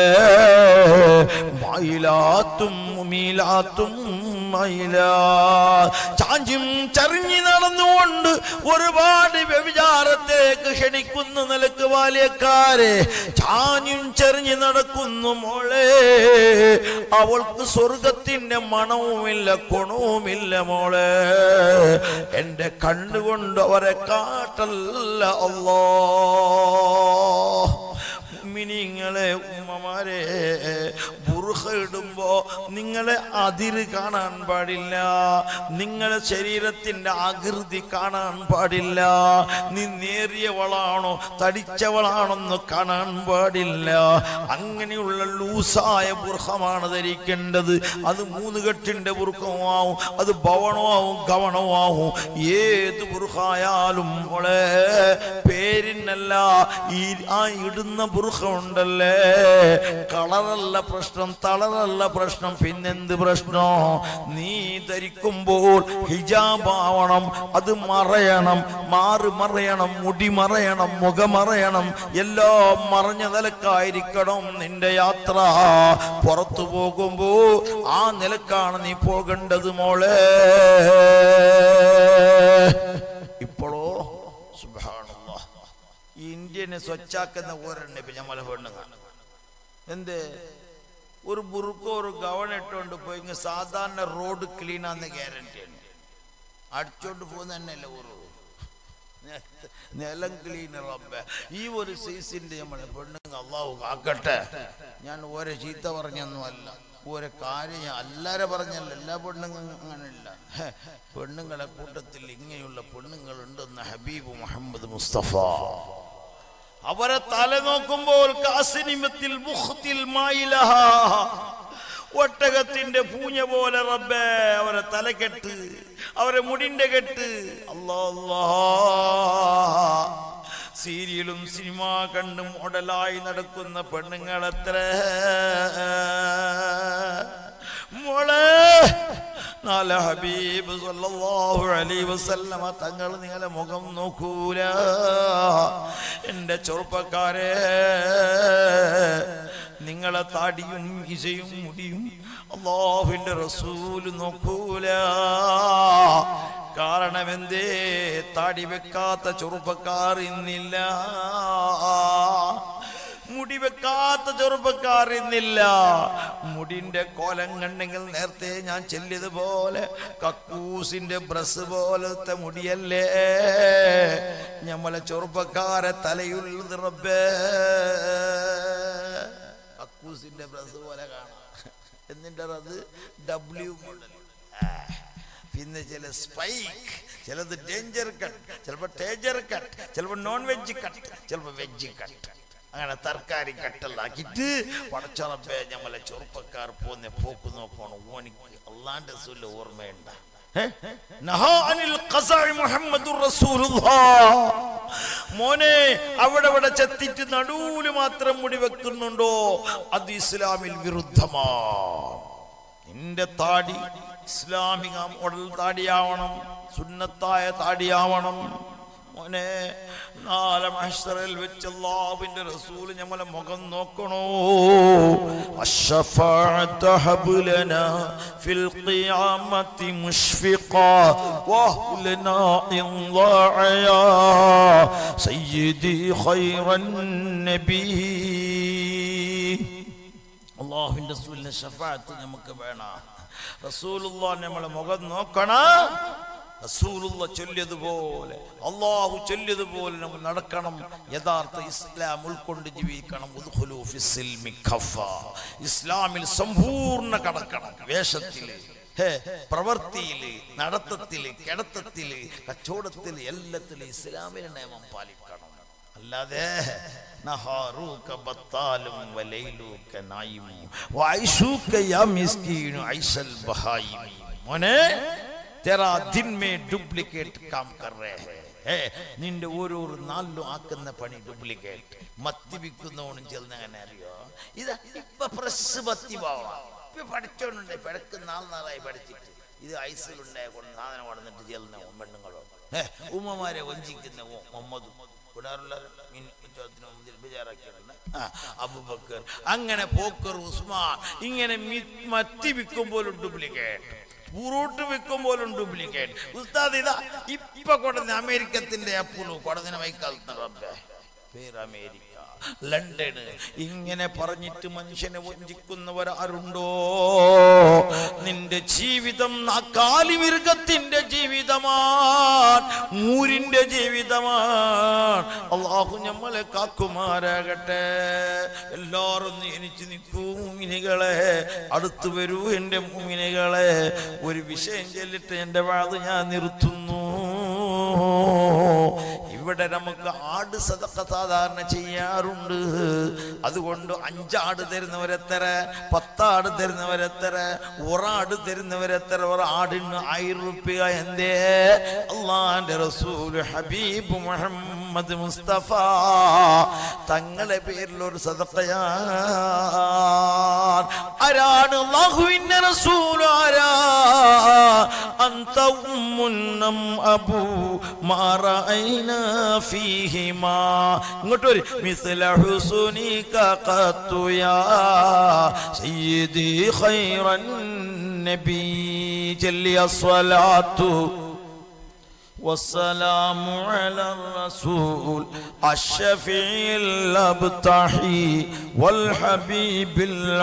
മയിലാത്തും മീലാത്തും മയിലാ ചാഞ്ചും ചറിഞ്ഞി നടന്നുകൊണ്ട് ഒരുപാട് വ്യഭിചാരത്തേക്ക് ക്ഷണിക്കുന്ന നിലക്ക് ബാല്യക്കാരെ ചാഞ്ഞും ചെറിഞ്ഞു നടക്കുന്നു മോളെ അവൾക്ക് സ്വർഗത്തിന്റെ മണവുമില്ല ഗുണവുമില്ല മോളെ എന്റെ കണ്ണുകൊണ്ട് അവരെ കാട്ടല്ല അല്ലോ മിനിങ്ങളെ ഉമ്മമാരെ ബുറു ബുർഖ ഇടുമ്പോ നിങ്ങളെ അതിര് കാണാൻ പാടില്ല നിങ്ങളെ ശരീരത്തിന്റെ ആകൃതി കാണാൻ പാടില്ല നീ നേറിയവളാണോ തടിച്ചവളാണെന്ന് കാണാൻ പാടില്ല അങ്ങനെയുള്ള ലൂസായ ബുർഹമാണ് ധരിക്കേണ്ടത് അത് മൂന്ന് കെട്ടിന്റെ ബുർഖമാവും അത് ഭവണമാവും ഗവണമാവും ഏത് ബുർഹായാലും മോളെ പേരിനല്ല ഈ ആ ഇടുന്ന ബുർഖ ഉണ്ടല്ലേ കളറല്ല പ്രശ്നം തളറല്ല പ്രശ്നം പിന്നെന്ത് പ്രശ്നോ നീ ധരിക്കുമ്പോൾ ഹിജാബ് ആവണം അത് മറയണം മാറി മറയണം മുടി മറയണം മുഖമറയണം എല്ലാം മറഞ്ഞ നിലക്കായിരിക്കണം നിന്റെ യാത്ര പുറത്തു പോകുമ്പോ ആ നിലക്കാണ് നീ പോകേണ്ടത് മോളെ ഇപ്പോഴോ സുബ്ഹാനല്ലാഹ് ഈ ഇന്ത്യനെ സ്വച്ഛാക്കുന്ന ഒരെണ്ണ ഇപ്പൊ ഞമ്മളെ പെണ്ണുങ്ങാണ് എന്ത് ഒരു ബുറുക്കോ ഒരു ഗവൺ ഇട്ടുകൊണ്ട് പോയി ഇങ്ങ് സാധാരണ റോഡ് ക്ലീൻ ആന്ന് ഗ്യാരണ്ടി ഉണ്ട് അടിച്ചോണ്ട് പോകുന്ന തന്നെയല്ല ഒരു നിലം ക്ലീനർ റബ്ബേ ഈ ഒരു സീസിന്റെ നമ്മളെ പെണ്ണുങ്ങൾ അള്ളാഹു കാക്കട്ടെ ഞാൻ ഓരോ ചീത്ത പറഞ്ഞൊന്നും അല്ല ഓരോ കാര്യം ഞാൻ എല്ലാരെ പറഞ്ഞല്ല എല്ലാ പെണ്ണുങ്ങളും അങ്ങനെയല്ല ഹെ, പെണ്ണുങ്ങളെ കൂട്ടത്തിൽ ഇങ്ങനെയുള്ള പെണ്ണുങ്ങൾ ഉണ്ടെന്ന് ഹബീബ് മുഹമ്മദ് മുസ്തഫ അവരെ തല നോക്കുമ്പോൾ കാസിനിമത്തിൽ മുഖത്തിൽ മായിലഹ ഒട്ടകത്തിന്റെ പൂഞ്ഞ പോലെ റബ്ബേ അവരെ തലക്കെട്ട് അവരെ മുടിന്റെ കെട്ട് അല്ലാ അല്ലാ സീരിയലും സിനിമ കണ്ട് മോഡലായി നടക്കുന്ന പെണ്ണുങ്ങൾ എത്ര മോളെ നാല ഹബീബ് സല്ലല്ലാഹു അലൈഹി വസല്ലമ തങ്ങൾ നിങ്ങളെ മുഖം നോക്കൂല എൻ്റെ ചെറുപ്പക്കാരെ നിങ്ങളെ താടിയും ഇസയും മുടിയും അള്ളാഹുവിന്റെ റസൂല് നോക്കൂല കാരണം എന്തേ താടി വെക്കാത്ത ചെറുപ്പക്കാർ ഇന്നില്ല മുടി വെക്കാത്ത ചെറുപ്പക്കാർ ഇന്നില്ല മുടിന്റെ കോലം കണ്ടെങ്കിൽ നേരത്തെ ഞാൻ ചെല്ലിയതുപോലെ കക്കൂസിന്റെ ബ്രസ് പോലത്തെ മുടിയല്ലേ ഞമ്മളെ ചെറുപ്പക്കാരെ തലയുള്ളത് റബ്ബേ കക്കൂസിന്റെ ബ്രസ് പോലെ കാണാം എന്നിട്ട് അത് ഡബ്ല്യു മോഡൽ പിന്നെ ചില സ്പൈക്ക് ചിലത് ഡേഞ്ചർ കട്ട് ചിലപ്പോൾ ടേജർ കട്ട് ചിലപ്പോൾ നോൺ വെജ് കട്ട് ചിലപ്പോൾ വെജ് കട്ട് അങ്ങനെ തർക്കാരി കട്ടെല്ലാക്കിട്ട് പടച്ചറപ്പേ ഞമ്മളെ ചെറുപ്പക്കാർ പോന്നെ പോക്ക് നോക്കണം ഓനിക്ക് അള്ളാന്റെ സുല്ല ഓർമ്മയുണ്ട ഏ? നഹാ അനിൽ ഖസാഇ മുഹമ്മദുർ റസൂലുള്ളാഹ്. മോനെ അവിടെ അവിടെ ചെത്തിട്ട് നടുവില് മാത്രം മുടി വെക്കുന്നുണ്ടോ അത് ഇസ്ലാമിൽ വിരുദ്ധമാണ് നിന്റെ താടി ഇസ്ലാമിക മോഡൽ താടിയാവണം സുന്നത്തായ താടിയാവണം മോനെ നാളെ മഹ്ശറിൽ വെച്ച് അല്ലാഹുവിന്റെ റസൂല് ഞമ്മളെ മുഖം നോക്കണോ الشفاعة هب لنا في القيامة مشفقا واهلنا إن ضاع يا سيدي خير النبي അള്ളാഹുവിന്റെ റസൂലിന്റെ ഷഫാത്ത് നമുക്ക് വേണം റസൂലുള്ള നമ്മളെ മുഖം നോക്കണ റസൂലുള്ള ചൊല്ലിയതുപോലെ അള്ളാഹു ചൊല്ലിയതുപോലെ നമ്മൾ നടക്കണം യഥാർത്ഥ ഇസ്ലാം ഉൾക്കൊണ്ട് ജീവിക്കണം ഉദ്ഖുലൂ ഫിസ്സിൽമി ഖഫ. ഇസ്ലാമിൽ സമ്പൂർണ്ണ കടക്കണം വേഷത്തില് ഹേ, പ്രവൃത്തിയില് നടത്തത്തില് കിടത്തത്തില് കച്ചവടത്തില് എല്ലാത്തിലും ഇസ്ലാമിന്റെ നിയമം പാലിക്കണം അല്ലാതെ നഹാറൂക ബത്താലും വലൈലൂക നായിമു വൈശൂക യാ മിസ്കീനു ഐസൽ ബഹായിമി മോനെ तेरा दिन में डुप्लीकेट काम कर रहे हैं ഏ, നിന്റെ ഓരോരോ നാലിലും ആക്കുന്ന പണി ഡ്യൂപ്ലിക്കേറ്റ് മത്തി വിൽക്കുന്നവനും ചെന്ന് അങ്ങനെ അറിയോ ഇത് ഇപ്പൊ പ്രസ് മത്തി പോവാ ഇപ്പൊ പഠിച്ചോണ്ടുണ്ട് പിടക്ക് നാല് നാളായി പഠിച്ചിട്ട് ഇത് ഐസിലുണ്ടായ കൊണ്ട് സാധനം കൊണ്ടുവന്നിട്ട് ചെല്ലുന്ന പെണ്ണുങ്ങളോ ഏ, ഉമ്മമാരെ വഞ്ചിക്കുന്ന ഉ- മുഹമ്മദും കൂടാറുള്ള മീൻ കച്ചവടത്തിന് മുമ്പിൽ ബേജാറാക്കിയിട്ടുണ്ട് ആ, അബൂബക്കർ അങ്ങനെ പോക്കർ ഉസ്മാൻ ഇങ്ങനെ മി- മത്തി വിൽക്കുമ്പോഴും ഡ്യൂപ്ലിക്കേറ്റ് പുറോട്ട് വെക്കുമ്പോഴും ഡ്യൂപ്ലിക്കേറ്റ് ഉസ്താദ് ഇതാ ഇപ്പൊ കൊണ്ടുവന്ന അമേരിക്കത്തിന്റെ അപ്പുളു കൊടതിനെ വൈക്കാലത്ത് റബ്ബേ പേര് അമേരിക്ക ലണ്ടന് ഇങ്ങനെ പറഞ്ഞിട്ട് മനുഷ്യനെ വഞ്ചിക്കുന്നവരാരുണ്ടോ നിന്റെ ജീവിതം കാലിമൃഗത്തിന്റെ ജീവിതമാണ് മൂരിന്റെ ജീവിതമാണ് അള്ളാഹു നമ്മളെ കാക്കുമാരാകട്ടെ എല്ലാവരും നീ എനിക്ക് നിൽക്കൂ മുമിനികളെ അടുത്തു വരൂ എൻ്റെ മുമിനികളെ ഒരു വിഷയം ചൊല്ലിട്ട് എൻ്റെ വാത് ഞാൻ നിർത്തുന്നു ഇവിടെ നമുക്ക് ആട് സതക്ക സാധാരണ ചെയ്യാറുണ്ട് അതുകൊണ്ട് അഞ്ചാട് തരുന്നവരെത്ര പത്താട് തരുന്നവരെത്ര ഒരാട് തരുന്നവരെത്ര ഒരാടിന് ആയിരം റുപ്യ എന്തേ അള്ളാന്റെ റസൂൽ ഹബീബ് മുഹമ്മദ് മുസ്തഫ തങ്ങളെ പേരിൽ ഒരു സദക്കയാ ആരാണ് അള്ളാഹുവിന്റെ റസൂൽ ആരാ അന്ത ഉമ്മുന്നം അബൂ മാറൈന ഫീഹിമാ ഇങ്ങോട്ട് വരും മിസ്ല ഹുസുനിക ഖത്തു യാ സയ്യിദി ഖൈറൻ നബി ജല്ലിയ സ്വലാത്തു والسلام على الرسول الشفيع الابتحي والحبيب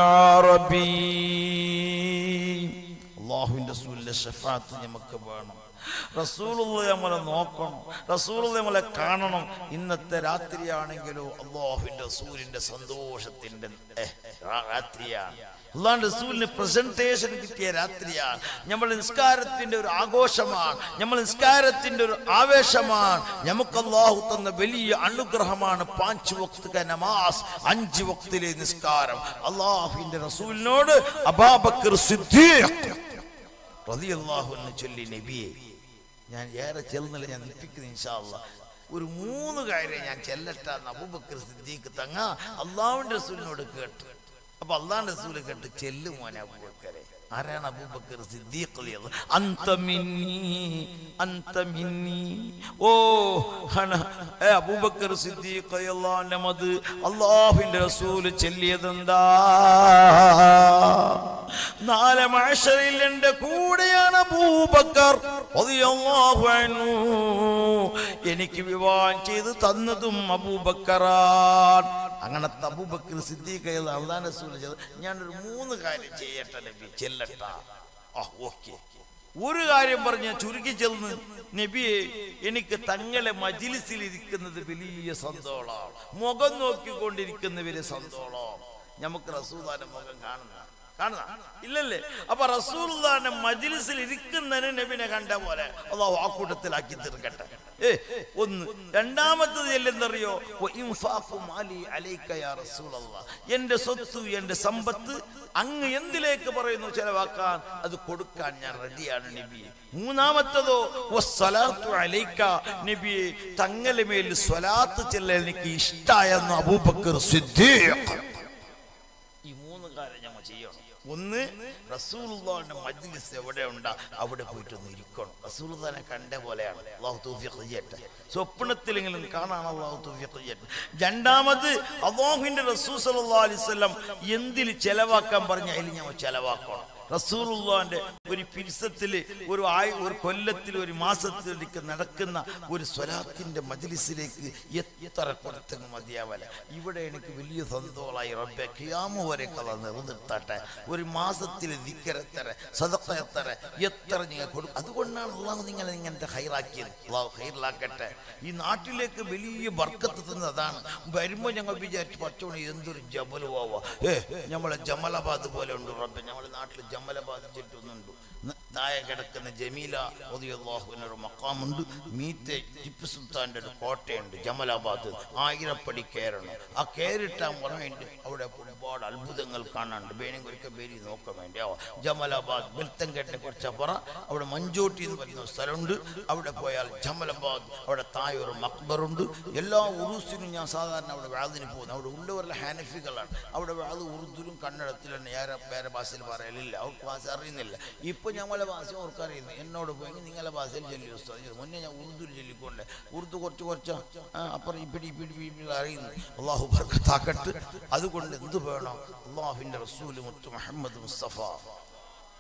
العربي അള്ളാഹുവിന്റെ റസൂലിന്റെ ഷഫാത്ത് നമുക്ക് വേണം റസൂലുള്ള നമ്മളെ നോക്കണം റസൂലുള്ള നമ്മളെ കാണണം ഇന്നത്തെ രാത്രിയാണെങ്കിലോ അള്ളാഹുവിന്റെ റസൂലിന്റെ സന്തോഷത്തിന്റെ ഏഹ്, രാ- രാത്രിയാണ് അള്ളാഹുന്റെ റസൂലിന് പ്രസന്റേഷൻ കിട്ടിയ രാത്രിയാണ് നമ്മൾ നിസ്കാരത്തിന്റെ ഒരു ആഘോഷമാണ് നമ്മൾ നിസ്കാരത്തിന്റെ ഒരു ആവേശമാണ് നമുക്ക് അള്ളാഹു തന്ന വലിയ അനുഗ്രഹമാണ് പാഞ്ച് വക്ത് നമാസ് അഞ്ച് വക്തിലെ നിസ്കാരം അള്ളാഹുവിന്റെ റസൂലിനോട് അബാബക്കർ സിദ്ദീഖ് റളിയല്ലാഹു എന്ന് ചൊല്ലി നബിയെ ഞാൻ ഏറെ ചെല്ലുന്നില്ല ഞാൻ നിൽപ്പിക്കുന്നു ഇൻഷാല്ല ഒരു മൂന്ന് കാര്യം ഞാൻ ചെല്ലട്ട എന്ന് അബൂബക്കർ സിദ്ദീഖ് തങ്ങ അള്ളാഹുവിന്റെ റസൂലിനോട് കേട്ടു അപ്പൊ അള്ളാഹുന്റെ റസൂല് കേട്ട് ചെല്ലു മോനെ അബൂബക്കരെ ആരാണ് അബൂബക്കർ സിദ്ദീഖ് റളിയല്ലാഹു അൻത മിന്നി അൻത മിന്നി ഓ ഹന ഏ അബൂബക്കർ സിദ്ദീഖ് റളിയല്ലാഹുവിന്റെ മത് അള്ളാഹുവിന്റെ റസൂല് ചെല്ലിയതെന്താ നാല് മാഷറിൽ എന്റെ കൂടെയാണ് അബൂബക്കർ റളിയല്ലാഹു അൻഹു. എനിക്ക് വിവാഹം ചെയ്ത് തന്നതും അബൂബക്കറാൻ അങ്ങനത്തെ അബൂബക്കർ സിദ്ദീഖ് അള്ളാഹ് റസൂൽ ചെയ്ത് ഞാനൊരു മൂന്ന് കാര്യം ചെയ്യട്ടെ നബി ചെല്ലട്ട ആ ഓക്കെ ഒരു കാര്യം പറഞ്ഞ ചുരുക്കി ചെന്ന് നബിയെ എനിക്ക് തങ്ങളെ മജിലിസിൽ ഇരിക്കുന്നത് വലിയ സന്തോളമാണ് മുഖം നോക്കിക്കൊണ്ടിരിക്കുന്ന വലിയ സന്തോളം നമുക്ക് റസൂദാന്റെ മുഖം കാണുന്ന കാണുന്ന ഇല്ലല്ലേ അപ്പൊ റസൂൽദാന്റെ മജിലിസിൽ ഇരിക്കുന്നതിന് നബിനെ കണ്ട പോലെ അള്ളാഹു ആ കൂട്ടത്തിലാക്കി തീർക്കട്ടെ ഏ ഒന്ന് രണ്ടാമത്തത് എന്തെന്നറിയോ എന്റെ സ്വത്ത് എന്റെ സമ്പത്ത് അങ്ങ് എന്തിലേക്ക് പറയുന്നു ചെലവാക്കാൻ അത് കൊടുക്കാൻ ഞാൻ റെഡിയാണ് നബിയെ മൂന്നാമത്തതോ വസ്സലാത്തു അലൈക്ക നബിയെ തങ്ങളെ മേൽ സ്വലാത്ത് ചെല്ലൽ എനിക്ക് ഇഷ്ടായെന്ന് അബൂബക്കർ സിദ്ദീഖ് ഈ മൂന്ന് കാര്യം ഞമ്മ ചെയ്യണം ഒന്ന് റസൂലുള്ളാഹിന്റെ മജ്ലിസ് എവിടെ ഉണ്ടാ അവിടെ പോയിട്ട് ഒന്ന് ഇരിക്കണം റസൂലുള്ളാഹിനെ കണ്ട പോലെയാണ് അള്ളാഹു തൗഫീഖ് ചെയ്യട്ടെ സ്വപ്നത്തിലെങ്കിലും കാണാൻ അള്ളാഹു തൗഫീഖ് ചെയ്യട്ടെ രണ്ടാമത് അള്ളാഹുവിന്റെ റസൂൽ സല്ലല്ലാഹു അലൈഹി വസല്ലം എന്തിൽ ചെലവാക്കാൻ പറഞ്ഞ അതിൽ ഞമ്മ ചെലവാക്കണം റസൂലുള്ളാന്റെ ഒരു പിരിസത്തില് ഒരു ആയ ഒരു കൊല്ലത്തിൽ ഒരു മാസത്തിലേക്ക് നടക്കുന്ന ഒരു സ്വലാത്തിന്റെ മജ്ലിസിലേക്ക് എത്ര കൊടുത്തെന്ന് മതിയാവല ഇവിടെ എനിക്ക് വലിയ സന്തോഷമായി റബ്ബെ ഖിയാമ വരെ കഥ നിർന്നിട്ടാട്ടെ ഒരു മാസത്തിൽ ദിക്കരെത്തര സദക്കയെത്തര എത്ര നിങ്ങൾ കൊടുക്കും അതുകൊണ്ടാണ് അള്ളാഹു നിങ്ങളെ ഇങ്ങനത്തെ ഹൈറാക്കിയത് അള്ളാഹു ഹൈറിലാക്കട്ടെ ഈ നാട്ടിലേക്ക് വലിയ ബർക്കത്ത് തന്നത് അതാണ് വരുമ്പോൾ ഞങ്ങൾ വിചാരിച്ചു പച്ചോണി എന്തൊരു ജബലുവാവ ഏ നമ്മളെ ജമലാബാദ് പോലെ ഉണ്ട് റബ്ബെ നമ്മുടെ നാട്ടിൽ ജമലാബാദ് ചുറ്റുന്നുണ്ട് ന- താഴെ കിടക്കുന്ന ജമീല ഒരു മക്കാമുണ്ട് മീത്തെ ടിപ്പു സുൽത്താന്റെ ഒരു കോട്ടയുണ്ട് ജമലാബാദ് ആയിരപ്പടി കയറണം ആ കയറിട്ടാൻ പറഞ്ഞിട്ട് അവിടെ ഒരുപാട് അത്ഭുതങ്ങൾ കാണാനുണ്ട് ബേനങ്കൊരിക്ക ബേരി നോക്കാൻ വേണ്ടി ആ ജമലാബാദ് ബെൽത്തങ്കേട്ടിനെ കുറിച്ചപ്പുറം അവിടെ മഞ്ചോട്ടി എന്ന് പറയുന്ന ഒരു സ്ഥലമുണ്ട് അവിടെ പോയാൽ ജമലാബാദ് അവിടെ താഴെ ഒരു മക്ബറുണ്ട് എല്ലാ ഉറൂസിനും ഞാൻ സാധാരണ അവിടെ വാതിന് പോകുന്നു അവിടെ ഉള്ളവരുടെ ഹാനഫികളാണ് അവിടെ വാത് ഉറുദുലും കന്നഡത്തിലും വേറെ വേറെ ഭാഷയിൽ പറയലില്ല അവർക്ക് ഭാഷ അറിയുന്നില്ല ഇപ്പൊ ഞങ്ങളെ ഭാഷ അവർക്ക് അറിയുന്നു എന്നോട് പോയെങ്കിൽ നിങ്ങളെ ഭാഷയിൽ ചൊല്ലി ഉസ്താദ് മുന്നേ ഞാൻ ഉറുദുവിൽ ചൊല്ലിക്കൊണ്ട് ഉറുദു കുറച്ച് കുറച്ച് ആ, അപ്പുറം ഇപ്പിടി ഇപ്പിടി ഇപ്പിടി അറിയുന്നു അള്ളാഹു ബർക്കത്താക്കട്ട് അതുകൊണ്ട് എന്ത് വേണം അള്ളാഹുവിന്റെ റസൂൽ മുത്ത് മുഹമ്മദ് മുസ്തഫ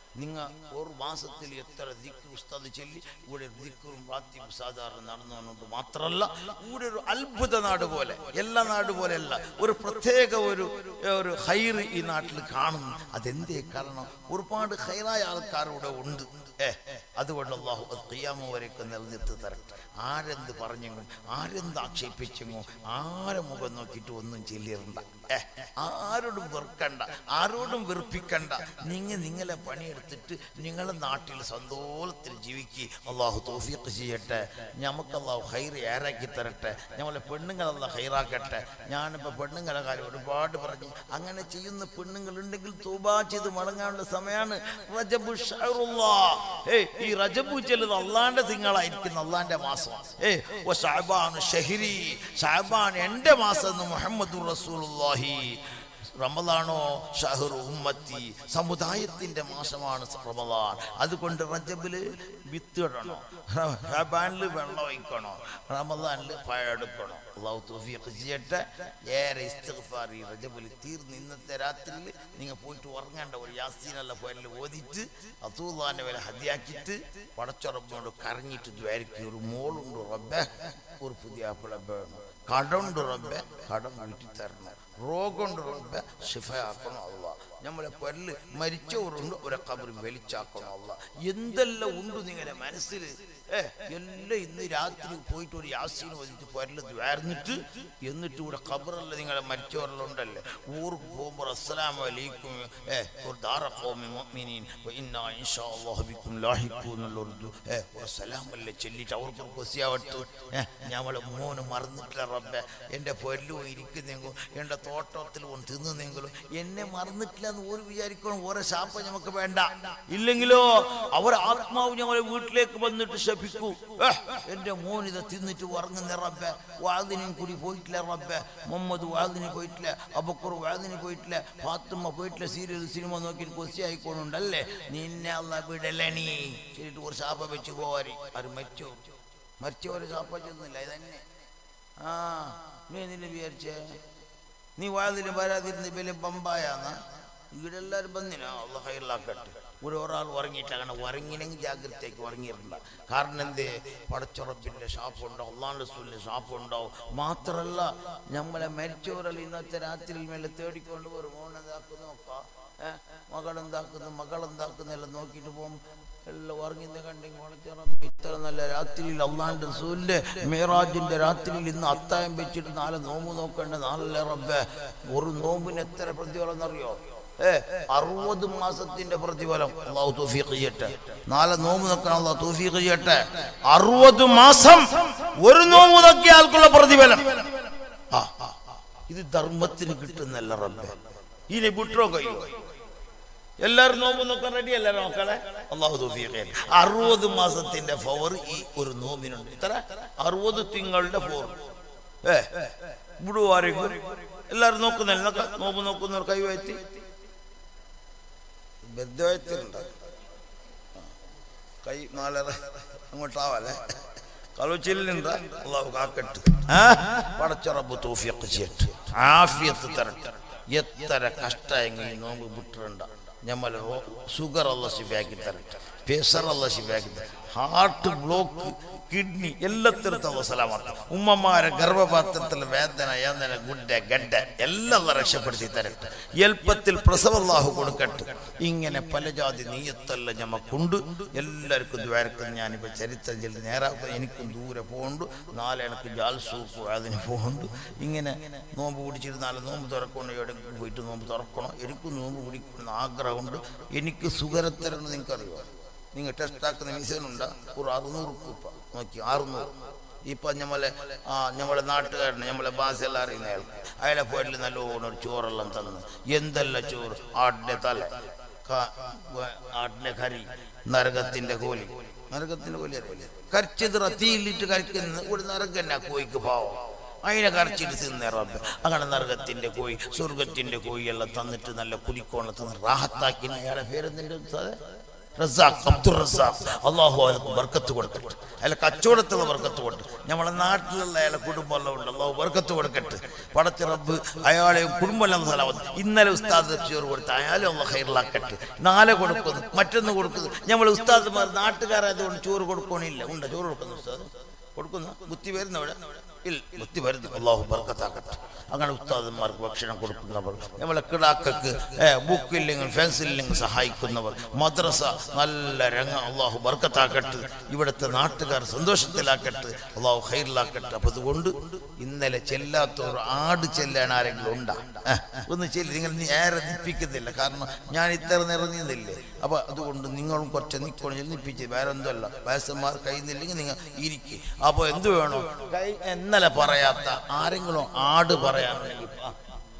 നിങ്ങൾ ഒരു മാസത്തിൽ എത്ര ദിക്ക് ഉസ്താദ് ചൊല്ലി ഇവിടെ ദിക്കറും റാത്തിയും സാധാരണ നടന്നുകൊണ്ട് മാത്രമല്ല ഇവിടെ ഒരു അത്ഭുത നാട് പോലെ എല്ലാ നാട് പോലെയല്ല ഒരു പ്രത്യേക ഒരു ഒരു ഹൈർ ഈ നാട്ടിൽ കാണുന്നു അതെന്തേ കാരണം ഒരുപാട് ഹൈറായ ആൾക്കാരുടെ ഉണ്ട് ഏ അതുകൊണ്ട് അള്ളാഹു അത് ഖിയാമ വരെയൊക്കെ നിലനിർത്തി തരട്ടെ ആരെന്ത് പറഞ്ഞെങ്ങും ആരെന്ത് ആക്ഷേപിച്ചെങ്ങോ ആരെ മുഖം നോക്കിയിട്ട് ഒന്നും ചെല്ലിരണ്ട ഏ ആരോടും വെറുക്കണ്ട ആരോടും വെറുപ്പിക്കണ്ട നിങ്ങൾ നിങ്ങളെ പണിയെടുത്തിട്ട് നിങ്ങളെ നാട്ടിൽ സന്തോഷത്തിൽ ജീവിക്കുക അള്ളാഹു തോഫീക്ക് ചെയ്യട്ടെ നമുക്ക് അള്ളാഹു ഹൈർ ഏറാക്കി തരട്ടെ നമ്മളെ പെണ്ണുങ്ങളല്ല ഹൈറാക്കട്ടെ ഞാനിപ്പോൾ പെണ്ണുങ്ങളെ കാര്യം ഒരുപാട് പറഞ്ഞു അങ്ങനെ ചെയ്യുന്ന പെണ്ണുങ്ങളുണ്ടെങ്കിൽ തൂബാ ചെയ്ത് മടങ്ങാനുള്ള സമയമാണ് റജബു ഷഹറുല്ലാ. ഏയ് ഈ റജബു ചെല്ലുന്നത് അള്ളാന്റെ തിങ്കളായിരിക്കുന്ന അള്ളാന്റെ മാസമാണ് ഏ ഓ ഷാബാൻ ഷഹിരി ഷാബാൻ എന്റെ മാസം എന്ന് മുഹമ്മദ് റസൂലുള്ളാഹി റമദാനോ ഷഹർ ഉമ്മത്തി സമുദായത്തിന്റെ മാസമാണ് റമദാൻ അതുകൊണ്ട് റജബില് വിത്ത് ഇടണോ ഷാബാനിൽ വെള്ളം ഒഴിക്കണോ റമദാനിൽ പഴെടുക്കണോ അള്ളാഹു തൗഫീഖ് ചെയ്യട്ടെ ഏറെ ഇസ്തിഗ്ഫാർ ഈ റജബിൽ തീർന്ന് ഇന്നത്തെ രാത്രിയിൽ നിങ്ങൾ പോയിട്ട് ഉറങ്ങേണ്ട ഒരു യാസീനല്ല പോയാലും ഓതിയിട്ട് അസൂദാന്റെ വില ഹദിയാക്കിയിട്ട് പടച്ചുറപ്പിനോട് കറങ്ങിയിട്ട് ദ്വാരിക്കും ഒരു മോളുണ്ട് റബ്ബെ ഒരു പുതിയ ആപ്പിള വേണം കടമുണ്ട് റബ്ബെ കടം വീട്ടിൽ തരണം രോഗമുണ്ട് റബ്ബെ ഷിഫയാക്കണം അല്ല നമ്മളെ പല്ല് മരിച്ചവരുണ്ട് ഒരു കബർ വെളിച്ചാക്കണം അല്ല എന്തെല്ലാം ഉണ്ട് നിങ്ങളുടെ മനസ്സിൽ ഏ എല്ലാം ഇന്ന് രാത്രി പോയിട്ട് ഒരു യാസീന് വന്നിട്ട് പല്ല് ദ്വാർന്നിട്ട് എന്നിട്ട് ഇവിടെ കബറല്ല നിങ്ങളെ മരിച്ചവരിലുണ്ടല്ലേ ഊർക്ക് പോകുമ്പോൾ അസ്സലാമു അലൈക്കും ഏ ഒരു ദാറഖോമി മുഅ്മിനീൻ വ ഇന്നാ ഇൻഷാ അല്ലാഹു ബിക്കും ലാഹിഖൂൻ എന്നുള്ള ഒരു ദു- ഏ ഒരു സലാമല്ലേ ചൊല്ലിട്ട് അവർക്ക് കൊസിയാവട്ടെ ഏ ഞമ്മളെ മോന് മറന്നിട്ടില്ല റബ്ബെ എൻ്റെ പൊല്ലും ഇരിക്കുന്നെങ്കിലും എൻ്റെ തോട്ടത്തിൽ ഒന്ന് തിന്നുന്നെങ്കിലും എന്നെ മറന്നിട്ടില്ല എന്ന് ഓര് വിചാരിക്കണം ഓരോ ശാപം നമുക്ക് വേണ്ട ഇല്ലെങ്കിലോ അവർ ആത്മാവ് ഞങ്ങളെ വീട്ടിലേക്ക് വന്നിട്ട് ശപിക്കൂ ഏ, എൻ്റെ മോൻ ഇത് തിന്നിട്ട് ഉറങ്ങുന്ന റബ്ബെ വാതിനും കൂടി പോയിട്ടില്ല റബ്ബെ മുഹമ്മദ് വാതിന് പോയിട്ടില്ല അബക്കുർ വാതിന് പോയിട്ടില്ല ഫാത്തുമ്മ പോയിട്ടില്ല സീരിയൽ സിനിമ നോക്കി കൊസി ആയിക്കോണുണ്ടല്ലേ നിന്നെ അല്ല വിടലേ നീ ശരിട്ട് ഒരു ശാപ വെച്ച് പോവാരി അത് മരിച്ചു മരിച്ചവര് ശാപ ചെന്നില്ല ഇതന്നെ ആ നീ നിന്നെ വിചാരിച്ചേ നീ വാതിന് വരാതിരുന്ന് വലിയ ബമ്പായാന്ന ഇവിടെ എല്ലാവരും ബന്ധിനാ അള്ള ഹൈറിലാക്കട്ടെ ഇവിടെ ഒരാൾ ഉറങ്ങിയിട്ട് അങ്ങനെ ഉറങ്ങിനെങ്കിൽ ജാഗ്രതയ്ക്ക് ഉറങ്ങിയിട്ടില്ല കാരണം എന്തേ പടച്ചുറപ്പിൻ്റെ ഷാപ്പുണ്ടോ അള്ളാണ്ട് റസൂലിൻ്റെ ഷാപ്പുണ്ടാവും മാത്രമല്ല നമ്മളെ മരിച്ചവരല്ല ഇന്നത്തെ രാത്രിയിൽ മേലെ തേടിക്കൊണ്ട് ഒരു മോനെന്താക്കുന്നു നോക്കാം ഏഹ് മകളെന്താക്കുന്നു മകളെന്താക്കുന്നു എല്ലാം നോക്കിയിട്ട് പോകും എല്ലാം ഉറങ്ങിന്ന് കണ്ടെങ്കിൽ വളച്ചറപ്പ് ഇത്ര നല്ല രാത്രിയിൽ അള്ളാണ്ട് റസൂലിന്റെ മേറാജിന്റെ രാത്രിയിൽ ഇന്ന് അത്തായം വെച്ചിട്ട് നാളെ നോമ്പ് നോക്കേണ്ട നാളല്ലേ റബ്ബേ ഒരു നോമ്പിന് എത്ര പ്രതിഫലം എന്നറിയോ ഏ അറുപത് മാസത്തിന്റെ പ്രതിഫലം അള്ളാഹു തൗഫീഖ് ചെയ്യട്ടെ നാളെ നോമ്പ് നോക്കാൻ അള്ളാഹു തൗഫീഖ് ചെയ്യട്ടെ അറുപത് മാസം ഒരു നോമ്പ് നോക്കിയ ആൾക്കുള്ള പ്രതിഫലം ആ ആ, ഇത് ധർമ്മത്തിന് കിട്ടുന്നല്ല റബ്ബേ ഇനി വിട്ടോ കഴിയോ എല്ലാവരും നോമ്പ് നോക്കാൻ റെഡി എല്ലാവരും നോക്കണേ അള്ളാഹു തൗഫീഖ് അറുപത് മാസത്തിന്റെ പവർ ഈ ഒരു നോമ്പിനുണ്ട് ഇത്ര അറുപത് തിങ്കളുടെ പവർ ഏ ഇവിടെ ആരെങ്കിലും എല്ലാവരും നോക്കുന്നില്ല നോക്ക നോമ്പ് നോക്കുന്നവർ കൈവയറ്റി ബദ്ധവയത്തിലുണ്ട് കൈ നാലര അങ്ങോട്ടാവല്ലേ കളുച്ചില്ലുണ്ട് അള്ളാഹു കാക്കട്ട് പടച്ചറബ് തൗഫീഖ് ചെയ്യട്ടെ ആഫിയത്ത് തരട്ടെ എത്ര കഷ്ടമെങ്കിൽ ഈ നോമ്പ് വിട്ടിട്ടുണ്ട് ഞമ്മൾ ഷുഗർ അല്ല ശിഫാക്കി തരട്ടെ പ്രഷർ അല്ല ശിഫാക്കി തരട്ടെ ഹാർട്ട് ബ്ലോക്ക് കിഡ്നി എല്ലാത്തിടത്തും സലാമത്ത് ഉമ്മമാരെ ഗർഭപാത്രത്തിലെ വേദന ഏന്തന ഗുഡ്ഡ ഗഡ്ഡ എല്ലാം അള്ളാഹ് രക്ഷപ്പെടുത്തി തരട്ടെ എളുപ്പത്തിൽ പ്രസവല്ലാഹു കൊടുക്കട്ടെ ഇങ്ങനെ പല ജാതി നീയത്തെല്ലാം ഞമ്മക്കുണ്ട് എല്ലാവർക്കും ദ്വാരക്കും ഞാനിപ്പോൾ ചരിത്രം ചെല്ലി നേരാക്കും എനിക്കും ദൂരെ പോകുന്നുണ്ട് നാളെ എനിക്ക് ജാൽസൂക്ക് അതിന് പോകുന്നുണ്ട് ഇങ്ങനെ നോമ്പ് പിടിച്ചിട്ട് നാളെ നോമ്പ് തുറക്കണം എവിടെയെങ്കിലും പോയിട്ട് നോമ്പ് തുറക്കണം എനിക്കും നോമ്പ് പിടിക്കണം ആഗ്രഹമുണ്ട് എനിക്ക് സുഖരത്തരണം നിങ്ങൾക്കറിയോ നിങ്ങൾ ടെസ്റ്റ് ആക്കുന്ന മിഷനുണ്ട് ഒരു അറുന്നൂറ് രൂപ നോക്കി അറുന്നൂറ് ഇപ്പൊ നമ്മളെ ആ നമ്മളെ നാട്ടുകാരന് നമ്മളെ ഭാഷയെല്ലാം അറിയുന്ന അയാൾ അയാളെ പോയിട്ട് നല്ലോണം ഒരു ചോറെല്ലാം തന്ന് എന്തെല്ലാം ചോറ് ആടിന്റെ തല ക- വ- ആടിന്റെ കരി നരകത്തിന്റെ കോലി നരകത്തിന്റെ കോലി അറിയില്ലേ കരച്ചത് തീയിലിട്ട് കരക്കുന്ന ഒരു നരകം തന്നെ കോയിക്ക് പാവം അതിനെ കരച്ചിട്ട് തിന്നേ റബ്ബ് അങ്ങനെ നരകത്തിന്റെ കോയി സ്വർഗത്തിന്റെ കോയി എല്ലാം തന്നിട്ട് നല്ല കുലിക്കോണം തന്ന് റാഹത്താക്കിന അയാളെ പേരെന്തിന്റെ ഉസ്താദേ? റസാഖ് അബ്ദുൾ റസാഖ് അള്ളാഹു അയാൾക്ക് ബർക്കത്ത് കൊടുക്കട്ടെ അയാളെ കച്ചവടത്തുള്ള ബർക്കത്ത് കൊടുക്കട്ടെ നമ്മളെ നാട്ടിലുള്ള അയാളെ കുടുംബമെല്ലാം ഉണ്ട് അള്ളാഹു ബർക്കത്ത് കൊടുക്കട്ടെ പടച്ച റബ്ബ് അയാളെയും കുടുംബമെല്ലാം സലാമത്ത് ഇന്നലെ ഉസ്താദ് ചോറ് കൊടുത്ത് അയാളും അള്ള ഹൈറിലാക്കട്ടെ നാളെ കൊടുക്കുന്നു മറ്റൊന്ന് കൊടുക്കുന്നു നമ്മൾ ഉസ്താദ്മാർ നാട്ടുകാരായതുകൊണ്ട് ചോറ് കൊടുക്കണില്ല ഉണ്ട് ചോറ് കൊടുക്കുന്നു ഉസ്താദ് കൊടുക്കുന്നു ബുദ്ധി വരുന്നവിടെ ഇല്ല ബുദ്ധി വരുന്നു അള്ളാഹു ബർക്കത്താക്കട്ടെ അങ്ങനെ ഉസ്താദന്മാർക്ക് ഭക്ഷണം കൊടുക്കുന്നവർ നമ്മളെ കിടാക്കൾക്ക് ബുക്കില്ലെങ്കിൽ ഫെൻസില്ലെങ്കിൽ സഹായിക്കുന്നവർ മദ്രസ നല്ല രംഗ അള്ളാഹു ബർക്കത്താക്കട്ടെ ഇവിടുത്തെ നാട്ടുകാർ സന്തോഷത്തിലാക്കട്ടെ അള്ളാഹു ഹൈറിലാക്കട്ടെ അപ്പൊ അതുകൊണ്ട് ഇന്നലെ ചെല്ലാത്തവർ ആട് ചെല്ലാൻ ആരെങ്കിലും ഉണ്ടാ ഏ, ഒന്ന് ചെല്ലി നിങ്ങൾ നീ ഏറെ നിപ്പിക്കുന്നില്ല കാരണം ഞാൻ ഇത്ര നിറഞ്ഞിരുന്നില്ലേ അപ്പൊ അതുകൊണ്ട് നിങ്ങളും കുറച്ച് നിൽക്കണം നിപ്പിച്ച് വേറെ എന്തല്ല വയസ്സന്മാർ കഴിയുന്നില്ലെങ്കിൽ നിങ്ങൾ ഇരിക്കും അപ്പൊ എന്ത് വേണോ കൈ ഇന്നലെ പറയാത്ത ആരെങ്കിലും ആട് പറയാനുണ്ടെങ്കിൽ ആ.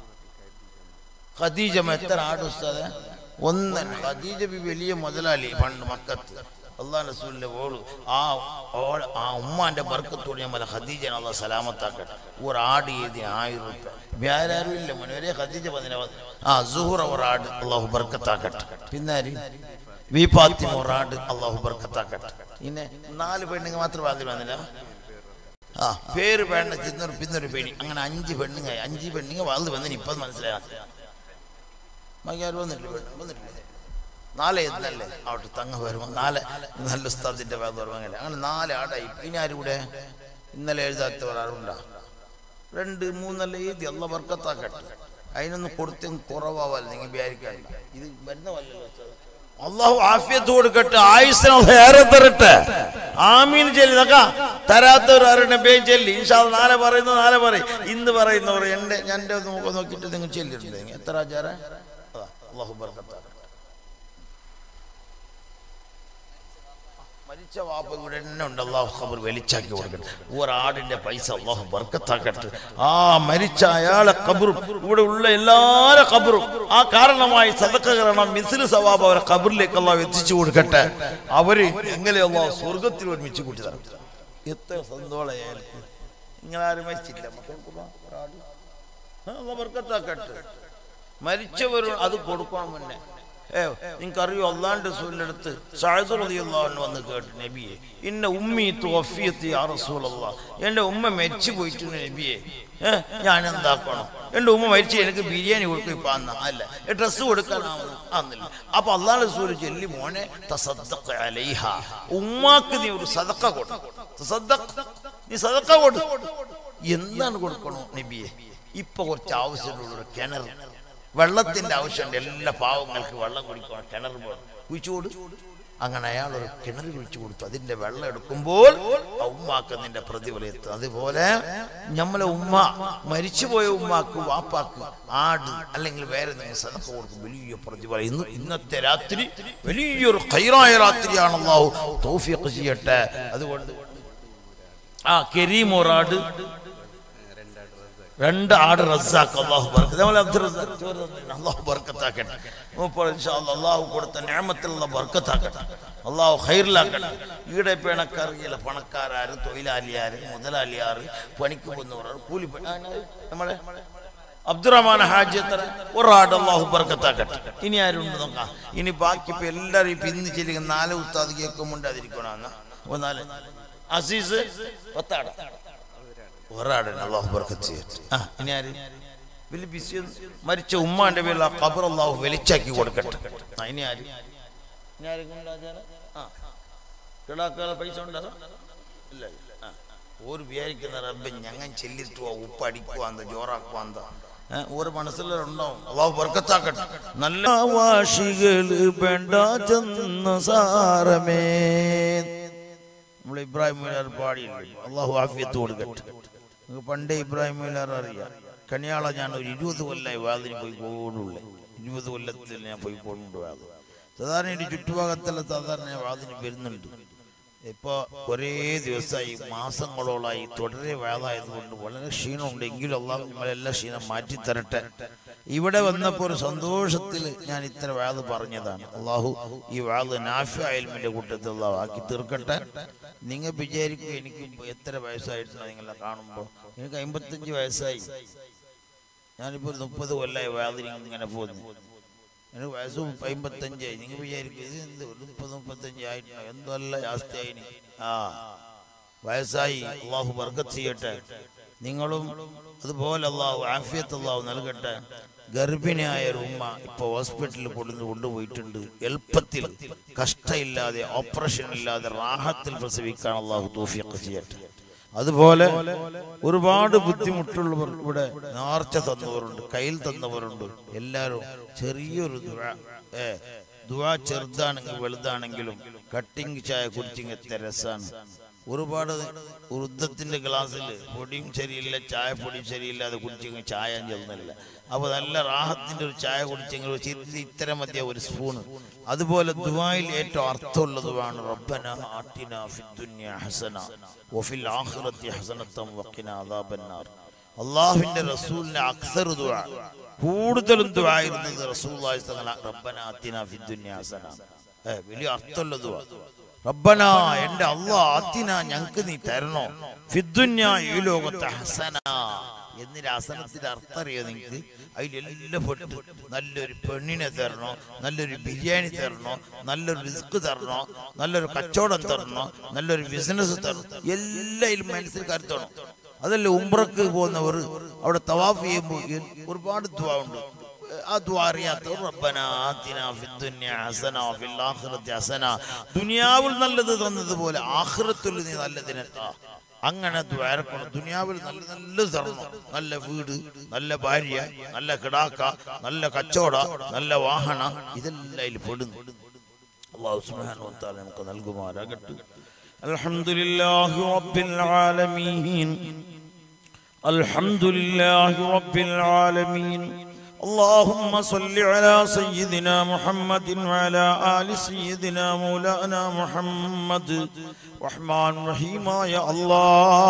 ഖദീജ എത്ര ആട് ഉസ്താദെ ഒന്നല്ല ഖദീജ ബി വലിയ മുതലാളി പണ്ട് മക്കത്ത് അള്ളാഹ് റസൂലിന്റെ ഓള് ആ ഓള് ആ ഉമ്മാന്റെ ബർക്കത്തോട് ഞാൻ ഖദീജ അള്ളാഹ് സലാമത്താക്കട്ടെ ഒരു ആട് എഴുതി ആയിരം റുപ്യ വേറെ ആരും ഇല്ല മോനെ ഖദീജ പതിന ആ സുഹുറ ഒരു ആട് അള്ളാഹു ബർക്കത്താക്കട്ടെ പിന്നെ ആര് വി പാത്തിമ ഒരു ആട് അള്ളാഹു ബർക്കത്താക്കട്ടെ പിന്നെ നാല് പെണ്ണുങ്ങൾ മാത്രം വാതിൽ വന്നില്ല ആ പേര് വേണ്ട ചെന്നൊരു പിന്നൊരു പെണ്ണി അങ്ങനെ അഞ്ച് പെണ്ണുങ്ങൾ അഞ്ച് പെണ്ണുങ്ങൾ വളർന്നു വന്നിന് ഇപ്പം മനസ്സിലാകാത്ത മകയാർ വന്നിട്ടില്ല പെണ്ണ് വന്നിട്ടില്ല നാളെ എന്നല്ലേ അവിടെ തങ്ങ വരുമ്പോൾ നാളെ നല്ല ഉസ്താദിന്റെ വേദ വരുവാങ്ങല്ലേ അങ്ങനെ നാല് ആടായി ഇനി ആരും കൂടെ ഇന്നലെ എഴുതാത്തവർ ആരുണ്ടാ രണ്ട് മൂന്നല്ല എഴുതി അല്ല വർക്കത്താക്കട്ടെ അതിനൊന്നും കൊടുത്തെങ്കിൽ കുറവാവല്ല നിങ്ങൾ വിചാരിക്കാനില്ല ഇത് വരുന്ന വല്ലല്ലോ ഉസ്താദ്. അള്ളാഹു ആഫിയത്ത് കൊടുക്കട്ടെ ആയുസിനെ ഏറെ തരട്ടെ ആമീൻ ചെല്ലി നോക്ക തരാത്തവർ ആരുടെ പേര് ചെല്ലി ഇൻഷാ അല്ലാ നാളെ പറയുന്നു നാളെ പറയും ഇന്ന് പറയുന്നവർ എൻ്റെ ഞാൻ എൻ്റെ ഒന്ന് നോക്കി നോക്കിയിട്ട് നിങ്ങൾ ചെല്ലിട്ടുണ്ട് എത്ര ആചാര അള്ളാഹു ബർക്കത്താക്കട്ടെ മരിച്ച വാപ്പ ഇവിടെ തന്നെ ഉണ്ട് അള്ളാഹു ഖബർ വെളിച്ചാക്കി കൊടുക്കട്ടെ ഒരാടിന്റെ പൈസ അള്ളാഹു ബർക്കത്താക്കട്ടെ ആ മരിച്ച അയാളെ ഖബറും ഇവിടെ ഉള്ള എല്ലാരെ ഖബറും ആ കാരണമായി സദക്ക കാരണം മിസിൽ സവാബ് അവരെ ഖബറിലേക്ക് അള്ളാഹു എത്തിച്ചു കൊടുക്കട്ടെ അവര് എങ്ങനെ അള്ളാഹു സ്വർഗത്തിൽ ഒരുമിച്ച് കൂട്ടി തരും എത്ര സന്തോഷമായാലും നിങ്ങളാരും മരിച്ചില്ല മക്കൾക്ക് ഒരാട് ആ, അള്ളാഹു ബർക്കത്താക്കട്ടെ മരിച്ചവരോട് അത് കൊടുക്കണം മുന്നേ ഏ നിങ്ങൾക്കറിയോ അള്ളാന്റെ റസൂലിന്റെ അടുത്ത് സഅദ് റളിയല്ലാഹു അൻഹു വന്ന് കേട്ടു നബിയെ ഇന്ന ഉമ്മി തുവഫിയത്ത് യാ റസൂലല്ലാഹ് എൻ്റെ ഉമ്മ മരിച്ചു പോയിട്ടുണ്ട് നബിയെ ഏ ഞാൻ എന്താക്കണം എൻ്റെ ഉമ്മ മരിച്ചു എനിക്ക് ബിരിയാണി കൊടുക്കും ഇപ്പൊ അന്ന അല്ല ഡ്രസ്സ് കൊടുക്കാനാവുന്നു അന്നില്ല അപ്പൊ അള്ളാഹ് റസൂൽ ചൊല്ലി മോനെ തസദ്ദഖ അലൈഹ ഉമ്മാക്ക് നീ ഒരു സദക്ക കൊടു തസദ്ദഖ് നീ സദക്ക കൊടു എന്താണ് കൊടുക്കണോ നബിയെ ഇപ്പൊ കുറച്ച് ആവശ്യമുള്ള കിണർ വെള്ളത്തിന്റെ ആവശ്യമുണ്ട് എല്ലാ പാവങ്ങൾക്ക് വെള്ളം കുടിക്കണം കിണർ പോകണം കുഴിച്ചു കൊടു അങ്ങനെ അയാൾ ഒരു കിണർ കുഴിച്ചു കൊടുത്തു അതിന്റെ വെള്ളം എടുക്കുമ്പോൾ ആ ഉമ്മാക്ക് നിന്റെ പ്രതിഫലം എത്തും അതുപോലെ നമ്മളെ ഉമ്മ മരിച്ചുപോയ ഉമ്മാക്ക് വാപ്പാക്ക് ആട് അല്ലെങ്കിൽ വേറെ നിങ്ങൾ സദക്ക കൊടുക്കും വലിയ പ്രതിഫലം ഇന്ന് ഇന്നത്തെ രാത്രി വലിയൊരു ഹൈറായ രാത്രിയാണ് അള്ളാഹു തൗഫീഖ് ചെയ്യട്ടെ അതുകൊണ്ട് ആ കരീം ഒരാട് രണ്ട് ആട് റസാക്ക് അള്ളാഹു ബർക്കത്ത് നമ്മളെ അബ്ദുൽ റസാഖ് ചോറ് തന്നില്ല. അള്ളാഹു ബർക്കത്താക്കട്ടെ മൂപ്പർ ഇൻഷാ അല്ലാ അള്ളാഹു കൊടുത്ത ഞാമത്തിലുള്ള ബർക്കത്താക്കട്ടെ അള്ളാഹു ഹൈറിലാക്കട്ടെ ഈടെ പിണക്കറിയില്ല പണക്കാരാര് തൊഴിലാളിയാര് മുതലാളിയാറ് പണിക്ക് പോകുന്നവർ കൂലി പണി- ആ, നമ്മളെ അബ്ദുറഹ്മാൻ ഹാജി എത്ര ഒരാട് അള്ളാഹു ബർക്കത്താക്കട്ടെ ഇനി ആരുണ്ട് നോക്കാം ഇനി ബാക്കി ഇപ്പൊ എല്ലാവരും ഇപ്പൊ ഇന്ന് ചെല്ലുക നാല് ഉസ്താദ് കേൾക്കുമുണ്ടാതിരിക്കണം എന്നാ ഒന്നാല് അസീസ് പത്താട് ഒരാടിന് അള്ളാഹു ബർക്കത്ത് ചെയ്യട്ടെ ആ ഇനി ആര് വലിയ ബിസി മരിച്ച ഉമ്മാന്റെ പേരിൽ ആ ഖബർ അള്ളാഹു വെളിച്ചാക്കി കൊടുക്കട്ടെ ആ ഇനി ആര് ഇനി ആരെങ്കിലും ഉണ്ടോ ആചാരം? ആ കിടാക്കാല പൈസ ഉണ്ടോ ഇല്ല ഇല്ല. ആ ഒരു വിചാരിക്കുന്ന റബ്ബ് ഞങ്ങൾ ചെല്ലിട്ട് ഉപ്പ് അടിക്കുവാന്ത ജോറാക്കുവാന്ത ഏ, ഒരു മനസ്സിലുണ്ടാവും അള്ളാഹു ബർക്കത്താക്കട്ടെ നല്ല വാശികള് വേണ്ട ചെന്ന സാരമേ നമ്മൾ ഇബ്രാഹിം മീലാർ പാടിയില്ലേ അള്ളാഹു ആഫിയത്ത് കൊടുക്കട്ടെ നിങ്ങൾക്ക് പണ്ടേ ഇബ്രാഹിം മീലാർ അറിയാം കണിയാള ഞാൻ ഒരു ഇരുപത് കൊല്ലമായി വാതിന് പോയി കൊണ്ടുള്ള ഇരുപത് കൊല്ലത്തിൽ ഞാൻ പോയി കൊണ്ടുപോയത് സാധാരണ ഈ ചുറ്റുഭാഗത്തുള്ള സാധാരണ ഞാൻ വാതിന് വരുന്നുണ്ട് ഇപ്പൊ കുറേ ദിവസമായി മാസങ്ങളോളായി തുടരെ വേദായതുകൊണ്ട് വളരെ ക്ഷീണമുണ്ട് എങ്കിലും അള്ളാഹു നമ്മളെല്ലാം ക്ഷീണം മാറ്റി തരട്ടെ ഇവിടെ വന്നപ്പോൾ ഒരു സന്തോഷത്തിൽ ഞാൻ ഇത്ര വേദ പറഞ്ഞതാണ് അള്ളാഹു ഈ വേദ നാഫി അയൽമിന്റെ കൂട്ടത്തിൽ അള്ളാഹു ആക്കി തീർക്കട്ടെ നിങ്ങൾ വിചാരിക്കും എനിക്ക് എത്ര വയസ്സായിട്ടുണ്ട് നിങ്ങളെ കാണുമ്പോൾ എനിക്ക് അമ്പത്തഞ്ച് വയസ്സായി ഞാനിപ്പോൾ മുപ്പത് കൊല്ലമായി വേദന ഇങ്ങനെ പോകുന്നു എനിക്ക് വയസ്സ് അമ്പത്തഞ്ചായി നിങ്ങൾ വിചാരിക്കും ഇത് എന്ത് ഒരു മുപ്പത് മുപ്പത്തഞ്ച് ആയിട്ടോ എന്തോ അല്ല ജാസ്തിയായി ആ വയസ്സായി അള്ളാഹു ബർക്കത്ത് ചെയ്യട്ടെ നിങ്ങളും അതുപോലെ അള്ളാഹു ആഫിയത്ത് അള്ളാഹു നൽകട്ടെ ഗർഭിണിയായ ഒരു ഉമ്മ ഇപ്പൊ ഹോസ്പിറ്റലിൽ കൊണ്ടു കൊണ്ടുപോയിട്ടുണ്ട് എളുപ്പത്തിൽ കഷ്ടമില്ലാതെ ഓപ്പറേഷൻ ഇല്ലാതെ റാഹത്തിൽ പ്രസവിക്കാൻ അള്ളാഹു തോഫിയൊക്കെ ചെയ്യട്ടെ അതുപോലെ ഒരുപാട് ബുദ്ധിമുട്ടുള്ളവർ ഇവിടെ നേർച്ച തന്നവരുണ്ട് കയ്യിൽ തന്നവരുണ്ട് എല്ലാവരും ചെറിയൊരു ദുആ ഏ ദുആ ചെറുതാണെങ്കിൽ വലുതാണെങ്കിലും കട്ടിങ് ചായ കുടിച്ചിങ്ങത്തെ രസാണ് ഒരുപാട് വൃദ്ധത്തിന്റെ ഗ്ലാസ്സിൽ പൊടിയും ശരിയില്ല ചായ പൊടിയും ശരിയില്ല അത് കുടിച്ചെങ്കിൽ ചായ ചെന്നില്ല അപ്പൊ നല്ല റാഹത്തിന്റെ ഒരു ചായ കുടിച്ചെങ്കിൽ ഒരു ചിരി ഇത്തരം മതിയ ഒരു സ്പൂണ് അതുപോലെ ദുബായിൽ ഏറ്റവും അർത്ഥമുള്ളതുമാണ് റബ്ബന ആട്ടിന ഫിദ്ദുന്യ ഹസന വഫിൽ ആഖിറത്തി ഹസനത്തം വഖിന അദാബന്നാർ അള്ളാഹുവിന്റെ റസൂലിന്റെ അക്സർ ദുആ കൂടുതലും ദുആയിരുന്നത് റസൂലുള്ളാഹി സ്വല്ലല്ലാഹു അലൈഹി റബ്ബന ആതിന ഫിദ്ദുന്യ ഹസന ഏ വലിയ അർത്ഥമുള്ള ദുആ റബ്ബന എന്റെ അള്ളാഹ് ആത്തിന ഞങ്ങൾക്ക് നീ തരണോ ഫിദ്ദുന്യ ഈ ലോകത്തെ ഹസന എന്നിന്റെ ഹസനത്തിന്റെ അർത്ഥം അറിയോ നിങ്ങൾക്ക് അതിലെല്ലാം പെട്ട് നല്ലൊരു പെണ്ണിനെ തരണോ നല്ലൊരു ബിരിയാണി തരണോ നല്ലൊരു റിസ്ക് തരണോ നല്ലൊരു കച്ചവടം തരണോ നല്ലൊരു ബിസിനസ് തരണോ എല്ലാം മനസ്സിൽ കരുത്തണം അതല്ല ഉംറക്ക് പോകുന്നവർ അവിടെ തവാഫ് ചെയ്യുമ്പോൾ ഒരുപാട് ദ്വാ ഉണ്ട് ആ ദ്വാ അറിയാത്തവർ റബ്ബന ആതിന ഫിദ്ദുന്യ ഹസന ഫിൽ ആഖിറത്തി ഹസന ദുനിയാവിൽ നല്ലത് തന്നതുപോലെ ആഖിറത്തിൽ നീ നല്ലതിനെ താ അങ്ങനെ ദ്വാരക്കണം ദുനിയാവിൽ നല്ല നല്ലത് തരണം നല്ല വീട് നല്ല ഭാര്യ നല്ല കിടാക്ക നല്ല കച്ചവട നല്ല വാഹന ഇതെല്ലാം അതിൽ പെടുന്നു അള്ളാഹു സുബ്ഹാനഹു വ തആല നമുക്ക് നൽകുമാറാകട്ടെ അൽഹംദുലില്ലാഹി റബ്ബിൽ ആലമീൻ അൽഹംദുലില്ലാഹി റബ്ബിൽ ആലമീൻ اللهم صل على سيدنا محمد وعلى آل سيدنا مولانا محمد റഹ്മാൻ റഹീമായ അല്ലാ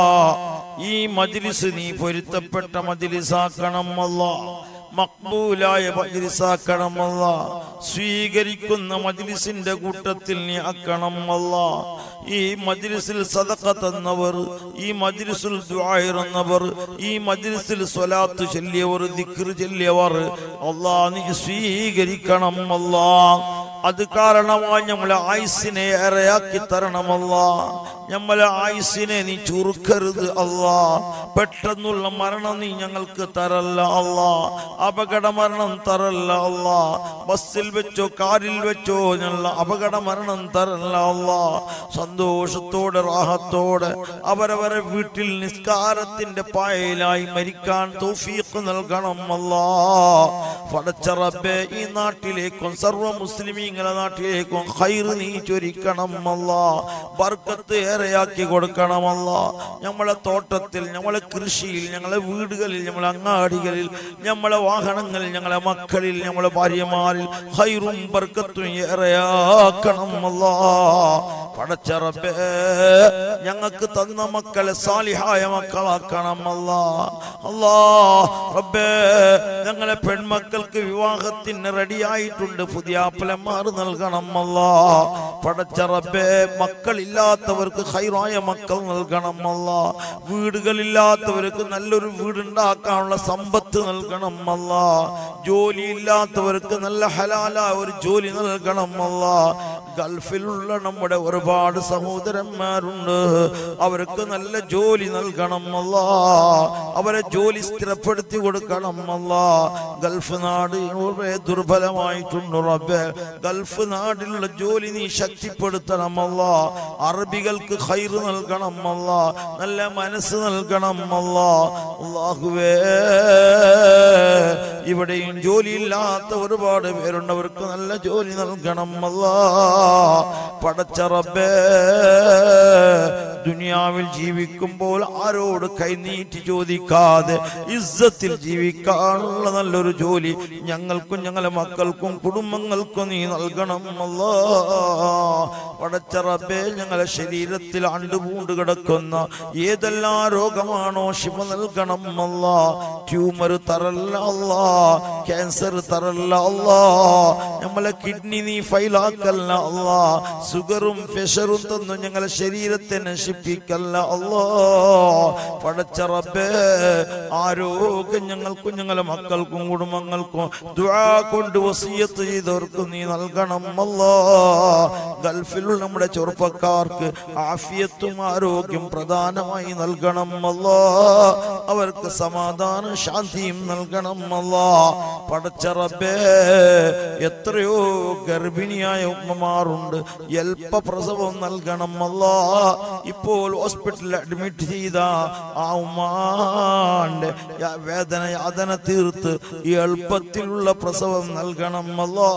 ഈ മജ്ലിസ് നീ പൊരുത്തപ്പെട്ട മജ്ലിസാക്കണം അല്ലാ മക്ബൂലായ മജ്ലിസാക്കണമല്ല സ്വീകരിക്കുന്ന മജ്ലിസിന്റെ കൂട്ടത്തിൽ നീ ആക്കണമല്ല ഈ മജ്ലിസിൽ സദക്ക തന്നവർ ഈ മജ്ലിസിൽ ദുആയിറന്നവർ ഈ മജ്ലിസിൽ സ്വലാത്ത് ചൊല്ലിയവർ ദിക്ർ ചൊല്ലിയവർ അല്ലാ നീ സ്വീകരിക്കണം അല്ലാ അത് കാരണമായി നമ്മളെ ആയുസിനെ ഏറെയാക്കി തരണമല്ല നമ്മളെ ആയുസിനെ നീ ചുരുക്കരുത് അല്ലാ പെട്ടെന്നുള്ള മരണം നീ ഞങ്ങൾക്ക് തരല്ല അല്ലാ അപകട മരണം തരല്ല അല്ലാ ബസ്സിൽ വെച്ചോ കാറിൽ വെച്ചോ ഞങ്ങൾ അപകട മരണം തരല്ല അല്ലാ സന്തോഷത്തോടെ റാഹത്തോടെ അവരവരെ വീട്ടിൽ നിസ്കാരത്തിന്റെ പായയിലായി മരിക്കാൻ തൗഫീഖ് നൽകണം അല്ലാ പടച്ച റബ്ബേ ഈ നാട്ടിലേക്കും സർവ്വ മുസ്ലിമീങ്ങളെ നാട്ടിലേക്കും ഖൈർ നീ ചൊരിക്കണം അല്ലാ ബർക്കത്ത് ഏറെയാക്കി കൊടുക്കണമല്ല നമ്മളെ തോട്ടത്തിൽ നമ്മളെ കൃഷിയിൽ ഞങ്ങളെ വീടുകളിൽ നമ്മളെ അങ്ങാടികളിൽ നമ്മളെ വാഹനങ്ങളിൽ ഞങ്ങളെ മക്കളിൽ നമ്മളെ ഭാര്യമാരിൽ ഹൈറും ബർക്കത്തും ഏറെയാക്കണമല്ല പടച്ചറബേ ഞങ്ങൾക്ക് തന്ന മക്കളെ സാലിഹായ മക്കളാക്കണമല്ല അല്ലാ റബ്ബേ ഞങ്ങളെ പെൺമക്കൾക്ക് വിവാഹത്തിന് റെഡിയായിട്ടുണ്ട് പുതിയ ആപ്പലന്മാർ നൽകണമല്ല പടച്ചറബേ മക്കളില്ലാത്തവർക്ക് ഹൈറായ മക്കൾ നൽകണമല്ല വീടുകളില്ലാത്തവർക്ക് നല്ലൊരു വീടുണ്ടാക്കാനുള്ള സമ്പത്ത് നൽകണമല്ല ജോലി ഇല്ലാത്തവർക്ക് നല്ല ഹലാല ഒരു ജോലി നൽകണമല്ല ഗൾഫിലുള്ള നമ്മുടെ ഒരുപാട് സഹോദരന്മാരുണ്ട് അവർക്ക് നല്ല ജോലി നൽകണമല്ല അവരെ ജോലി സ്ഥിരപ്പെടുത്തി കൊടുക്കണമല്ല ഗൾഫ് നാട് വളരെ ദുർബലമായിട്ടുണ്ട് റബ്ബേ ഗൾഫ് നാട്ടിലുള്ള ജോലി നീ ശക്തിപ്പെടുത്തണമല്ല അറബികൾക്ക് ഖൈറ് നൽകണമല്ല നല്ല മനസ്സ് നൽകണമല്ല അള്ളാഹുവേ ഇവിടെയും ജോലിയില്ലാത്ത ഒരുപാട് പേരുണ്ട് അവർക്ക് നല്ല ജോലി നൽകണമല്ല പടച്ച റബ്ബേ ദുനിയാവിൽ ജീവിക്കുമ്പോൾ ആരോട് കൈനീട്ടി ചോദിക്കാതെ ഇസ്സത്തിൽ ജീവിക്കാനുള്ള നല്ലൊരു ജോലി ഞങ്ങൾക്കും ഞങ്ങളെ മക്കൾക്കും കുടുംബങ്ങൾക്കും നീ നൽകണം അല്ലാ പടച്ച റബ്ബേ ഞങ്ങളെ ശരീരത്തിൽ അണ്ടുപൂണ്ട് കിടക്കുന്ന ഏതെല്ലാം രോഗമാണോ ശിവ നൽകണം അല്ല ട്യൂമർ തരല്ല അല്ല ക്യാൻസർ തരല്ല അല്ല നമ്മളെ കിഡ്നി നീ ഫൈലാക്കല്ല അല്ല സുഗറും പ്രഷറും തന്നു ഞങ്ങളെ ശരീരത്തിന് നശിപ്പിക്കല്ല അല്ലോ പടച്ച റബ്ബേ ആരോഗ്യം ഞങ്ങൾക്കും ഞങ്ങളെ മക്കൾക്കും കുടുംബങ്ങൾക്കും ദുആ കൊണ്ട് വസിയത്ത് ചെയ്തവർക്കും നീ നൽകണം അല്ലോ ഗൾഫിലുള്ള നമ്മുടെ ചെറുപ്പക്കാർക്ക് ആഫിയത്തും ആരോഗ്യം പ്രധാനമായി നൽകണം അല്ലോ അവർക്ക് സമാധാനം ശാന്തിയും നൽകണം അല്ലോ പടച്ച റബ്ബേ എത്രയോ ഗർഭിണിയായ ഉമ്മമാരുണ്ട് എൽപ്പ പ്രസവം നൽകണം അല്ലോ ഇപ്പോൾ ഹോസ്പിറ്റലിൽ അഡ്മിറ്റ് ചെയ്ത ആ ഉമ്മാന്റെ യാ- വേദന യാതന തീർത്ത് ഈ എളുപ്പത്തിലുള്ള പ്രസവം നൽകണം അല്ലോ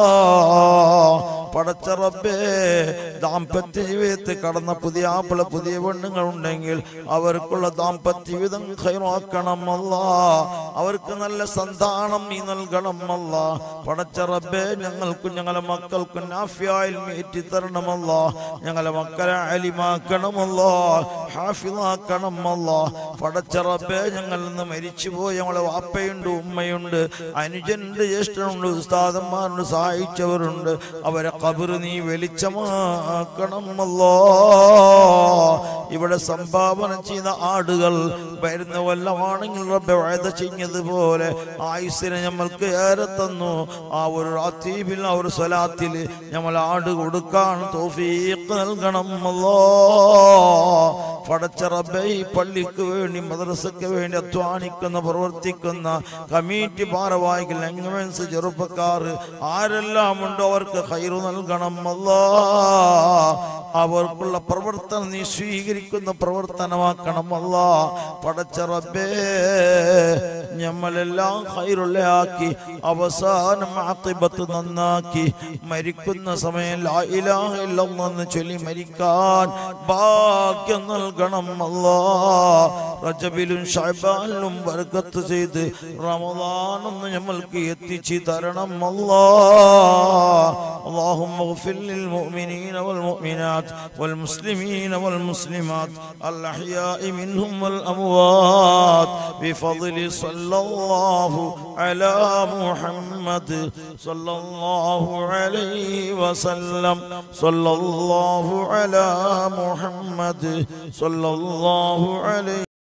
പടച്ച റബ്ബേ ദാമ്പത്യ ജീവിതത്തിൽ കടന്ന പുതിയ ആപ്പിള പുതിയ പെണ്ണുങ്ങൾ ഉണ്ടെങ്കിൽ അവർക്കുള്ള ദാമ്പത്യ ജീവിതം ഖൈറാക്കണം അല്ല അവർക്ക് നല്ല സന്താനം നീ നൽകണം അല്ല പടച്ച റബ്ബേ ഞങ്ങൾക്കും ഞങ്ങളെ മക്കൾക്കും നാഫിയായിൽ മേറ്റി തരണമല്ല ഞങ്ങളെ മക്കളെ അലിമാക്കണമല്ലോ ഹാഫിളാക്കണമല്ലോ പടച്ച റബ്ബേ ഞങ്ങളിൽ നിന്ന് മരിച്ചുപോയി ഞങ്ങളെ വാപ്പയുണ്ട് ഉമ്മയുണ്ട് അനുജനുണ്ട് ജ്യേഷ്ഠനുണ്ട് ഉസ്താദന്മാരുണ്ട് സഹായിച്ചവരുണ്ട് അവരെ കബറ് നീ വെളിച്ചമാക്കണമല്ലോ ഇവിടെ സംഭാവന ചെയ്ത ആടുകൾ വരുന്ന വല്ലമാണെങ്കിൽ റബ്ബെ വഴുത ചെയ്തതുപോലെ ആയുസിനെ നമ്മൾക്ക് ഏറെ തന്നു ആ ഒരു റാത്തീബിൽ ആ ഒരു സ്വലാത്തിൽ നമ്മൾ ആട് കൊടുക്കാൻ തോഫീക്ക് നൽകണം അല്ലോ പടച്ച റബ്ബെ ഈ പള്ളിക്ക് വേണ്ടി മദ്രസക്ക് വേണ്ടി അധ്വാനിക്കുന്ന പ്രവർത്തിക്കുന്ന കമ്മിറ്റി ഭാരവാഹികൾ എങ്ങമെൻസ് ചെറുപ്പക്കാർ ആരെല്ലാം ഉണ്ടോ അവർക്ക് ഹൈറു നൽകണം അല്ലാ അവർക്കുള്ള പ്രവർത്തനം നീ സ്വീകരിക്കുന്ന പ്രവർത്തനമാക്കണം അല്ല പടച്ച റബ്ബേ ഞമ്മളെല്ലാം ഹൈറുള്ളയാക്കി അവസാനം ആത്തിബത്ത് നന്നാക്കി മരിക്കുന്ന സമയം ലാ ഇലാഹ ഇല്ലല്ലാഹ് ചൊല്ലി മരിക്കാൻ ഭാഗ്യം നൽകണം അല്ലാ റജബിലും ഷഅബാനിലും ബർക്കത്ത് ചെയ്ത് റമദാനൊന്ന് ഞമ്മൾക്ക് എത്തിച്ചു തരണം അല്ലാ اللهم اغفر للمؤمنين والمؤمنات والمسلمين والمسلمات الأحياء منهم والأموات بفضل صلى الله على محمد صلى الله عليه وسلم صلى الله على محمد صلى الله عليه